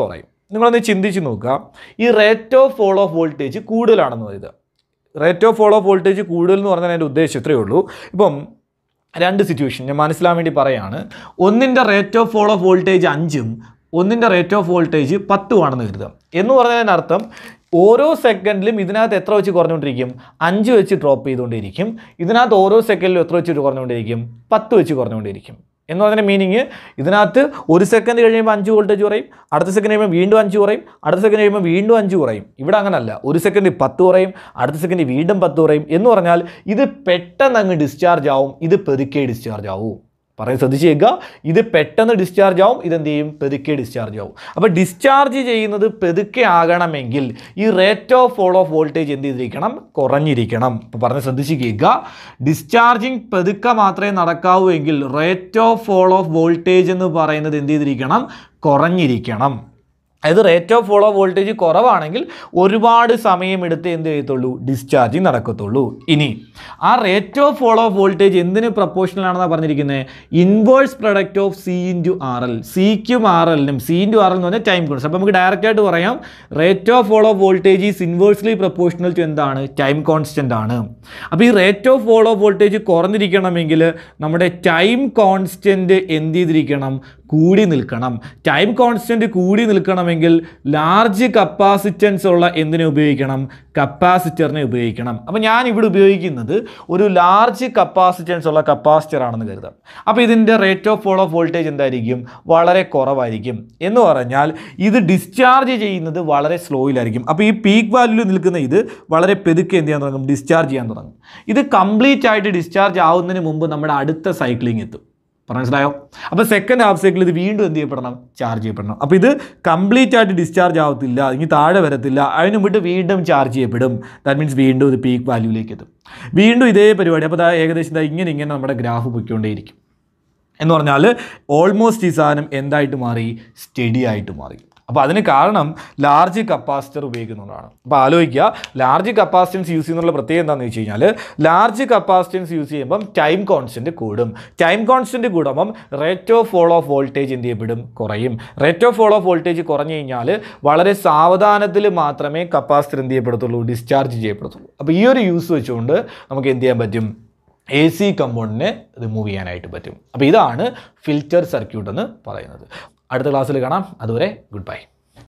നിങ്ങളൊന്ന് ചിന്തിച്ച് നോക്കുക ഈ rate of fall of voltage കൂടുതലാണെന്ന് കരുതുക rate of fall of voltage കൂടുതൽ എന്ന് പറഞ്ഞാൽ എൻ്റെ ഉദ്ദേശം ഇത്രയേ ഉള്ളൂ ഇപ്പം രണ്ട് സിറ്റുവേഷൻ ഞാൻ മനസ്സിലാൻ വേണ്ടി പറയാണ് ഒന്നിൻ്റെ rate of fall of voltage അഞ്ചും ഒന്നിൻ്റെ റേറ്റ് ഓഫ് വോൾട്ടേജ് പത്തുമാണെന്ന് കരുതാം എന്ന് പറഞ്ഞതിനർത്ഥം ഓരോ സെക്കൻഡിലും ഇതിനകത്ത് എത്ര വെച്ച് കുറഞ്ഞുകൊണ്ടിരിക്കും അഞ്ച് വെച്ച് ഡ്രോപ്പ് ചെയ്തുകൊണ്ടിരിക്കും ഇതിനകത്ത് ഓരോ സെക്കൻഡിലും എത്ര വെച്ച് കുറഞ്ഞുകൊണ്ടിരിക്കും പത്ത് വെച്ച് കുറഞ്ഞുകൊണ്ടിരിക്കും എന്ന് പറഞ്ഞ മീനിങ് ഇതിനകത്ത് ഒരു സെക്കൻഡ് കഴിയുമ്പോൾ അഞ്ച് വോൾട്ടേജ് കുറയും അടുത്ത സെക്കൻഡ് കഴിയുമ്പോൾ വീണ്ടും അഞ്ച് കുറയും അടുത്ത സെക്കൻഡ് കഴിയുമ്പോൾ വീണ്ടും അഞ്ച് കുറയും ഇവിടെ അങ്ങനല്ല ഒരു സെക്കൻഡ് പത്ത് കുറയും അടുത്ത സെക്കൻഡ് വീണ്ടും പത്ത് കുറയും എന്ന് പറഞ്ഞാൽ ഇത് പെട്ടെന്ന് അങ്ങ് ഡിസ്ചാർജ് ആവും ഇത് പെതുക്കെ ഡിസ്ചാർജ് ആവും പറയാൻ ശ്രദ്ധിച്ച് കേൾക്കുക ഇത് പെട്ടെന്ന് ഡിസ്ചാർജ് ആവും ഇതെന്ത് ചെയ്യും പെതുക്കെ ഡിസ്ചാർജ് ആവും അപ്പോൾ ഡിസ്ചാർജ് ചെയ്യുന്നത് പെതുക്കെ ആകണമെങ്കിൽ ഈ rate of fall of voltage എന്ത് ചെയ്തിരിക്കണം കുറഞ്ഞിരിക്കണം ഇപ്പോൾ പറഞ്ഞ് ശ്രദ്ധിച്ച് കേൾക്കുക ഡിസ്ചാർജിങ് പെതുക്കെ മാത്രമേ നടക്കാവൂ എങ്കിൽ rate of fall of voltage എന്ന് പറയുന്നത് എന്ത് ചെയ്തിരിക്കണം കുറഞ്ഞിരിക്കണം അതായത് റേറ്റ് ഓഫ് ഫോളോ വോൾട്ടേജ് കുറവാണെങ്കിൽ ഒരുപാട് സമയമെടുത്ത് എന്ത് ചെയ്യത്തുള്ളൂ ഡിസ്ചാർജിങ് നടക്കത്തുള്ളൂ ഇനി ആ rate of fall of voltage എന്തിന് പ്രപ്പോർഷണൽ ആണെന്നാണ് പറഞ്ഞിരിക്കുന്നത് inverse product of C into R L സിക്കും ആർ എല്ലിനും സി ഇൻറ്റു ആർ എൽ എന്ന് പറഞ്ഞാൽ ടൈം കോൺസ്റ്റന്റ് അപ്പോൾ നമുക്ക് ഡയറക്റ്റ് ആയിട്ട് പറയാം rate of fall of voltage is inversely proportional to എന്താണ് ടൈം കോൺസ്റ്റന്റ് ആണ് അപ്പോൾ ഈ rate of fall of voltage കുറഞ്ഞിരിക്കണമെങ്കിൽ നമ്മുടെ ടൈം കോൺസ്റ്റന്റ് എന്ത് ചെയ്തിരിക്കണം കൂടി നിൽക്കണം ടൈം കോൺസ്റ്റന്റ് കൂടി നിൽക്കണമെങ്കിൽ ലാർജ് കപ്പാസിറ്റൻസ് ഉള്ള എന്തിനെ ഉപയോഗിക്കണം കപ്പാസിറ്ററിനെ ഉപയോഗിക്കണം അപ്പോൾ ഞാൻ ഇവിടെ ഉപയോഗിക്കുന്നത് ഒരു ലാർജ് കപ്പാസിറ്റൻസ് ഉള്ള കപ്പാസിറ്റർ ആണെന്ന് കരുതാം അപ്പോൾ ഇതിൻ്റെ rate of fall of voltage എന്തായിരിക്കും വളരെ കുറവായിരിക്കും എന്ന് പറഞ്ഞാൽ ഇത് ഡിസ്ചാർജ് ചെയ്യുന്നത് വളരെ സ്ലോയിലായിരിക്കും അപ്പോൾ ഈ പീക്ക് വാല്യൂവിൽ നിൽക്കുന്ന ഇത് വളരെ പെതുക്കെ എന്ത് ചെയ്യാൻ തുടങ്ങും ഡിസ്ചാർജ് ചെയ്യാൻ തുടങ്ങും ഇത് കംപ്ലീറ്റ് ആയിട്ട് ഡിസ്ചാർജ് ആവുന്നതിന് മുമ്പ് നമ്മുടെ അടുത്ത സൈക്ലിംഗ് എത്തും പറഞ്ഞ മനസ്സിലായോ അപ്പോൾ സെക്കൻഡ് ഹാഫ് സൈക്കിൾ ഇത് വീണ്ടും എന്ത് ചെയ്യപ്പെടണം ചാർജ് ചെയ്യപ്പെടണം അപ്പോൾ ഇത് കംപ്ലീറ്റ് ആയിട്ട് ഡിസ്ചാർജ് ആവത്തില്ല ഇനി താഴെ വരത്തില്ല അതിന് മുമ്പിട്ട് വീണ്ടും ചാർജ് ചെയ്യപ്പെടും ദാറ്റ് മീൻസ് വീണ്ടും ഇത് പീക്ക് വാല്യൂവിലേക്ക് എത്തും വീണ്ടും ഇതേ പരിപാടി അപ്പോൾ ദാ ഏകദേശം ദാ ഇങ്ങനെ ഇങ്ങനെ നമ്മുടെ ഗ്രാഫ് പൊയ്ക്കൊണ്ടേയിരിക്കും എന്ന് പറഞ്ഞാൽ ഓൾമോസ്റ്റ് ഈ സാധനം എന്തായിട്ട് മാറി സ്റ്റഡി ആയിട്ട് മാറി അപ്പോൾ അതിന് കാരണം ലാർജ് കപ്പാസിറ്റർ ഉപയോഗിക്കുന്നതാണ് അപ്പോൾ ആലോചിക്കുക ലാർജ് കപ്പാസിറ്റൻസ് യൂസ് ചെയ്യുന്നുള്ള പ്രത്യേകത എന്താണെന്ന് വെച്ച് കഴിഞ്ഞാൽ ലാർജ് കപ്പാസിറ്റൻസ് യൂസ് ചെയ്യുമ്പം ടൈം കോൺസ്റ്റൻറ്റ് കൂടും ടൈം കോൺസ്റ്റൻറ്റ് കൂടുമ്പം rate of fall of voltage എന്ത് ചെയ്യപ്പെടും കുറയും rate of fall of voltage കുറഞ്ഞു കഴിഞ്ഞാൽ വളരെ സാവധാനത്തിൽ മാത്രമേ കപ്പാസിറ്റർ എന്ത് ചെയ്യപ്പെടത്തുള്ളൂ ഡിസ്ചാർജ് ചെയ്യപ്പെടത്തുള്ളൂ അപ്പോൾ ഈ ഒരു യൂസ് വെച്ചുകൊണ്ട് നമുക്ക് എന്ത് ചെയ്യാൻ പറ്റും എ സി കമ്പൗണ്ടിനെ റിമൂവ് ചെയ്യാനായിട്ട് പറ്റും അപ്പോൾ ഇതാണ് ഫിൽറ്റർ സർക്യൂട്ട് എന്ന് പറയുന്നത് അടുത്ത ക്ലാസ്സിൽ കാണാം അതുവരെ ഗുഡ് ബൈ